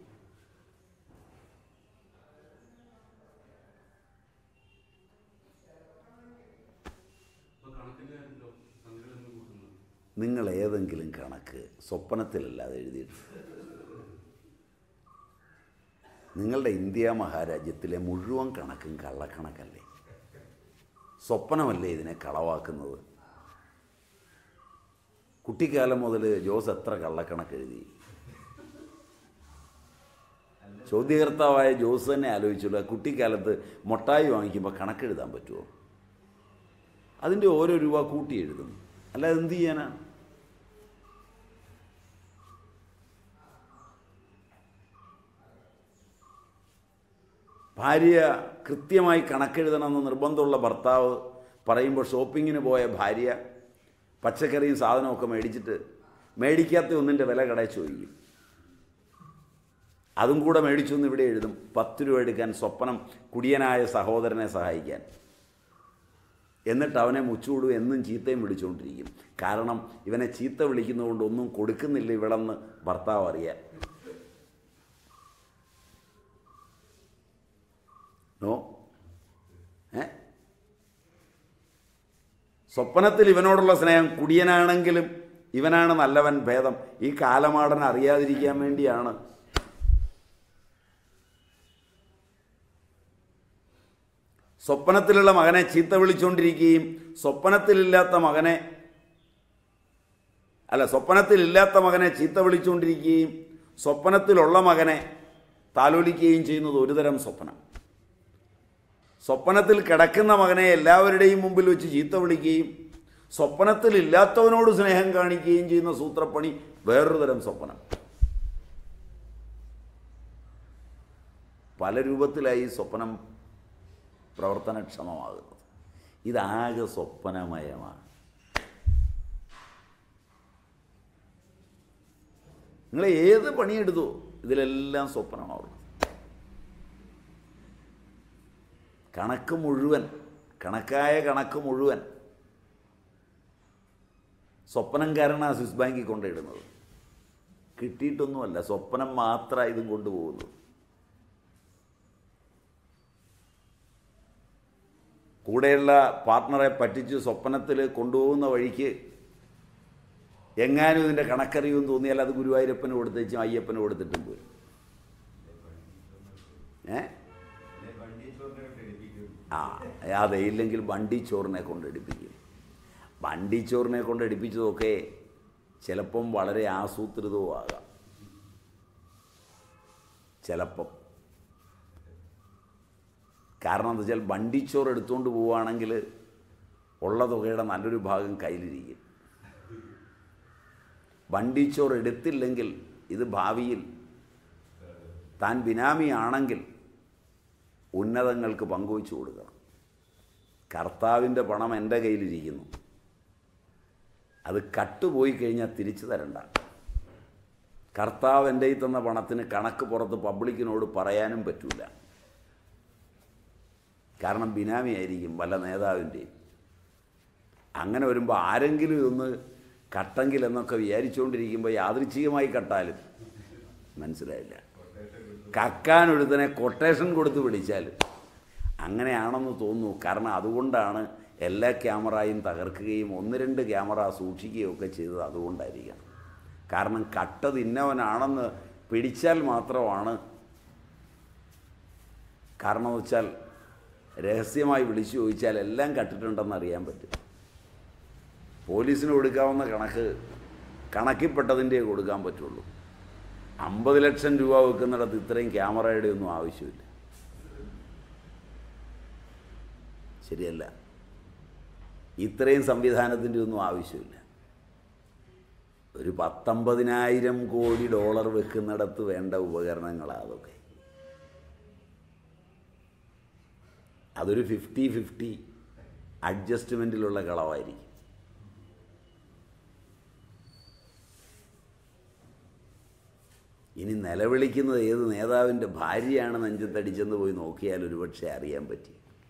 അപ്പൊ കണക്കിന്റെ കാര്യത്തിലോ സംഖ്യകളൊന്നും കൂട്ടുന്നു നിങ്ങൾ ഏതെങ്കിലും കണക്ക് സ്വപ്നത്തിലല്ലാതെ എഴുതിയിട്ട് നിങ്ങളുടെ ഇന്ത്യ മഹാരാജ്യത്തിലെ മുഴുവൻ കണക്കും കള്ളക്കണക്കല്ലേ സ്വപ്നമല്ലേ ഇതിനെ കളവാക്കുന്നത് കുട്ടിക്കാലം മുതൽ ജോസ് എത്ര കള്ളക്കണക്ക് എഴുതി ചോദ്യകർത്താവായ ജോസ് തന്നെ ആലോചിച്ചുള്ളൂ കുട്ടിക്കാലത്ത് മൊട്ടായി വാങ്ങിക്കുമ്പോൾ കണക്കെഴുതാൻ പറ്റുമോ അതിൻ്റെ ഓരോ രൂപ കൂട്ടി എഴുതും അല്ലാതെ എന്ത് ചെയ്യാനാ ഭാര്യ കൃത്യമായി കണക്കെഴുതണമെന്ന് നിർബന്ധമുള്ള ഭർത്താവ് പറയുമ്പോൾ ഷോപ്പിങ്ങിന് പോയ ഭാര്യ പച്ചക്കറിയും സാധനമൊക്കെ മേടിച്ചിട്ട് മേടിക്കാത്ത ഒന്നിൻ്റെ വില കടയിൽ ചോദിക്കും അതും കൂടെ മേടിച്ചൊന്ന് ഇവിടെ എഴുതും പത്ത് രൂപ എടുക്കാൻ സ്വപ്നം കുടിയനായ സഹോദരനെ സഹായിക്കാൻ എന്നിട്ട് അവനെ മുച്ചൂടും എന്നും ചീത്തയും വിളിച്ചുകൊണ്ടിരിക്കും കാരണം ഇവനെ ചീത്ത വിളിക്കുന്നതുകൊണ്ട് ഒന്നും കൊടുക്കുന്നില്ല ഇവിടെന്ന് ഭർത്താവ് അറിയാൻ നോ ഏ സ്വപ്നത്തിൽ ഇവനോടുള്ള സ്നേഹം കുടിയനാണെങ്കിലും ഇവനാണ് നല്ലവൻ ഭേദം ഈ കാലമാടൻ അറിയാതിരിക്കാൻ വേണ്ടിയാണ് സ്വപ്നത്തിലുള്ള മകനെ ചീത്ത വിളിച്ചുകൊണ്ടിരിക്കുകയും സ്വപ്നത്തിലില്ലാത്ത മകനെ അല്ല സ്വപ്നത്തിലില്ലാത്ത മകനെ ചീത്ത വിളിച്ചുകൊണ്ടിരിക്കുകയും സ്വപ്നത്തിലുള്ള മകനെ താലോലിക്കുകയും ചെയ്യുന്നത് ഒരുതരം സ്വപ്നം സ്വപ്നത്തിൽ കിടക്കുന്ന മകനെ എല്ലാവരുടെയും മുമ്പിൽ വെച്ച് ചീത്ത വിളിക്കുകയും സ്വപ്നത്തിൽ ഇല്ലാത്തവനോട് സ്നേഹം കാണിക്കുകയും ചെയ്യുന്ന സൂത്രപ്പണി വേറൊരു തരം സ്വപ്നം പല രൂപത്തിലായി ഈ സ്വപ്നം പ്രവർത്തനക്ഷമമാകുന്നത് ഇതാകെ സ്വപ്നമയമാണ് നിങ്ങൾ ഏത് പണിയെടുത്തോ ഇതിലെല്ലാം സ്വപ്നമാവുള്ളൂ കണക്ക് മുഴുവൻ കണക്കായ കണക്ക് മുഴുവൻ സ്വപ്നം കാരണ സ്വിസ് ബാങ്കിൽ കൊണ്ടിടുന്നത് കിട്ടിയിട്ടൊന്നുമല്ല സ്വപ്നം മാത്രമാണ് ഇതും കൊണ്ടുപോകുന്നത് കൂടെയുള്ള പാർട്ട്ണറെ പറ്റിച്ച് സ്വപ്നത്തിൽ കൊണ്ടുപോകുന്ന വഴിക്ക് എങ്ങാനും ഇതിൻ്റെ കണക്കറിയുമെന്ന് തോന്നിയാൽ അത് ഗുരുവായൂരപ്പന് കൊടുത്തേച്ചും അയ്യപ്പന് കൊടുത്തിട്ടും പോയി ഏ ആ അതെ ഇല്ലെങ്കിൽ വണ്ടി ചോറിനെ കൊണ്ട് എടുപ്പിക്കും വണ്ടി ചോറിനെ കൊണ്ട് എടുപ്പിച്ചതൊക്കെ ചിലപ്പം വളരെ ആസൂത്രിതവും ആകാം ചിലപ്പം കാരണം എന്താ വെച്ചാൽ വണ്ടിച്ചോറ് എടുത്തുകൊണ്ട് പോവുകയാണെങ്കിൽ ഉള്ള തുകയുടെ നല്ലൊരു ഭാഗം കയ്യിലിരിക്കും വണ്ടിച്ചോറ് എടുത്തില്ലെങ്കിൽ ഇത് ഭാവിയിൽ താൻ ബിനാമിയാണെങ്കിൽ ഉന്നതങ്ങൾക്ക് പങ്കുവച്ചു കൊടുക്കണം കർത്താവിൻ്റെ പണം എൻ്റെ കയ്യിലിരിക്കുന്നു അത് കട്ടുപോയി കഴിഞ്ഞാൽ തിരിച്ചു തരണ്ട കർത്താവ് എൻ്റെ ഈ തന്ന പണത്തിന് കണക്ക് പുറത്ത് പബ്ലിക്കിനോട് പറയാനും പറ്റില്ല കാരണം ബിനാമി ആയിരിക്കും വല്ല നേതാവിൻ്റെയും അങ്ങനെ വരുമ്പോൾ ആരെങ്കിലും ഇതൊന്ന് കട്ടെങ്കിൽ എന്നൊക്കെ വിചാരിച്ചുകൊണ്ടിരിക്കുമ്പോൾ യാദൃച്ഛികമായി കട്ടാലും മനസ്സിലായില്ല കക്കാൻ ഒരുത്തനെ കൊട്ടേഷൻ കൊടുത്ത് പിടിച്ചാൽ അങ്ങനെയാണെന്ന് തോന്നുന്നു കാരണം അതുകൊണ്ടാണ് എല്ലാ ക്യാമറയും തകർക്കുകയും ഒന്ന് രണ്ട് ക്യാമറ സൂക്ഷിക്കുകയും ഒക്കെ ചെയ്തത് അതുകൊണ്ടായിരിക്കണം കാരണം കട്ട തിന്നവനാണെന്ന് പിടിച്ചാൽ മാത്രമാണ് കാരണം എന്ന് വെച്ചാൽ രഹസ്യമായി വിളിച്ചു ചോദിച്ചാൽ എല്ലാം കട്ടിട്ടുണ്ടെന്ന് അറിയാൻ പറ്റും പോലീസിന് കൊടുക്കാവുന്ന കണക്ക് കണക്കിൽപ്പെട്ടതിൻ്റെ കൊടുക്കാൻ പറ്റുള്ളൂ അമ്പത് ലക്ഷം രൂപ വെക്കുന്നിടത്ത് ഇത്രയും ക്യാമറയുടെ ഒന്നും ആവശ്യമില്ല ശരിയല്ല ഇത്രയും സംവിധാനത്തിൻ്റെ ഒന്നും ആവശ്യമില്ല ഒരു പത്തൊമ്പതിനായിരം കോടി ഡോളർ വെക്കുന്നിടത്ത് വേണ്ട ഉപകരണങ്ങളാണ് അതൊക്കെ അതൊരു ഫിഫ്റ്റി ഫിഫ്റ്റി അഡ്ജസ്റ്റ്മെൻറ്റിലുള്ള കളവായിരിക്കും ഇനി നിലവിളിക്കുന്നത് ഏത് നേതാവിൻ്റെ ഭാര്യയാണ് നെഞ്ചത്തടിച്ചെന്ന് പോയി നോക്കിയാൽ ഒരുപക്ഷെ അറിയാൻ പറ്റി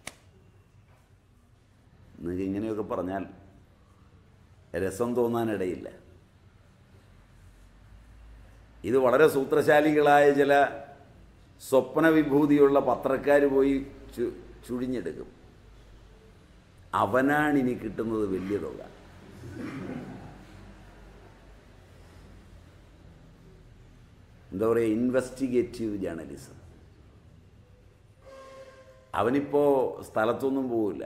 നിങ്ങൾക്ക് ഇങ്ങനെയൊക്കെ പറഞ്ഞാൽ രസം തോന്നാനിടയില്ല ഇത് വളരെ സൂത്രശാലികളായ ചില സ്വപ്ന വിഭൂതിയുള്ള പത്രക്കാർ പോയി ചു ചുഴിഞ്ഞെടുക്കും അവനാണ് ഇനി കിട്ടുന്നത് വലിയ തുക എന്താ പറയുക ഇൻവെസ്റ്റിഗേറ്റീവ് ജേർണലിസം അവനിപ്പോൾ സ്ഥലത്തൊന്നും പോവില്ല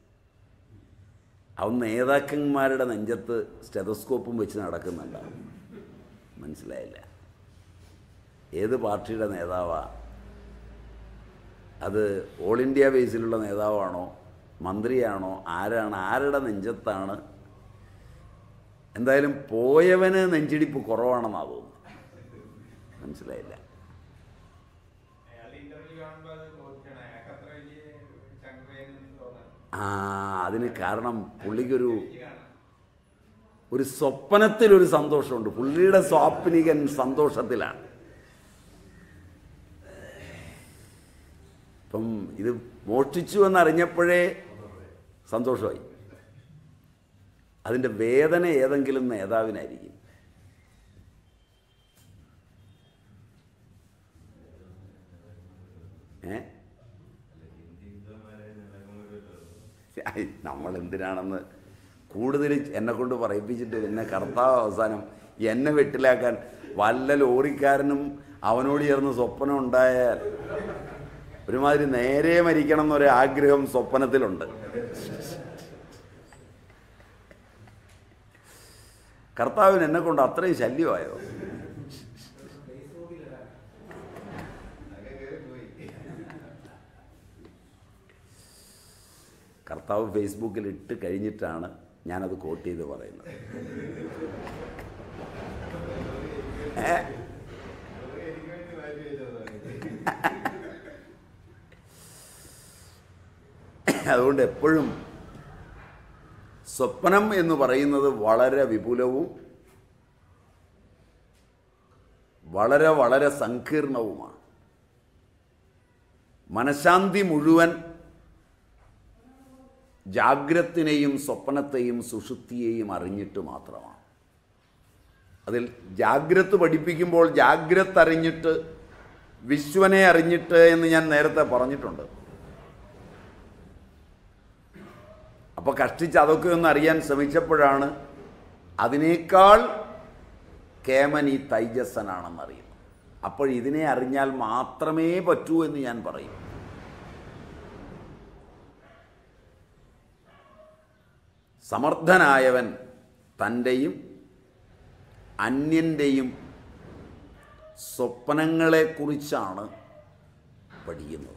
അവൻ നേതാക്കന്മാരുടെ നെഞ്ചത്ത് സ്റ്റെതസ്കോപ്പും വെച്ച് നടക്കുന്നുണ്ടാവും മനസ്സിലായില്ല ഏത് പാർട്ടിയുടെ നേതാവാ അത് ഓൾ ഇന്ത്യ ബേസിലുള്ള നേതാവാണോ മന്ത്രിയാണോ ആരാണ് ആരുടെ നെഞ്ചത്താണ് എന്തായാലും പോയവന് നെഞ്ചിടിപ്പ് കുറവാണെന്നാണ് തോന്നുന്നത് മനസ്സിലായില്ല അയാളുടെ ഇന്റർവ്യൂ കാണുമ്പോൾ അത് നോക്കണം അയാൾക്ക് അത്ര വലിയ ചങ്കുവേനൊന്നും തോന്നാൻ ആ അതിന് കാരണം പുള്ളിക്കൊരു കാണാം ഒരു സ്വപ്നത്തിലൊരു സന്തോഷമുണ്ട് പുള്ളിയുടെ സ്വാപ്നികൻ സന്തോഷത്തിലാണ് ഇപ്പം ഇത് മോഷ്ടിച്ചു എന്നറിഞ്ഞപ്പോഴേ സന്തോഷമായി അതിൻ്റെ വേദന ഏതെങ്കിലും നേതാവിനായിരിക്കും ഏ ഐ, നമ്മൾ എന്തിനാണെന്ന് കൂടുതൽ എന്നെ കൊണ്ട് പറയിപ്പിച്ചിട്ട് എന്നെ കർത്താവ് അവസാനം എന്നെ വെട്ടിലാക്കാൻ വല്ല ലോറിക്കാരനും അവനോട് ചേർന്ന് സ്വപ്നം ഉണ്ടായാൽ ഒരുമാതിരി നേരെ മരിക്കണം എന്നൊരു ആഗ്രഹം സ്വപ്നത്തിലുണ്ട് കർത്താവിന് എന്നെ കൊണ്ട് അത്രയും ശല്യമായോ കർത്താവ് ഫേസ്ബുക്കിൽ ഇട്ട് കഴിഞ്ഞിട്ടാണ് ഞാനത് കോട്ട് ചെയ്ത് പറയുന്നത് ഏ? എനിക്ക് വേണ്ടി മാറ്റി വെച്ചതാണ് അതുകൊണ്ട് എപ്പോഴും സ്വപ്നം എന്ന് പറയുന്നത് വളരെ വിപുലവും വളരെ വളരെ സങ്കീർണവുമാണ് മനഃശാന്തി മുഴുവൻ ജാഗ്രത്തിനെയും സ്വപ്നത്തെയും സുഷുപ്തിയെയും അറിഞ്ഞിട്ട് മാത്രമാണ് അതിൽ ജാഗ്രത് പഠിപ്പിക്കുമ്പോൾ ജാഗ്രത് അറിഞ്ഞിട്ട് വിശ്വനെ അറിഞ്ഞിട്ട് എന്ന് ഞാൻ നേരത്തെ പറഞ്ഞിട്ടുണ്ട് അപ്പോൾ കഷ്ടിച്ച് അതൊക്കെ ഒന്ന് അറിയാൻ ശ്രമിച്ചപ്പോഴാണ് അതിനേക്കാൾ കേമൻ ഈ തൈജസ്സനാണെന്നറിയുന്നത് അപ്പോൾ ഇതിനെ അറിഞ്ഞാൽ മാത്രമേ പറ്റൂ എന്ന് ഞാൻ പറയും സമർത്ഥനായവൻ തൻ്റെയും അന്യൻ്റെയും സ്വപ്നങ്ങളെക്കുറിച്ചാണ് പഠിക്കുന്നത്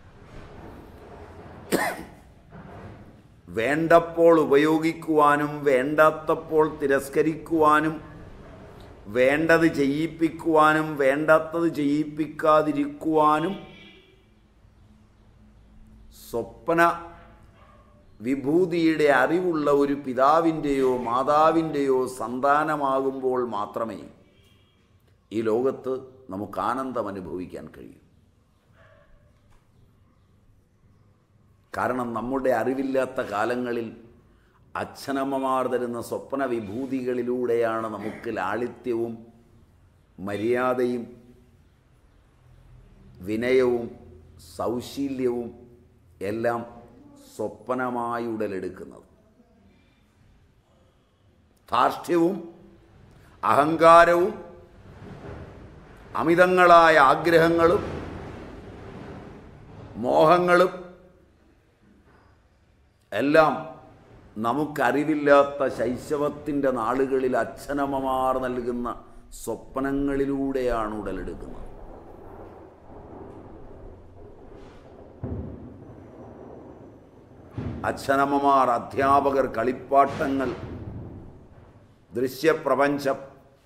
വേണ്ടപ്പോൾ ഉപയോഗിക്കുവാനും വേണ്ടാത്തപ്പോൾ തിരസ്കരിക്കുവാനും വേണ്ടത് ചെയ്യിപ്പിക്കുവാനും വേണ്ടാത്തത് ചെയ്യിപ്പിക്കാതിരിക്കുവാനും സ്വപ്ന വിഭൂതിയുടെ അറിവുള്ള ഒരു പിതാവിൻ്റെയോ മാതാവിൻ്റെയോ സന്താനമാകുമ്പോൾ മാത്രമേ ഈ ലോകത്ത് നമുക്ക് ആനന്ദം അനുഭവിക്കാൻ കഴിയൂ കാരണം നമ്മുടെ അറിവില്ലാത്ത കാലങ്ങളിൽ അച്ഛനമ്മമാർ തരുന്ന സ്വപ്ന വിഭൂതികളിലൂടെയാണ് നമുക്ക് ലാളിത്യവും മര്യാദയും വിനയവും സൗശീല്യവും എല്ലാം സ്വപ്നമായി ഉടലെടുക്കുന്നത് ധാർഷ്ട്യവും അഹങ്കാരവും അമിതങ്ങളായ ആഗ്രഹങ്ങളും മോഹങ്ങളും എല്ലാം നമുക്കറിവില്ലാത്ത ശൈശവത്തിൻ്റെ നാളുകളിൽ അച്ഛനമ്മമാർ നൽകുന്ന സ്വപ്നങ്ങളിലൂടെയാണ് ഉടലെടുക്കുന്നത് അച്ഛനമ്മമാർ അധ്യാപകർ കളിപ്പാട്ടങ്ങൾ ദൃശ്യപ്രപഞ്ചം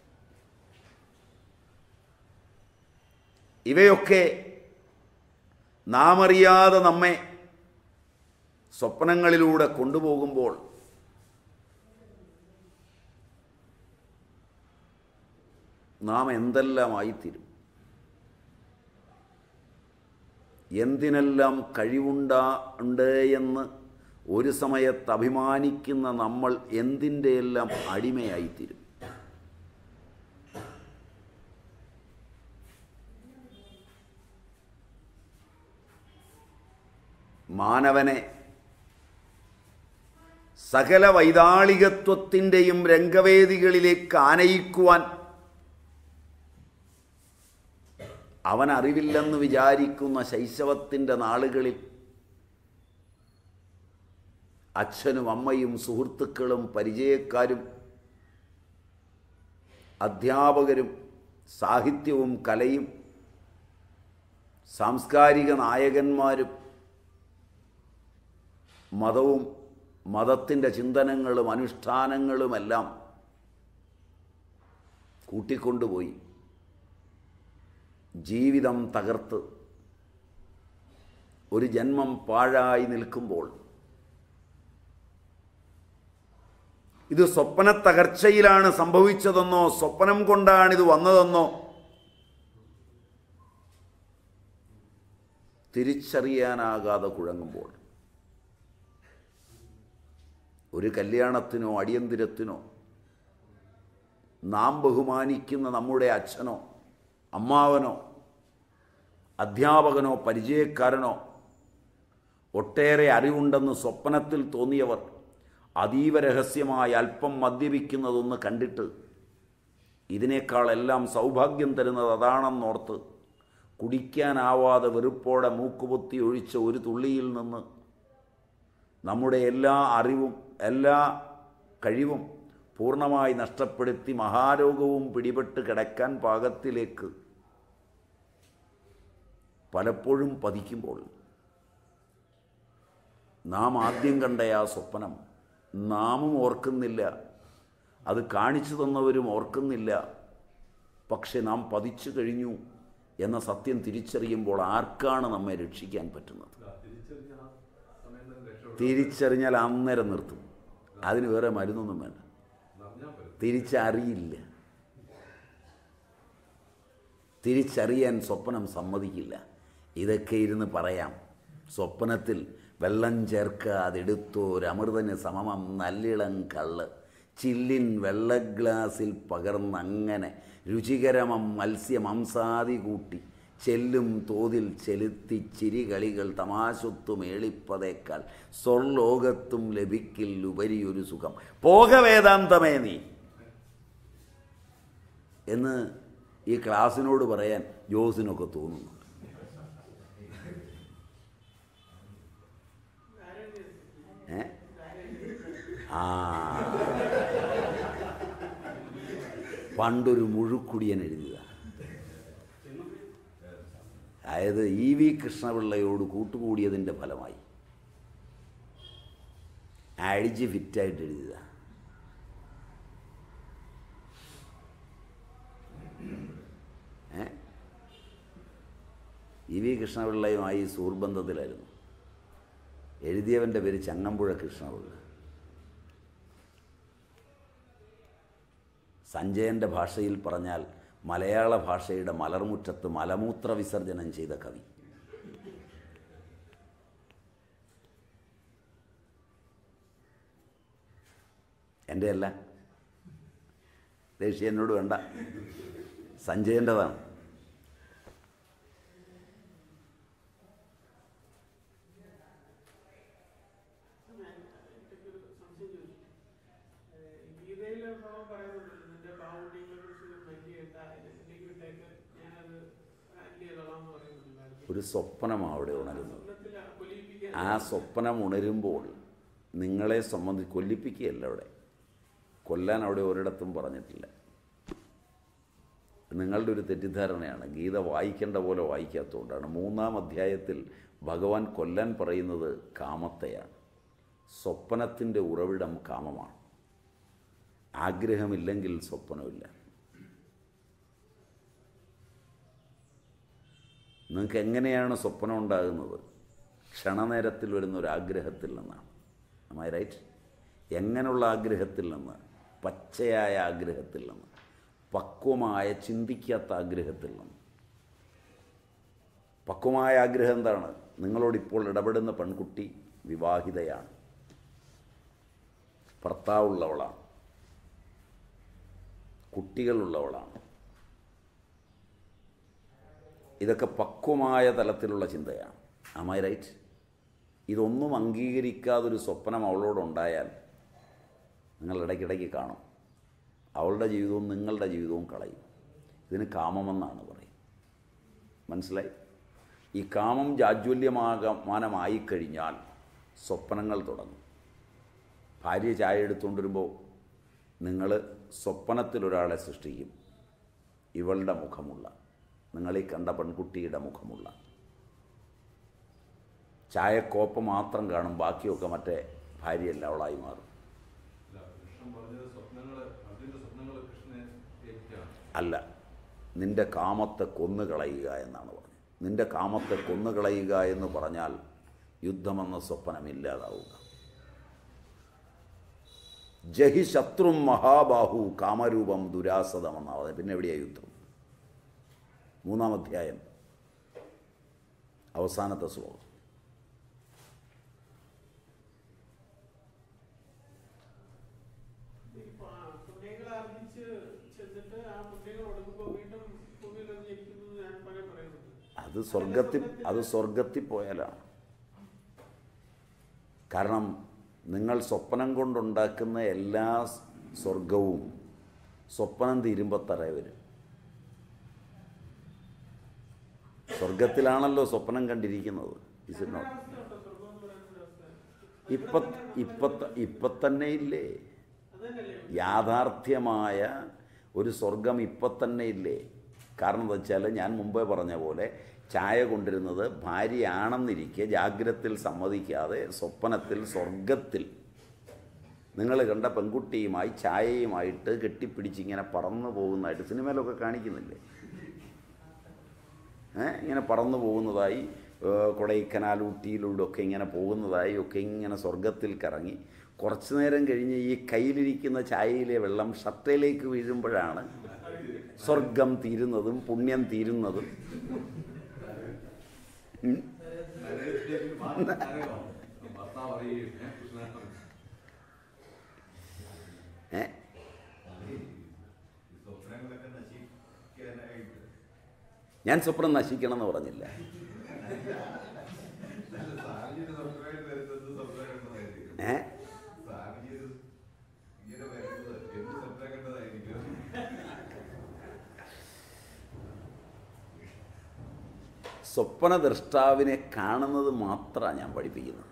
ഇവയൊക്കെ നാം അറിയാതെ നമ്മെ സ്വപ്നങ്ങളിലൂടെ കൊണ്ടുപോകുമ്പോൾ നാം എന്തെല്ലാമായിത്തീരും എന്തിനെല്ലാം കഴിവുണ്ടാ ഉണ്ട് എന്ന് ഒരു സമയത്ത് അഭിമാനിക്കുന്ന നമ്മൾ എന്തിൻ്റെയെല്ലാം അടിമയായിത്തീരും മാനവനെ സകല വൈതാളികത്വത്തിൻ്റെയും രംഗവേദികളിലേക്ക് ആനയിക്കുവാൻ അവൻ അറിവില്ലെന്ന് വിചാരിക്കുന്ന ശൈശവത്തിൻ്റെ നാളുകളിൽ അച്ഛനും അമ്മയും സുഹൃത്തുക്കളും പരിചയക്കാരും അധ്യാപകരും സാഹിത്യവും കലയും സാംസ്കാരിക നായകന്മാരും മതവും മതത്തിൻ്റെ ചിന്തനങ്ങളും അനുഷ്ഠാനങ്ങളുമെല്ലാം കൂട്ടിക്കൊണ്ടുപോയി ജീവിതം തകർത്ത് ഒരു ജന്മം പാഴായി നിൽക്കുമ്പോൾ ഇത് സ്വപ്ന തകർച്ചയിലാണ് സംഭവിച്ചതെന്നോ സ്വപ്നം കൊണ്ടാണിത് വന്നതെന്നോ തിരിച്ചറിയാനാകാതെ കുഴങ്ങുമ്പോൾ ഒരു കല്യാണത്തിനോ അടിയന്തിരത്തിനോ നാം ബഹുമാനിക്കുന്ന നമ്മുടെ അച്ഛനോ അമ്മാവനോ അധ്യാപകനോ പരിചയക്കാരനോ ഒട്ടേറെ അറിവുണ്ടെന്ന് സ്വപ്നത്തിൽ തോന്നിയവർ അതീവ രഹസ്യമായി അല്പം മദ്യപിക്കുന്നതൊന്ന് കണ്ടിട്ട് ഇതിനേക്കാളെല്ലാം സൗഭാഗ്യം തരുന്നത് അതാണെന്നോർത്ത് കുടിക്കാനാവാതെ വെറുപ്പോടെ മൂക്കുപൊത്തി ഒഴിച്ച ഒരു തുള്ളിയിൽ നിന്ന് നമ്മുടെ എല്ലാ അറിവും എല്ലാ കഴിവും പൂർണ്ണമായി നഷ്ടപ്പെടുത്തി മഹാരോഗവും പിടിപെട്ട് കിടക്കാൻ പാകത്തിലേക്ക് പലപ്പോഴും പതിക്കുമ്പോൾ നാം ആദ്യം കണ്ട ആ സ്വപ്നം നാമും ഓർക്കുന്നില്ല അത് കാണിച്ചു തന്നവരും ഓർക്കുന്നില്ല പക്ഷെ നാം പതിച്ചു കഴിഞ്ഞു എന്ന സത്യം തിരിച്ചറിയുമ്പോൾ ആർക്കാണ് നമ്മെ രക്ഷിക്കാൻ പറ്റുന്നത് തിരിച്ചറിഞ്ഞ ആ സമയം തന്നെ രക്ഷപ്പെടും തിരിച്ചറിഞ്ഞാൽ അന്നേരം നിർത്തും അതിന് വേറെ മരുന്നൊന്നും വേണ്ട അറിഞ്ഞാൽ പറ്റും തിരിച്ചറിയില്ല തിരിച്ചറിയാൻ സ്വപ്നം സമ്മതിക്കില്ല ഇതൊക്കെ ഇരുന്ന് പറയാം സ്വപ്നത്തിൽ വെള്ളം ചേർക്കാതെടുത്തോരമൃതന് സമമം നല്ലിളം കള്ള് ചില്ലിൻ വെള്ള ഗ്ലാസിൽ പകർന്നങ്ങനെ രുചികരമം മത്സ്യമംസാദി കൂട്ടി ചെല്ലും തോതിൽ ചെലുത്തി ചിരികളികൾ തമാശത്തു മേളിപ്പതേക്കാൾ സ്വർലോകത്തും ലഭിക്കിൽ ഉപരിയൊരു സുഖം പോക വേദാന്തമേ നീ എന്ന് ഈ ക്ലാസ്സിനോട് പറയാൻ ജോസിനൊക്കെ തോന്നുന്നു ഏ ആ പണ്ടൊരു മുഴുക്കുടിയൻ എഴുതിയതാണ് അതായത് ഇ വി കൃഷ്ണപിള്ളയോട് കൂട്ടുകൂടിയതിൻ്റെ ഫലമായി അടിച്ച് ഫിറ്റായിട്ട് എഴുതിയതാണ് ഏ ഇ വി കൃഷ്ണപിള്ളയുമായി സൂർബന്ധത്തിലായിരുന്നു എഴുതിയവൻ്റെ പേര് ചങ്ങമ്പുഴ കൃഷ്ണപിള്ള സഞ്ജയൻ്റെ ഭാഷയിൽ പറഞ്ഞാൽ മലയാള ഭാഷയുടെ മലർമുറ്റത്ത് മലമൂത്ര വിസർജനം ചെയ്ത കവി എൻ്റെ അല്ല ദേശീയ എന്നോട് വേണ്ട സഞ്ജയൻ്റെതാണ് ഗീതയിലെ ഭാവം പറയുന്നുണ്ട് നിന്റെ ഭാവുണ്യങ്ങളെ കുറിച്ച് വലിയ കേട്ടാ എനിക്ക് വിട്ടേക്ക് ഞാനത് ഹാൻഡിൽ ചെയ്തോളാം എന്ന് പറയുന്നുണ്ടായിരുന്നു ഒരു സ്വപ്നമാണ് അവിടെ ഉണരുന്നത് സ്വപ്നത്തിൽ കൊലിയിപ്പിക്കാൻ ആ സ്വപ്നം ഉണരുമ്പോൾ നിങ്ങളെ സംബന്ധിച്ച് കൊല്ലിപ്പിക്കുകയല്ല അവിടെ കൊല്ലാൻ അവിടെ ഒരിടത്തും പറഞ്ഞിട്ടില്ല നിങ്ങളുടെ ഒരു തെറ്റിദ്ധാരണയാണ് ഗീത വായിക്കേണ്ട പോലെ വായിക്കാത്തതുകൊണ്ടാണ് മൂന്നാം അധ്യായത്തിൽ ഭഗവാൻ കൊല്ലാൻ പറയുന്നത് കാമത്തെയാണ് സ്വപ്നത്തിൻ്റെ ഉറവിടം കാമമാണ് ആഗ്രഹമില്ലെങ്കിൽ സ്വപ്നമില്ല നിങ്ങൾക്ക് എങ്ങനെയാണ് സ്വപ്നം ഉണ്ടാകുന്നത് ക്ഷണനേരത്തിൽ വരുന്ന ഒരു ആഗ്രഹത്തിൽ നിന്നാണ് അമ്മ റൈറ്റ് എങ്ങനെയുള്ള ആഗ്രഹത്തിൽ നിന്ന് പച്ചയായ ആഗ്രഹത്തിൽ നിന്ന് പക്വമായ ചിന്തിക്കാത്ത ആഗ്രഹത്തിൽ നിന്ന് പക്വമായ ആഗ്രഹം എന്താണ് നിങ്ങളോടിപ്പോൾ ഇടപെടുന്ന പെൺകുട്ടി വിവാഹിതയാണ് ഭർത്താവുള്ളവളാണ് കുട്ടികളുള്ളവളാണ് ഇതൊക്കെ പക്വമായ തലത്തിലുള്ള ചിന്തയാണ് അമൈ റൈറ്റ് ഇതൊന്നും അംഗീകരിക്കാതൊരു സ്വപ്നം അവളോടുണ്ടായാൽ നിങ്ങൾ ഇടയ്ക്കിടയ്ക്ക് കാണും അവളുടെ ജീവിതവും നിങ്ങളുടെ ജീവിതവും കളയും ഇതിന് കാമമെന്നാണ് പറയും മനസ്സിലായി ഈ കാമം ജാജ്വല്യമാകമാനമായി കഴിഞ്ഞാൽ സ്വപ്നങ്ങൾ തുടങ്ങും ഭാര്യ ചായ എടുത്തുകൊണ്ട് വരുമ്പോൾ നിങ്ങൾ സ്വപ്നത്തിൽ ഒരാളെ സൃഷ്ടിക്കും ഇവളുടെ മുഖമുള്ള നിങ്ങളീ കണ്ട പെൺകുട്ടിയുടെ മുഖമുള്ള ചായക്കോപ്പ മാത്രം കാണും ബാക്കിയൊക്കെ മറ്റേ ഭാര്യയല്ല അവളായി മാറും അല്ല, കൃഷ്ണൻ പറഞ്ഞത് സ്വപ്നങ്ങള് അതിന്റെ സ്വപ്നങ്ങള് കൃഷ്ണനെ ഏൽപ്പിക്കുകയാണ് അല്ല നിന്റെ കാമത്തെ കൊന്നുകളയുക എന്നാണ് പറഞ്ഞത് നിന്റെ കാമത്തെ കൊന്നുകളയുക എന്ന് പറഞ്ഞാൽ യുദ്ധമെന്ന സ്വപ്നം ഇല്ലാതാവുക ജഹി ശത്രും മഹാബാഹു കാമരൂപം ദുരാസതമെന്നാണ് പിന്നെ എവിടെയാ യുദ്ധം മൂന്നാം അധ്യായം അവസാനത്തെ ശ്ലോകം ഈ പ- പുണ്യങ്ങൾ ആർജിച്ച് ചെന്നിട്ട് ആ പുണ്യങ്ങൾ ഒടുക്കുമ്പോൾ വീണ്ടും ഭൂമിയിൽ വന്ന് ജനിക്കുന്നത് ഞാൻ പല പറയുന്നുണ്ട് അത് സ്വർഗത്തിൽ അത് സ്വർഗത്തിൽ പോയാലാണ് കാരണം നിങ്ങൾ സ്വപ്നം കൊണ്ടുണ്ടാക്കുന്ന എല്ലാ സ് സ്വർഗവും സ്വപ്നം തീരുമ്പോൾ തറ വരും സ്വർഗത്തിലാണല്ലോ സ്വപ്നം കണ്ടിരിക്കുന്നത് ഇസ് നോട്ട് അവസ്ഥയുണ്ടോ സ്വർഗം എന്ന് പറയുന്ന ഒരു അവസ്ഥ ഇപ്പ ഇപ്പത്ത ഇപ്പം തന്നെ ഇല്ലേ അതന്നെയല്ലേ യാഥാർത്ഥ്യമായ ഒരു സ്വർഗം ഇപ്പം തന്നെ ഇല്ലേ കാരണം എന്താ വെച്ചാൽ ഞാൻ മുമ്പേ പറഞ്ഞ പോലെ ചായ കൊണ്ടിരുന്നത് ഭാര്യയാണെന്നിരിക്കെ ജാഗ്രത്തിൽ സമ്മതിക്കാതെ സ്വപ്നത്തിൽ സ്വർഗത്തിൽ നിങ്ങൾ കണ്ട പെൺകുട്ടിയുമായി ചായയുമായിട്ട് കെട്ടിപ്പിടിച്ചിങ്ങനെ പറന്നു പോകുന്നതായിട്ട് സിനിമയിലൊക്കെ കാണിക്കുന്നില്ലേ ഏ ഇങ്ങനെ പറന്നു പോകുന്നതായി ഏ, കൊടൈക്കനാൽ ഊട്ടിയിലൂടെ ഒക്കെ ഇങ്ങനെ പോകുന്നതായി ഒക്കെ ഇങ്ങനെ സ്വർഗത്തിൽ കറങ്ങി കുറച്ചു നേരം കഴിഞ്ഞ് ഈ കയ്യിലിരിക്കുന്ന ചായയിലെ വെള്ളം ഷർട്ടയിലേക്ക് വീഴുമ്പോഴാണ് സ്വർഗം തീരുന്നതും പുണ്യം തീരുന്നതും ഉം. നരകത്തിലേക്ക് മാറുന്ന നരകം. ഭർത്താവ് അറിയും ഏ, കൃഷ്ണൻ ഏ ഈ സ്വപ്നങ്ങളൊക്കെ നശിക്കാനായിട്ട് ഞാൻ സ്വപ്നം നശിക്കണം എന്ന് പറഞ്ഞില്ല നല്ല സാഹചര്യം സ്വപ്നമായിട്ട് വരുന്നത് സ്വപ്നം കണ്ടതായിരിക്കും ഏ സാഹചര്യം ഇങ്ങനെ വരുന്നത് എന്ത് സ്വപ്നം കണ്ടതായിരിക്കും സ്വപ്ന ദ്രഷ്ടാവിനെ കാണുന്നത് മാത്രമാണ് ഞാൻ പഠിപ്പിക്കുന്നത്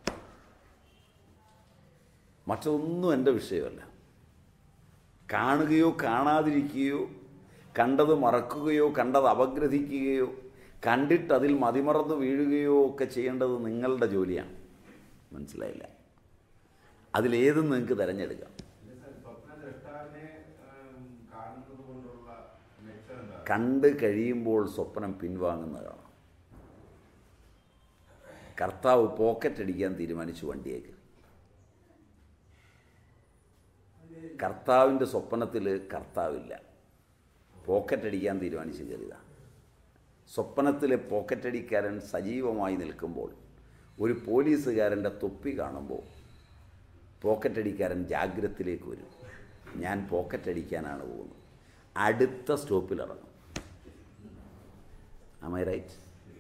മറ്റൊന്നും എൻ്റെ വിഷയമല്ല കാണുകയോ കാണാതിരിക്കുകയോ കണ്ടത് മറക്കുകയോ കണ്ടത് അപഗ്രഥിക്കുകയോ കണ്ടിട്ട് അതിൽ മതിമറന്ന് വീഴുകയോ ഒക്കെ ചെയ്യേണ്ടത് നിങ്ങളുടെ ജോലിയാണ് മനസ്സിലായില്ല അതിലേതും നിങ്ങൾക്ക് തിരഞ്ഞെടുക്കാം സ്വപ്നദ്രഷ്ടാവിനെ കാണുന്നത് കൊണ്ടുള്ള മെച്ചം എന്താ കണ്ട് കഴിയുമ്പോൾ സ്വപ്നം പിൻവാങ്ങുന്നതാണ് കർത്താവ് പോക്കറ്റ് അടിക്കാൻ തീരുമാനിച്ചു വണ്ടിയേക്ക് കർത്താവിൻ്റെ സ്വപ്നത്തിൽ കർത്താവില്ല പോക്കറ്റ് അടിക്കാൻ തീരുമാനിച്ച് കയറിയതാണ് സ്വപ്നത്തിലെ പോക്കറ്റടിക്കാരൻ സജീവമായി നിൽക്കുമ്പോൾ ഒരു പോലീസുകാരൻ്റെ തൊപ്പി കാണുമ്പോൾ പോക്കറ്റടിക്കാരൻ ജാഗ്രതത്തിലേക്ക് വരും ഞാൻ പോക്കറ്റടിക്കാനാണ് പോകുന്നത് അടുത്ത സ്റ്റോപ്പിൽ ഇറങ്ങും ആമൈ റൈറ്റ്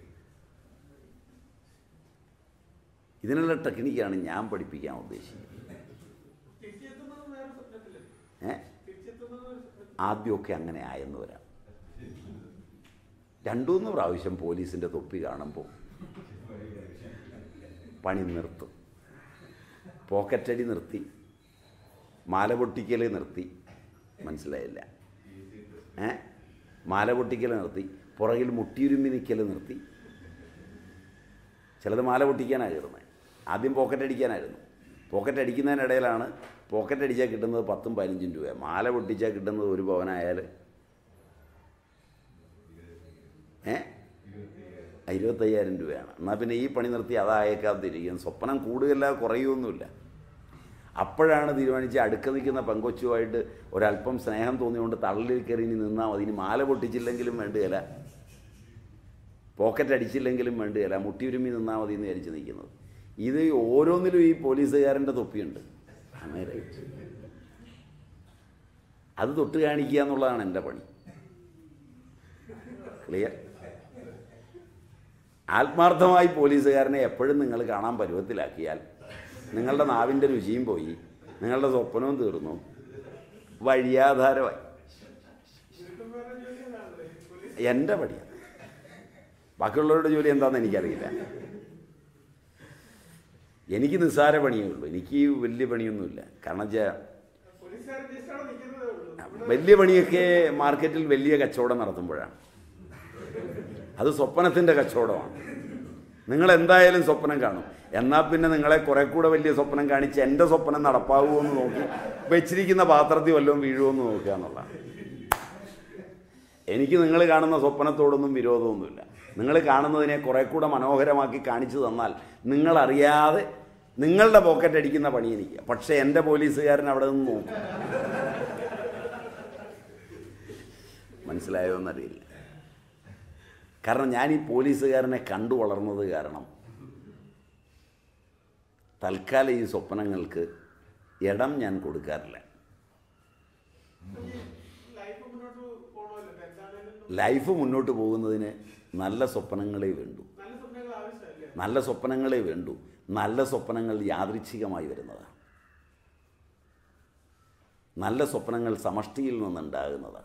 ഇതിനുള്ള ടെക്നിക്കാണ് ഞാൻ പഠിപ്പിക്കാൻ ഉദ്ദേശിക്കുന്നത് തിരിച്ചെത്തുന്നത് വേറെ സ്വപ്നത്തില് ഏ തിരിച്ചെത്തുന്നത് ഒരു സ്വപ്നത്തിൽ. ആദ്യമൊക്കെ അങ്ങനെ ആയെന്ന് വരാം രണ്ടുമൂന്ന് പ്രാവശ്യം പോലീസിൻ്റെ തൊപ്പി കാണുമ്പോൾ പണി നിർത്തും പോക്കറ്റടി നിർത്തി മാല പൊട്ടിക്കൽ നിർത്തി മനസ്സിലായില്ല ഏ മാല പൊട്ടിക്കൽ നിർത്തി പുറകിൽ മുട്ടിയുരുമ്മി നിൽക്കൽ നിർത്തി ചിലത് മാല പൊട്ടിക്കാനാണ് കയറുന്നത് ആദ്യം പോക്കറ്റ് അടിക്കാനായിരുന്നു പോക്കറ്റ് അടിക്കുന്നതിനിടയിലാണ് പോക്കറ്റ് അടിച്ചാൽ കിട്ടുന്നത് പത്തും പതിനഞ്ചും രൂപ മാല പൊട്ടിച്ചാൽ കിട്ടുന്നത് ഒരു പവനായാൽ ഏ ആ, ഇരുപത്തയ്യായിരം രൂപയാണ് എന്നാൽ പിന്നെ ഈ പണി നിർത്തി അതായേക്കാതിരിക്കും സ്വപ്നം കൂടുകയല്ല കുറയുമൊന്നുമില്ല അപ്പോഴാണ് തീരുമാനിച്ച് അടുക്ക നിൽക്കുന്ന പെങ്കൊച്ചുമായിട്ട് ഒരല്പം സ്നേഹം തോന്നിയുകൊണ്ട് തള്ളിൽ കയറി ഇനി നിന്നാൽ മതി ഇനി മാല പൊട്ടിച്ചില്ലെങ്കിലും വേണ്ടുകയില്ല പോക്കറ്റ് അടിച്ചില്ലെങ്കിലും വേണ്ടുകയില്ല മുട്ടിയുരുമി നിന്നാൽ മതി എന്ന് വിചാരിച്ച് നിൽക്കുന്നത് ഇത് ഓരോന്നിലും ഈ പോലീസുകാരൻ്റെ തൊപ്പിയുണ്ട് അങ്ങനെ റൈറ്റ് അത് തൊട്ട് കാണിക്കുക എന്നുള്ളതാണ് എൻ്റെ പണി ക്ലിയർ ആത്മാർത്ഥമായി പോലീസുകാരനെ എപ്പോഴും നിങ്ങൾ കാണാൻ പരുവത്തിലാക്കിയാൽ നിങ്ങളുടെ നാവിൻ്റെ രുചിയും പോയി നിങ്ങളുടെ സ്വപ്നവും തീർന്നു വഴിയാധാരമായി ചുരുക്കം വേറെ ജോലി അതാണല്ലേ പോലീസ് എൻ്റെ പണിയാണ് ബാക്കിയുള്ളവരുടെ ജോലി എന്താണെന്ന് എനിക്കറിയില്ല എനിക്ക് നിസ്സാര പണിയേ ഉള്ളൂ എനിക്ക് വലിയ പണിയൊന്നുമില്ല കാരണം വെച്ചാൽ പോലീസുകാർ ജസ്റ്റ് അവിടെ നിൽക്കുന്നതേ ഉള്ളൂ ഇവിടെ വലിയ പണിയൊക്കെ മാർക്കറ്റിൽ വലിയ കച്ചവടം നടത്തുമ്പോഴാണ് അത് സ്വപ്നത്തിൻ്റെ കച്ചവടമാണ് നിങ്ങൾ എന്തായാലും സ്വപ്നം കാണും എന്നാൽ പിന്നെ നിങ്ങളെ കുറെ കൂടെ വലിയ സ്വപ്നം കാണിച്ച് എൻ്റെ സ്വപ്നം നടപ്പാവുമോ എന്ന് നോക്കി വെച്ചിരിക്കുന്ന പാത്രത്തിൽ വല്ലതും വീഴുമോ എന്ന് നോക്കുക എന്നുള്ളതാണ് എനിക്ക് നിങ്ങൾ കാണുന്ന സ്വപ്നത്തോടൊന്നും വിരോധമൊന്നുമില്ല നിങ്ങൾ കാണുന്നതിനെ കുറെ കൂടെ മനോഹരമാക്കി കാണിച്ചു തന്നാൽ നിങ്ങളറിയാതെ നിങ്ങളുടെ പോക്കറ്റ് അടിക്കുന്ന പണി എനിക്ക് പക്ഷേ എൻ്റെ പോലീസുകാരൻ അവിടെ നിന്ന് നോക്കും മനസ്സിലായോ എന്നറിയില്ല കാരണം ഞാൻ ഈ പോലീസുകാരനെ കണ്ടു വളർന്നത് കാരണം തൽക്കാലം ഈ സ്വപ്നങ്ങൾക്ക് ഇടം ഞാൻ കൊടുക്കാറില്ല ലൈഫ് മുന്നോട്ട് പോകണമല്ലോ എന്താണേലും ലൈഫ് മുന്നോട്ട് പോകുന്നതിന് നല്ല സ്വപ്നങ്ങളേ വേണ്ടൂ നല്ല സ്വപ്നങ്ങൾ ആവശ്യമല്ലേ നല്ല സ്വപ്നങ്ങളെ വേണ്ടൂ നല്ല സ്വപ്നങ്ങൾ യാദൃച്ഛികമായി വരുന്നതാണ് നല്ല സ്വപ്നങ്ങൾ സമഷ്ടിയിൽ നിന്നുണ്ടാകുന്നതാണ്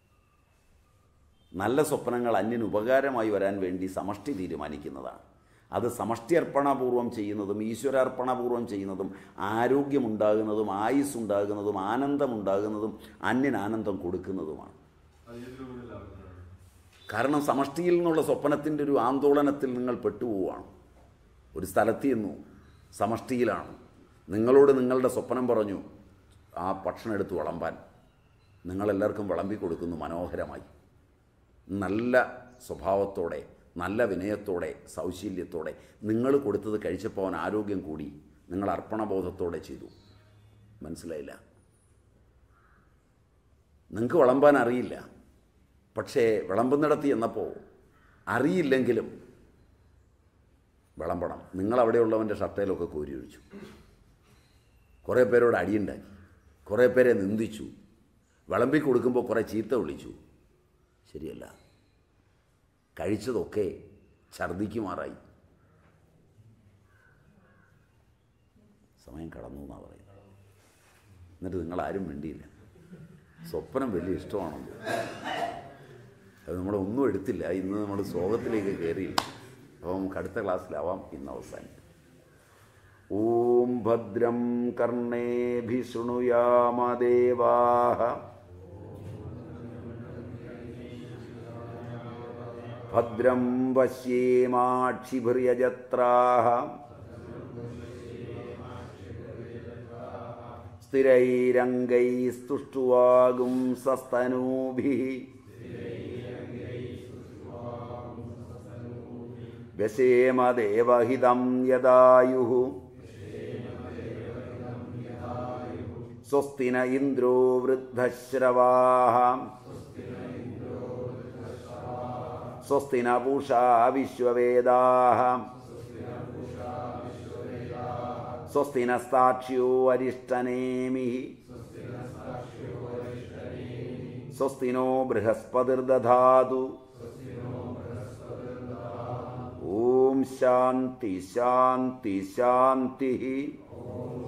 നല്ല സ്വപ്നങ്ങൾ അന്യന് ഉപകാരമായി വരാൻ വേണ്ടി സമഷ്ടി തീരുമാനിക്കുന്നതാണ് അത് സമഷ്ടി അർപ്പണപൂർവ്വം ചെയ്യുന്നതും ഈശ്വരാർപ്പണപൂർവ്വം ചെയ്യുന്നതും ആരോഗ്യമുണ്ടാകുന്നതും ആയുസ് ഉണ്ടാകുന്നതും ആനന്ദമുണ്ടാകുന്നതും അന്യന് ആനന്ദം കൊടുക്കുന്നതുമാണ് അത് ഏത് രൂപത്തിലാവുന്നതാണ് കാരണം സമഷ്ടിയിൽ നിന്നുള്ള സ്വപ്നത്തിൻ്റെ ഒരു ആന്തോളനത്തിൽ നിങ്ങൾ പെട്ടുപോവുകയാണ് ഒരു സ്ഥലത്ത് ചെന്നു സമഷ്ടിയിലാണ് നിങ്ങളോട് നിങ്ങളുടെ സ്വപ്നം പറഞ്ഞു ആ ഭക്ഷണം എടുത്ത് വിളമ്പാൻ നിങ്ങളെല്ലാവർക്കും വിളമ്പി കൊടുക്കുന്നു മനോഹരമായി നല്ല സ്വഭാവത്തോടെ നല്ല വിനയത്തോടെ സൗശീല്യത്തോടെ നിങ്ങൾ കൊടുത്തത് കഴിച്ചപ്പോൾ അവൻ ആരോഗ്യം കൂടി നിങ്ങൾ അർപ്പണബോധത്തോടെ ചെയ്തു മനസ്സിലായില്ല നിങ്ങൾക്ക് വിളമ്പാൻ അറിയില്ല പക്ഷേ വിളമ്പുന്നിടത്ത് ചെന്നപ്പോൾ അറിയില്ലെങ്കിലും വിളമ്പണം നിങ്ങൾ അവിടെയുള്ളവൻ്റെ ഷർട്ടയിലൊക്കെ കോരി ഒഴിച്ചു കുറേ പേരോട് അടിയുണ്ടാക്കി കുറേ പേരെ നിന്ദിച്ചു വിളമ്പി കൊടുക്കുമ്പോൾ കുറേ ചീത്ത വിളിച്ചു ശരിയല്ല കഴിച്ചതൊക്കെ ഛർദിക്കുമാറായി സമയം കടന്നു എന്നാണ് പറയുന്നത് എന്നിട്ട് നിങ്ങളാരും മിണ്ടിയില്ല സ്വപ്നം വലിയ ഇഷ്ടമാണല്ലോ അത് നമ്മളൊന്നും എടുത്തില്ല ഇന്ന് നമ്മൾ സ്ലോകത്തിലേക്ക് കയറിയില്ല അപ്പോൾ നമുക്ക് അടുത്ത ക്ലാസ്സിലാവാം ഇന്ന് അവസാനം ഓം ഭദ്രം കർണേഭി ശൃണുയാമദേവാ ഭദ്രം പശ്യേമാക്ഷിഭിര്യജത്രാः സ്ഥിരൈരംഗൈസ്തുഷ്ടുവാകും സസ്തനൂഭിः വ്യശേമദേവഹിതം യദായുः സ്വസ്തി ന ഇന്ദ്രോ വൃദ്ധശ്രവാः സ്വസ്തി ന പൂഷാ വിശ്വവേദാः സ്വസ്തി നസ്താക്ഷ്യോ അരിഷ്ടനേമിः സ്വസ്തി നോ ബൃഹസ്പതിർദധാതു ഓം ശാന്തി ശാന്തി ശാന്തി